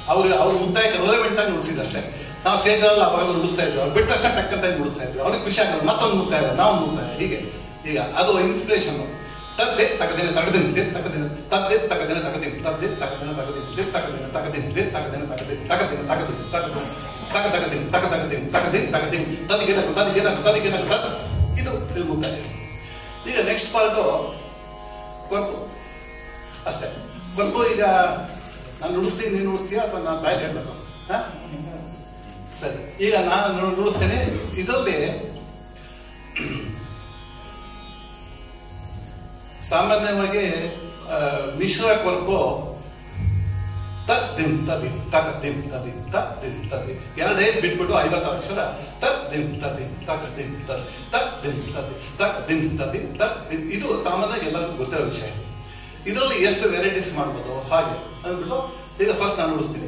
ಅವ್ರು ಅವ್ರು ಮುಕ್ತಾಯಕ್ಕೆ ರೆಲೆವೆಂಟ್ ಆಗಿ ನುಡಿಸಿದಷ್ಟೇ ನಾವು ಸ್ಟೇಜಲ್ಲಿ ಅವಾಗ ನುಡಿಸ್ತಾ ಇದ್ವಿ ಅವ್ರು ಬಿಟ್ಟ ತಕ್ಷಣ ಟಕ್ಕಂತ ನುಡಿಸ್ತಾ ಇದ್ವಿ ಅವ್ರಿಗೆ ಖುಷಿ ಆಗೋದು ಮತ್ತೊಂದು ಮುಕ್ತಾಯ ನಾವು ಮುಕ್ತಾಯ ಹೀಗೆ ಈಗ ಅದು ಇನ್ಸ್ಪಿರೇಷನ್ ತದ್ದೆ ತಗದಿನ ತಗದಿನ ದಿತ್ ತಗದಿನ ತದ್ದೆ ತಗದಿನ ತಗದಿನ ತದ್ದೆ ತಗದಿನ ತಗದಿನ ದಿತ್ ತಗದಿನ ತಗದಿನ ದಿತ್ ತಗದಿನ ತಗದಿನ ತಗದಿನ ತಗದಿನ ತಗದಿನ ತಗ ತಗದಿನ ತಗ ತಗದಿನ ತಗದಿನ ತಗದಿನ ತದಿಗಿನ ತದಿಗಿನ ತದಿಗಿನ ತದ್ ಇದು ಇದು ಮುಕ್ತಾಯ ಈಗ ನೆಕ್ಸ್ಟ್ ಪಾರ್ಟು ಕೊರ್ಪು ಅಷ್ಟೇ ಕೊರ್ಪು ಈಗ ನಾನು ನುಡಿಸ್ತೀನಿ ನೀನು ನುಡಿಸ್ತೀಯ ಅಥವಾ ನಾನು ಬಾಯ್ ಹೇಳ್ಬೇಕು ಹಾ ಸರಿ ಈಗ ನಾನು ನು- ನುಡಿಸ್ತೇನೆ ಇದರಲ್ಲಿ ಸಾಮಾನ್ಯವಾಗಿ ಆ, ಮಿಶ್ರ ಕೊರ್ಪು ತದ್ ದಿಮ್ ತದಿಮ್ ತಕ ದಿಮ್ ತದಿಮ್ ತದ್ ದಿಮ್ ತದಿಮ್ ಎರಡೇ ಬಿಟ್ಬಿಟ್ಟು ಐವತ್ತು ಅಕ್ಷರ ತದ್ ದಿಮ್ ತದಿಮ್ ತಕ ದಿಮ್ ತದ್ ತದ್ ದಿಮ್ ತದಿಮ್ ತಕ್ ದಿಮ್ ತದಿಮ್ ತಕ್ ದಿಮ್ ಇದು ಸಾಮಾನ್ಯವಾಗಿ ಎಲ್ಲರಿಗೂ ಗೊತ್ತಿರೋ ವಿಷಯ ಇದು. ಇದರಲ್ಲಿ ಎಷ್ಟು ವೆರೈಟೀಸ್ ಮಾಡ್ಬೋದು ಹಾಗೆ ಅಂದ್ಬಿಟ್ಟು ಈಗ ಫಸ್ಟ್ ನಾನು ನುಡಿಸ್ತೀನಿ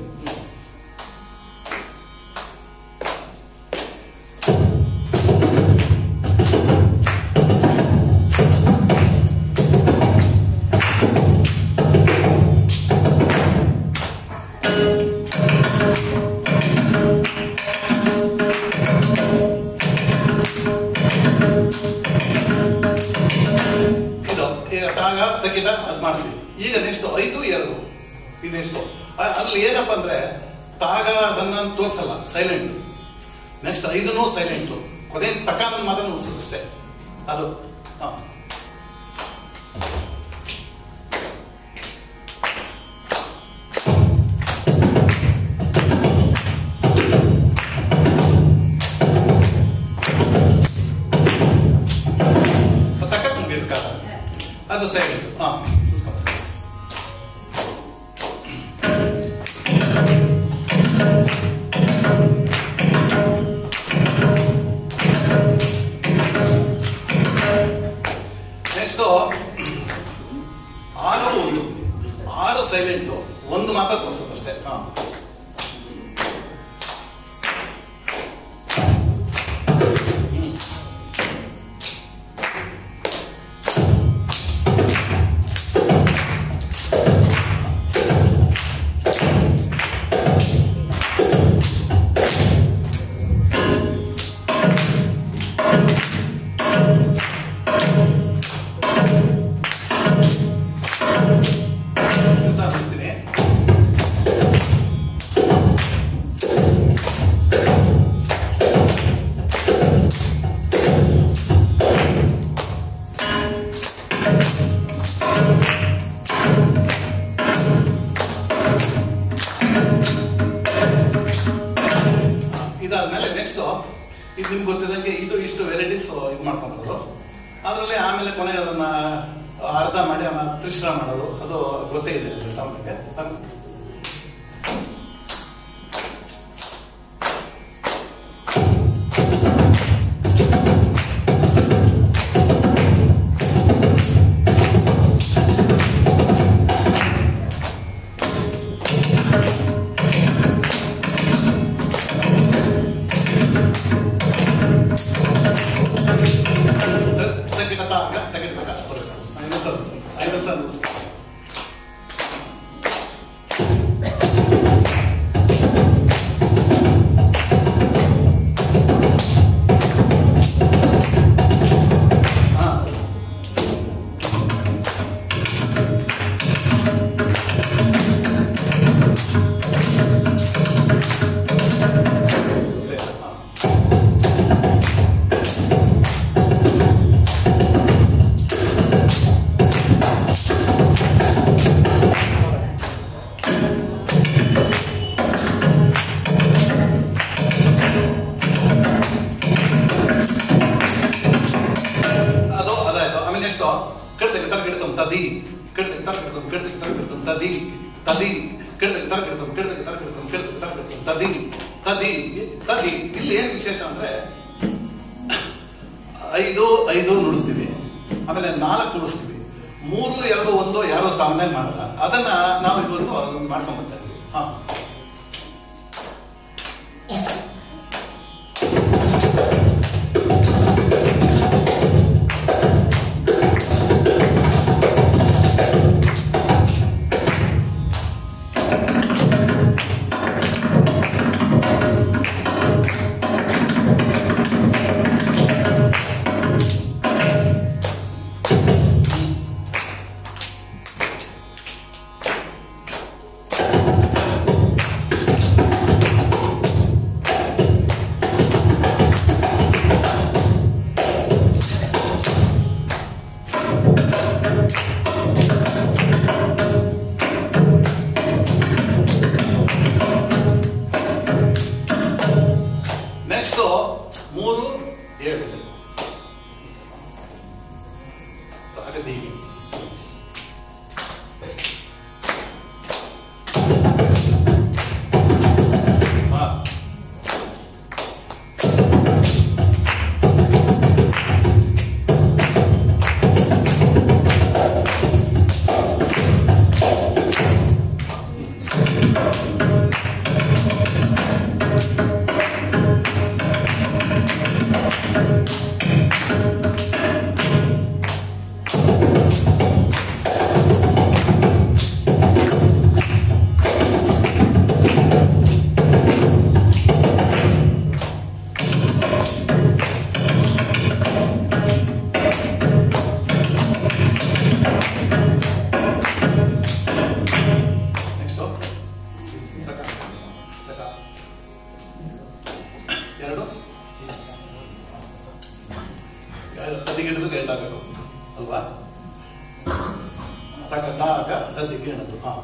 ಇದು ಈಗ ತಾಗ ತಗ್ಗಿದ ಅದ್ ಮಾಡ್ತೀವಿ ಈಗ ನೆಕ್ಸ್ಟ್ ಐದು ಎರಡು ಇದು ನೆಕ್ಸ್ಟ್ ಅಲ್ಲಿ ಏನಪ್ಪ ಅಂದ್ರೆ ತಾಗ ಅದನ್ನ ತೋರಿಸಲ್ಲ ಸೈಲೆಂಟ್ ನೆಕ್ಸ್ಟ್ ಐದನೂ ಸೈಲೆಂಟ್ ಕೊನೆ ತಕ ಮಾತ್ರ ಉಳಿಸೋದು ಅಷ್ಟೇ ಅದು ಹಾ ತಕ್ಕ ತುಂಬಿರ್ಕಾದ ಅದು ಸೈಲೆಂಟ್ ಹಾ చూసుకో. ನೆಕ್ಸ್ಟ್ ಆರು ಒಂದು ಆರು ಸೈಲೆಂಟ್ ಒಂದು ಮಾತ್ರ ತೋರಿಸೋದಷ್ಟೇ ಹಾ ಹ್ಮ್. ಕೆಲಸ ಮಾಡ್ತೀನಿ ಇದಾದ್ಮೇಲೆ ನೆಕ್ಸ್ಟ್ ಇದು ನಿಮ್ಗೆ ಗೊತ್ತಿದಂಗೆ ಇದು ಇಷ್ಟು ವೆರೈಟೀಸ್ ಇದು ಮಾಡ್ಕೊಂಬೋದು ಅದರಲ್ಲಿ ಆಮೇಲೆ ಕೊನೆಗೆ ಅದನ್ನ ಅರ್ಧ ಮಾಡಿ ಆಮೇಲೆ ತ್ರಿಶ್ರ ಮಾಡೋದು ಅದು ಗೊತ್ತೇ ಇದೆ ನಿಮ್ಗೆ ಸಾಮಾನ್ಯಕ್ಕೆ ಅದು- ತಗ್ಗಿನ ತಾಗ ತಗ್ಗಿನ ತಾಗ ಅಷ್ಟು ಬರಬೇಕು ಐದು ಸಲ ಐದು ಸಲ ನುಡಿಸ್ತೀನಿ. ಹಾ ಇದೆ. ಹಾ. ಅದು ಅದಾಯ್ತು ಆಮೇಲೆ ನೆಕ್ಸ್ಟ್ ಕಡ್ದಕ್ಕೆ ತರ ಕಿಡ್ತಮ್ ತದಿ ಕಡ್ದಕ್ಕೆ ತರ ಕಿಡ್ತಮ್ ಕಡ್ದಕ್ಕೆ ತರ ಕಿಡ್ತಮ್ ತದಿ ತದಿ ಕಡ್ದಕ್ಕೆ ತರ ಕಿಡ್ತಮ್ ಕಡ್ದಕ್ಕೆ ತರ ಕಿಡ್ತಮ್ ಕಡ್ದಕ್ಕೆ ತರ ಕಿಡ್ತಮ್ ತದಿ ತದಿ ತದಿ ಇಲ್ಲಿ ಏನ್ ವಿಶೇಷ ಅಂದ್ರೆ ಐದು ಐದು ನುಡಿಸ್ತೀವಿ ಆಮೇಲೆ ನಾಲ್ಕು ನುಡಿಸ್ತೀವಿ ಮೂರು ಎರಡು ಒಂದು ಯಾರೋ ಸಾಮಾನ್ಯ ಮಾಡಲ್ಲ ಅದನ್ನ ನಾವು ಇವತ್ತು ಮಾಡ್ಕೊಂಡ್ ಬರ್ತಾ ಇದ್ವಿ ಹಾ ಸದ್ದಿಗೆ ಹಿಡಿದು ಎಂಡ್ ಆಗಬೇಕು ಅಲ್ವಾ ಟಕ ಟಾಕ ಸದ್ದಿಗೆ ಹಿಡಿದು ಹಾ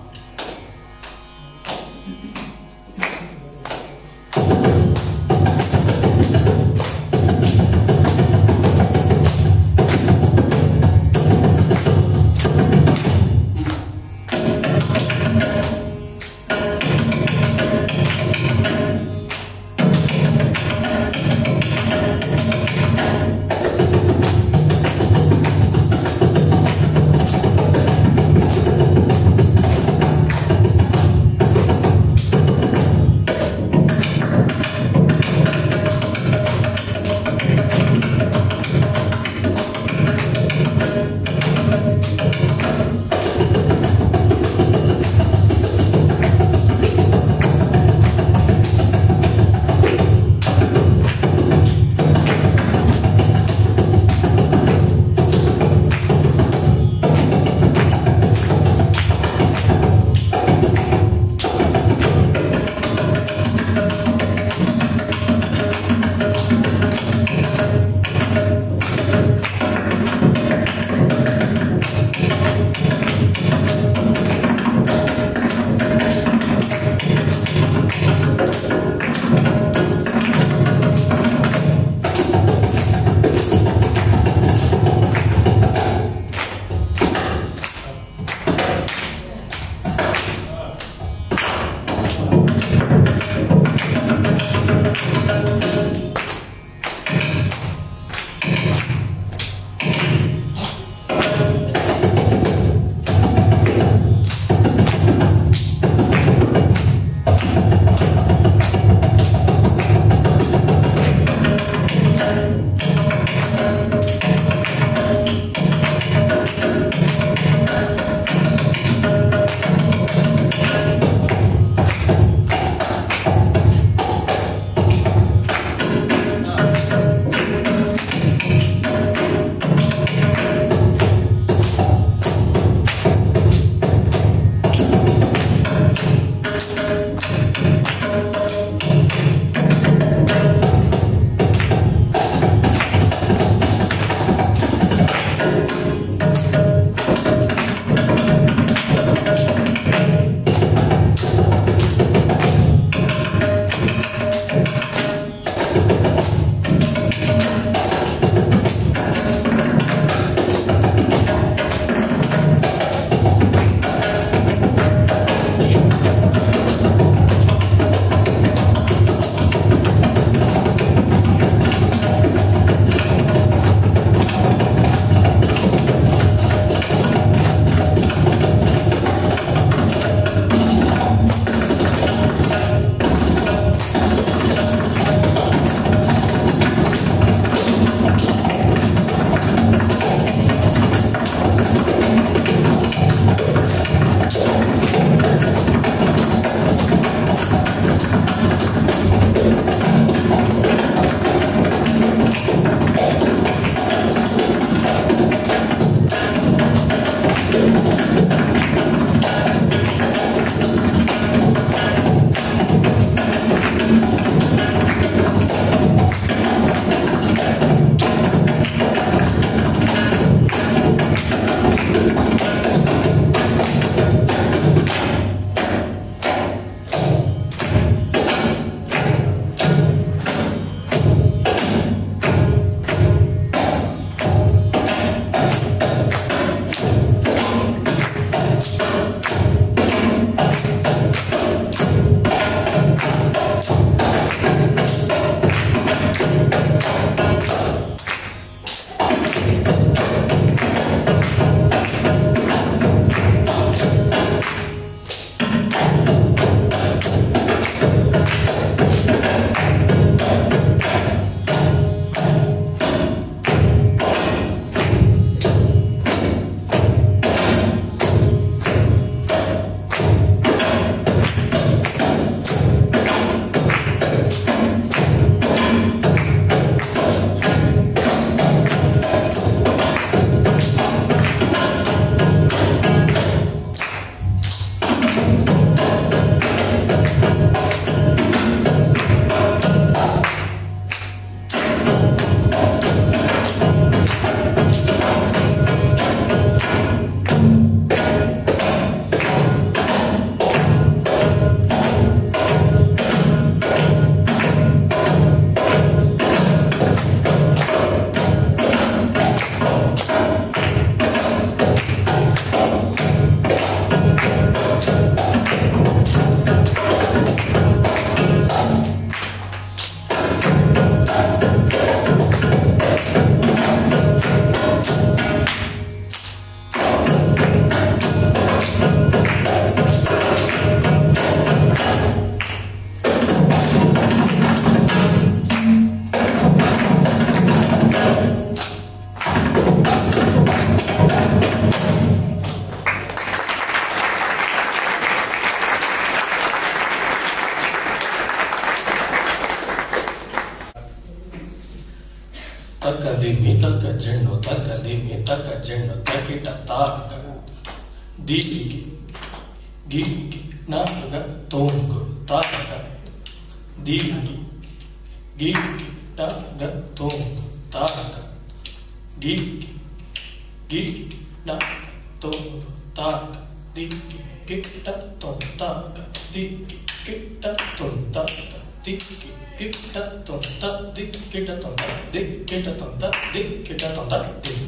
ದಿಮ್ಮಿ ತಕ್ಕ ಜಣ್ಣು ತಕ್ಕ ದಿಮ್ಮಿ ತಕ್ಕ ಜಣ್ಣು ತಕಿಟ ತಾಕ ದಿಗಿ ಗಿಗಿ ನಾಗ ತೋಂಗು ತಾಕ ದಿಗಿ ಗಿಗಿ ನಾಗ ತೋಂಗು ತಾಕ ಗಿಗಿ ಗಿಗಿ ನಾಗ ತೋಂಗು ತಾಕ ದಿಗಿ ಗಿಟ್ಟ ತೊಂತಾಕ ದಿಗಿ ಗಿಟ್ಟ ತೊಂತಾಕ ದಿಗಿ ಗಿಟ್ಟ ತೊಂತ ದಿಕ್ಕಿಟ ತೊಂತ ದಿಕ್ಕಿಟ ತೊಂತ ದಿಕ್ಕಿಟ ತೊಂತ ದಿಗ್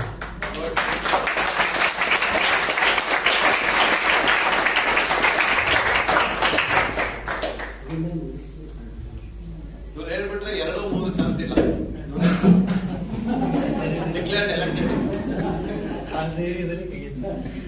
ಇವ್ರು ಹೇಳ್ಬಿಟ್ರೆ ಎರಡು ಮೂರು ಚಾನ್ಸ್ ಇಲ್ಲ ಡಿಕ್ಲೇರ್ಡ್ ಎಲೆಕ್ಟೆಡ್ ಆ ಧೈರ್ಯದಲ್ಲಿ ಕೈಗೆತ್ತ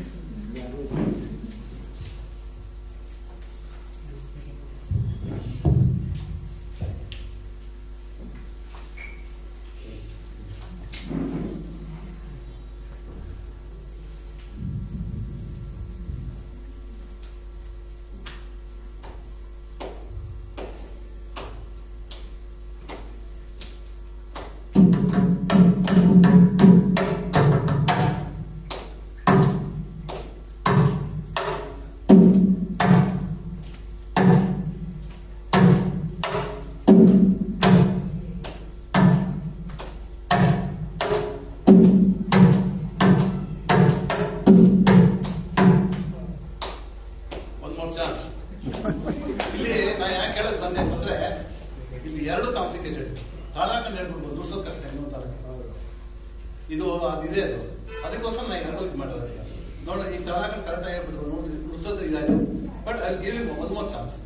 ಒಂದ್ ಮೂರು ಚಾನ್ಸ್ ಇಲ್ಲಿ ನಾ ಯಾಕೆ ಹೇಳಕ್ ಬಂದೆ ಅಂತಂದ್ರೆ ಇಲ್ಲಿ ಎರಡು ಕಾಂಪ್ಲಿಕೇಟೆಡ್ ತಾಳ ಹಾಕೊಂಡು ಹೇಳ್ಬಿಡ್ಬೋದು ನುಡ್ಸೋದ್ ಕಷ್ಟ ಇನ್ನೊಂದು ತಾಳ ಇದು ಅದಿದೆ ಅದು ಅದಕ್ಕೋಸ್ಕರ ನಾ ಎರಡು ಇದು ಮಾಡೋದು ನೋಡಿ ಈ ತಾಳ ಹಾಕೊಂಡು ಕರೆಕ್ಟ್ ಆಗಿ ಹೇಳ್ಬಿಟ್ರು ನೋಡಿ ನುಡ್ಸೋದು ಇದಾಯ್ತು but I give him one more chance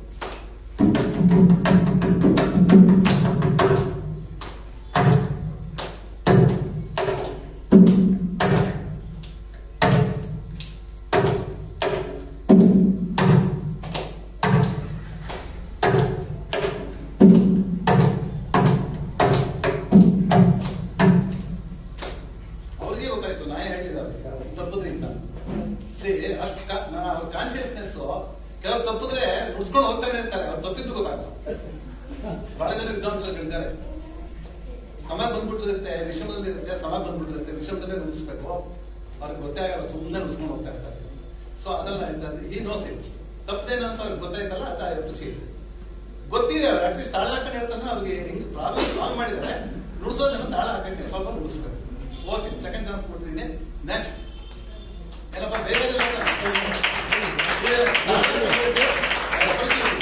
ಅವ್ರಿಗೆ ಗೊತ್ತಾಯ್ತು ನಾ ಹೇಳಿದ್ದಾರೆ ತಪ್ಪದ್ರಿಂದ ಸಿ ಅಷ್ಟು ಕಾನ್ಶಿಯಸ್ನೆಸ್ ಕೆಲವ್ರು ತಪ್ಪಿದ್ರೆ ನುಡ್ಸ್ಕೊಂಡು ಹೋಗ್ತಾನೆ ಇರ್ತಾರೆ ಅವ್ರು ತಪ್ಪಿದ್ದು ಗೊತ್ತಾಗಲ್ಲ ಬಹಳ ಜನ ವಿದ್ವಾಂಸರು ಇರ್ತಾರೆ ಸಮಯ ಬಂದ್ಬಿಟ್ಟಿರುತ್ತೆ ವಿಷಮದಲ್ಲಿ ಇರುತ್ತೆ ಸಮಯ ಬಂದ್ಬಿಟ್ಟಿರುತ್ತೆ ವಿಷಮದಲ್ಲೇ ನುಡಿಸ್ಬೇಕು ಅವ್ರಿಗೆ ಗೊತ್ತೇ ಆಗಲ್ಲ ಸುಮ್ಮನೆ ನುಡ್ಸ್ಕೊಂಡು ಹೋಗ್ತಾ ಇರ್ತಾರೆ ಸೊ ಅದೆಲ್ಲ ಹೇಳ್ತಾರೆ ಈ ನೋಸ್ ಇಟ್ ತಪ್ಪದೇನಂತ ಅವ್ರಿಗೆ ಗೊತ್ತಾಯ್ತಲ್ಲ ಅದು ಅಪ್ರಿಸಿಯೇಟ್ ಗೊತ್ತಿದೆ ಅವ್ರು ಅಟ್ಲೀಸ್ಟ್ ತಾಳ ಹಾಕೊಂಡು ಹೇಳಿದ ತಕ್ಷಣ ಅವ್ರಿಗೆ ಹಿಂಗೆ ಪ್ರಾಬ್ಲಮ್ ಸಾಲ್ವ್ ಮಾಡಿದ್ದಾರೆ ನುಡ್ಸೋದನ್ನ ತಾಳ ಹಾಕಕ್ಕೆ ಸ್ವಲ್ಪ ನುಡಿಸ್ಬೇಕು ಓಕೆ ಸೆಕೆಂಡ್ ಚಾನ್ಸ್ ಕೊಟ್ಟಿದ್ದೀನಿ ನೆಕ್ಸ್ಟ್ ಏನಪ್ಪ ಬೇರೆ ಎಲ್ಲ ಇದೆ, ತಾಳ ಹಾಕ್ಬೇಕು, ಅದು ಪರಿಸ್ಥಿತಿ.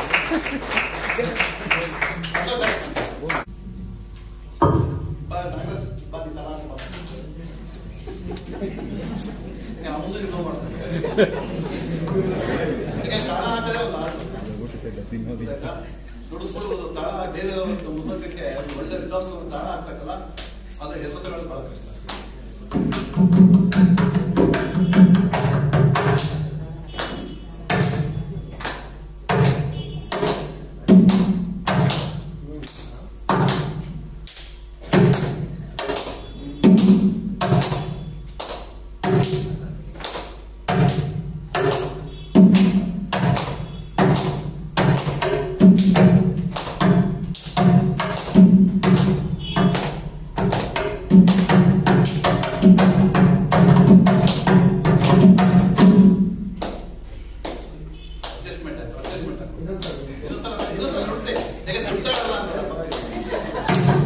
ಸಂತೋಷ ಆಯ್ತು. ಬಾ, ನಾಗರಾಜ್, ಬಾ, ನೀನ್ ತಾಳ ಹಾಕು, ಬಾ. ಈಗ ಅವ್ನ್ದು ಇದು ಮಾಡ್ತಾರೆ. ಯಾಕೆ ತಾಳ ಹಾಕದೆ ಒಂದು ಆರ್ಟ್. ಗೊತ್ತಾಯ್ತಾ? ನುಡಿಸ್ಕೊಳ್ಬೋದು ತಾಳ ಬೇರೆ ಒಂದು ಮುಖಕ್ಕೆ ಒಂದು ಒಳ್ಳೆ ವಿದ್ವಾಂಸ ಒಂದು ತಾಳ ಹಾಕ್ಬೇಕಲ್ಲ ಅದು ಹೆಸರು ತಗೊಳ್ಳೋದು ಬಹಳ ಕಷ್ಟ ಅಡ್ಜಸ್ಟ್ಮೆಂಟ್ ಆಯ್ತು ಅಡ್ಜಸ್ಟ್ಮೆಂಟ್ ಆಯ್ತು ಇನ್ನೊಂದ್ಸಲ ಇನ್ನೊಂದ್ಸಲ ನುಡಿಸಿ ಹೇಗೆ ದುಡ್ಡಾಗಲ್ಲ ಅಂತ ಪರವಾಗಿಲ್ಲ.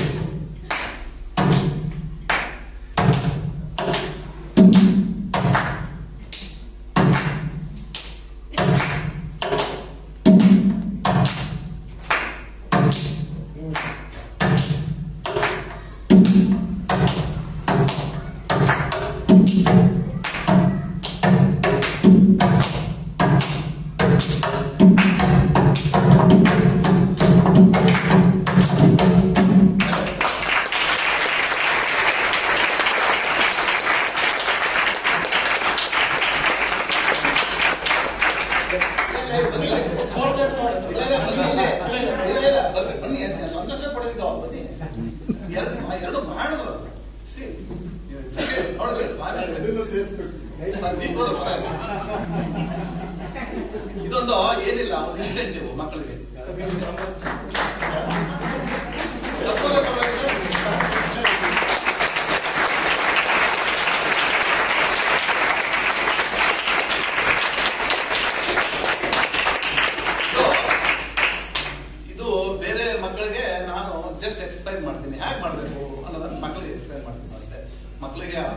ಬನ್ನಿ ಸಂತೋಷ ಪಡೋದಿಲ್ಲ ಅವ್ರು ಬನ್ನಿ ಎರಡು ಎರಡು ಮಾಡಿದ್ರು See, ಸರಿ, ನೋಡ್ರಿ, ಸ್ವಾಮಿ ನೀವು ಕೊಡೋ ಪರವಾಗಿಲ್ಲ. ಇದೊಂದು ಏನಿಲ್ಲ ಒಂದು ಇನ್ಸೆಂಟಿವ್ ಮಕ್ಕಳಿಗೆ ತಪ್ಪಲ್ಲ ಪರವಾಗಿಲ್ಲ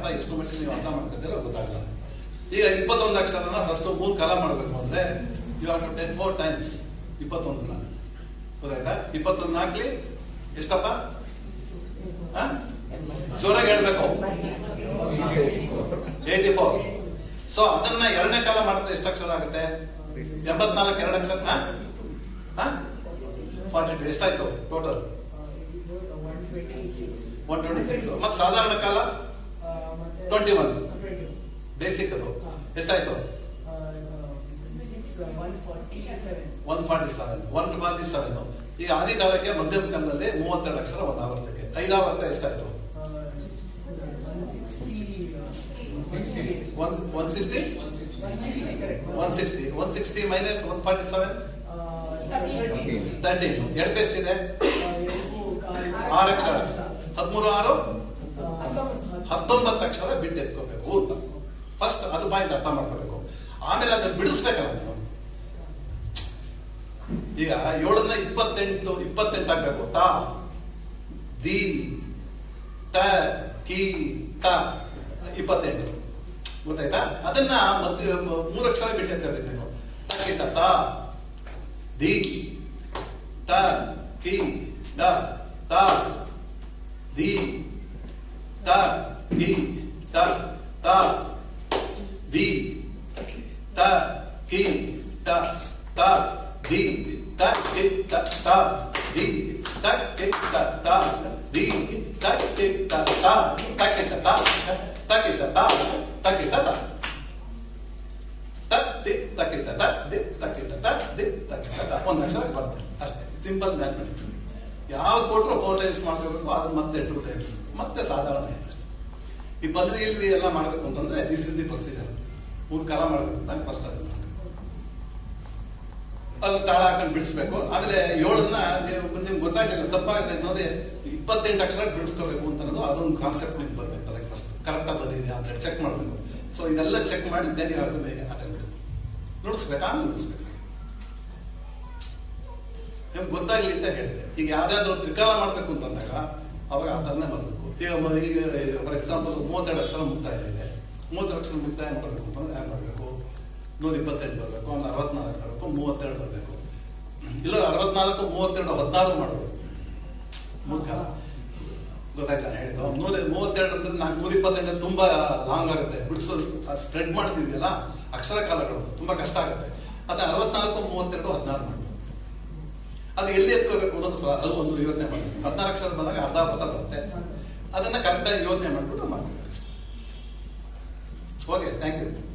ಅರ್ಥ ಎಷ್ಟು ಮಟ್ಟಿಗೆ ನೀವು ಅರ್ಥ ಮಾಡ್ಕೊತೀರೋ ಗೊತ್ತಾಗಲ್ಲ ಈಗ ಇಪ್ಪತ್ತೊಂದು ಅಕ್ಷರನ ಫಸ್ಟ್ ಮೂರು ಕಾಲ ಮಾಡಬೇಕು ಅಂದ್ರೆ you have to ten four times ಇಪ್ಪತ್ತೊಂದನ್ನ ಗೊತ್ತಾಯ್ತಾ ಇಪ್ಪತ್ತೊಂದು ಹಾಕ್ಲಿ ಎಷ್ಟಪ್ಪ ಆ? ಜೋರಾಗಿ ಹೇಳ್ಬೇಕು ಏಯ್ಟಿ ಫೋರ್ ಸೊ ಅದನ್ನ ಎರಡನೇ ಕಾಲ ಮಾಡಿದ್ರೆ ಎಷ್ಟು ಅಕ್ಷರ ಆಗುತ್ತೆ ಎಂಬತ್ನಾಲ್ಕು ಎರಡು ಅಕ್ಷರ ಫಾರ್ಟಿ ಟು ಎಷ್ಟಾಯ್ತು ಟೋಟಲ್ ಒನ್ ಟ್ವೆಂಟಿ ಸಿಕ್ಸ್ ಮತ್ತೆ ಸಾಧಾರಣ ಕಾಲ ಟ್ವೆಂಟಿ ಒನ್ ಬೇಸಿಕ್ ಅದು ಎಷ್ಟಾಯ್ತು one forty seven one forty seven ಈಗ ಆದಿ ಕಾಲಕ್ಕೆ ಮಧ್ಯಮ ಕಾಲದಲ್ಲಿ ಮೂವತ್ತೆರಡು ಅಕ್ಷರ ಒಂದು ಆವರ್ತಕ್ಕೆ ಐದಾವರ್ತ ಎಷ್ಟಾಯ್ತು one one sixty one sixty one sixty minus one forty seven thirteen ಎರಡು ಎಷ್ಟಿದೆ ಆರು ಅಕ್ಷರ ಹದಿಮೂರು ಆರು ಹತ್ತೊಂಬತ್ತು ಅಕ್ಷರ ಬಿಟ್ಟು ಎತ್ಕೋಬೇಕು ಅಂತ ಫಸ್ಟ್ ಅದು ಪಾಯಿಂಟ್ ಅರ್ಥ ಮಾಡ್ಕೋಬೇಕು ಆಮೇಲೆ ಅದನ್ನ ಬಿಡಿಸ್ಬೇಕಲ್ಲ ನೀವು ಈಗ ಏಳನ್ನ ಇಪ್ಪತ್ತೆಂಟು ಇಪ್ಪತ್ತೆಂಟು ಆಗ್ಬೇಕು ತಾ ದಿ ತ ಕಿ ತ ಇಪ್ಪತ್ತೆಂಟು ಗೊತ್ತಾಯ್ತಾ ಅದನ್ನ ಮತ್ತೆ ಮೂರು ಅಕ್ಷರ ಬಿಟ್ಟು ಎತ್ಕೋಬೇಕು ನೀವು ತಕಿಟ ತ ದಿ ತ ಕಿ ಡ ತ ದಿ ತ ಕಿ ಟ ತ ದಿ ತ ಕಿ ಟ ತ ದಿ ತ ಕಿ ಟ ತ ದಿ ತ ಕಿ ಟ ತ ದಿ ತ ಕಿ ಟ ತ ತ ಕಿ ಟ ತ ತ ಕಿ ಟ ತ ತ ಕಿ ಟ ತ ತ ದಿ ತ ಕಿ ಟ ತ ದಿ ತ ಕಿ ಟ ತ ದಿ ತ ಕಿ ಟ ತ ಒಂದು ಅಕ್ಷರ ಬರುತ್ತೆ ಅಷ್ಟೇ ಸಿಂಪಲ್ ಮ್ಯಾಥಮೆಟಿಕ್ಸ್ ಯಾವ ಕೊಟ್ಟರು ಫೋರ್ ಟೈಮ್ಸ್ ಮಾಡ್ಕೋಬೇಕು ಅದನ್ನ ಮತ್ತೆ ಟೂ ಟೈಮ್ಸ್ ಮತ್ತೆ ಸಾಧಾರಣ ಇದೆ ಅಷ್ಟೇ ಈ ಪದವಿ ಇಲ್ವಿ ಎಲ್ಲ ಮಾಡಬೇಕು ಅಂತಂದ್ರೆ ದಿಸ್ ಇಸ್ ದಿ ಪ್ರೊಸೀಜರ್ ಮೂರು ಕಾಲ ಮಾಡಬೇಕು ಅಂತ ಫಸ್ಟ್ ಅದನ್ನ ಮಾಡ್ಬೇಕು ಅದು ತಾಳ ಹಾಕೊಂಡು ಬಿಡಿಸ್ಬೇಕು ಆಮೇಲೆ ಏಳನ್ನ ನೀವು ನಿಮ್ಗೆ ಗೊತ್ತಾಗಲಿಲ್ಲ ತಪ್ಪಾಗಿದೆ ನೋಡಿ ಇಪ್ಪತ್ತೆಂಟು ಅಕ್ಷರ ಬಿಡಿಸ್ಕೋಬೇಕು ಅಂತ ಅನ್ನೋದು ಅದೊಂದು ಕಾನ್ಸೆಪ್ಟ್ ನಿಮ್ಗೆ ಬರ್ಬೇಕು ಅದಕ್ಕೆ ಫಸ್ಟ್ ಕರೆಕ್ಟಾಗಿ ಬಂದಿದೆಯಾ ಅಂತ ಚೆಕ್ ಮಾಡಬೇಕು ಸೊ ಇದೆಲ್ಲ ಚೆಕ್ ಮಾಡಿದ್ದೆ ನೀವು ಅದು ಬೇಗ ಅಟೆಂಡ್ ನುಡಿಸ್ಬೇಕು ಆಮೇಲೆ ನುಡಿಸ್ಬೇಕು ನಿಮ್ಗೆ ಗೊತ್ತಾಗ್ಲಿ ಅಂತ ಹೇಳಿದೆ ಈಗ ಯಾವ್ದಾದ್ರು ತ್ರಿಕಾಲ ಮಾಡ್ಬೇಕು ಅಂತಂದಾಗ ಅವಾಗ ಆ ಥರನೇ ಮಾಡಬೇಕು ಈಗ ಮ- ಈಗ ಫಾರ್ ಎಕ್ಸಾಂಪಲ್ ಮೂವತ್ತೆರಡು ಅಕ್ಷರ ಮುಕ್ತಾಯ ಇದೆ ಮೂವತ್ತೆರಡು ಅಕ್ಷರ ಮುಕ್ತಾಯ ಮಾಡಬೇಕು ಅಂತಂದ್ರೆ ಹ್ಯಾಂಗ ಮಾಡಬೇಕು ನೂರ ಇಪ್ಪತ್ತೆಂಟು ಬರಬೇಕು ಆಮೇಲೆ ಅರವತ್ನಾಲ್ಕು ಬರಬೇಕು ಮೂವತ್ತೆರಡು ಬರಬೇಕು ಇಲ್ಲ ಅರವತ್ನಾಲ್ಕು ಮೂವತ್ತೆರಡು ಹದಿನಾರು ಮಾಡಬೇಕು ಮೂರು ಕಾಲ ಗೊತ್ತಾಯ್ತಾ ನಾನು ಹೇಳಿದ್ದು ನೂರ ಮೂವತ್ತೆರಡು ಅಂದ್ರೆ ನಾಲ್ಕು ನೂರ ಇಪ್ಪತ್ತೆಂಟು ತುಂಬಾ ಲಾಂಗ್ ಆಗುತ್ತೆ ಬಿಡಿಸೋದು ಸ್ಪ್ರೆಡ್ ಮಾಡ್ತಿದ್ಯಲ್ಲ ಅಕ್ಷರ ಕಾಲಗಳು ತುಂಬಾ ಕಷ್ಟ ಆಗುತ್ತೆ ಅದನ್ನ ಅರವತ್ನಾಲ್ಕು ಮೂವತ್ತೆರಡು ಹದಿನಾರು ಮಾಡಬೇಕು ಅದು ಎಲ್ಲಿ ಎತ್ಕೋಬೇಕು ಅನ್ನೋದು ಪ್ರ- ಅದು ಒಂದು ಯೋಚನೆ ಮಾಡಬೇಕು ಹದಿನಾರು ಅಕ್ಷರ ಬಂದಾಗ ಅರ್ಧ ಅರ್ಧ ಬರುತ್ತೆ ಅದನ್ನ ಕರೆಕ್ಟಾಗಿ ಯೋಚನೆ ಮಾಡ್ಬಿಟ್ಟು ಮಾಡ್ಬೇಕು ಓಕೆ ಥ್ಯಾಂಕ್ ಯು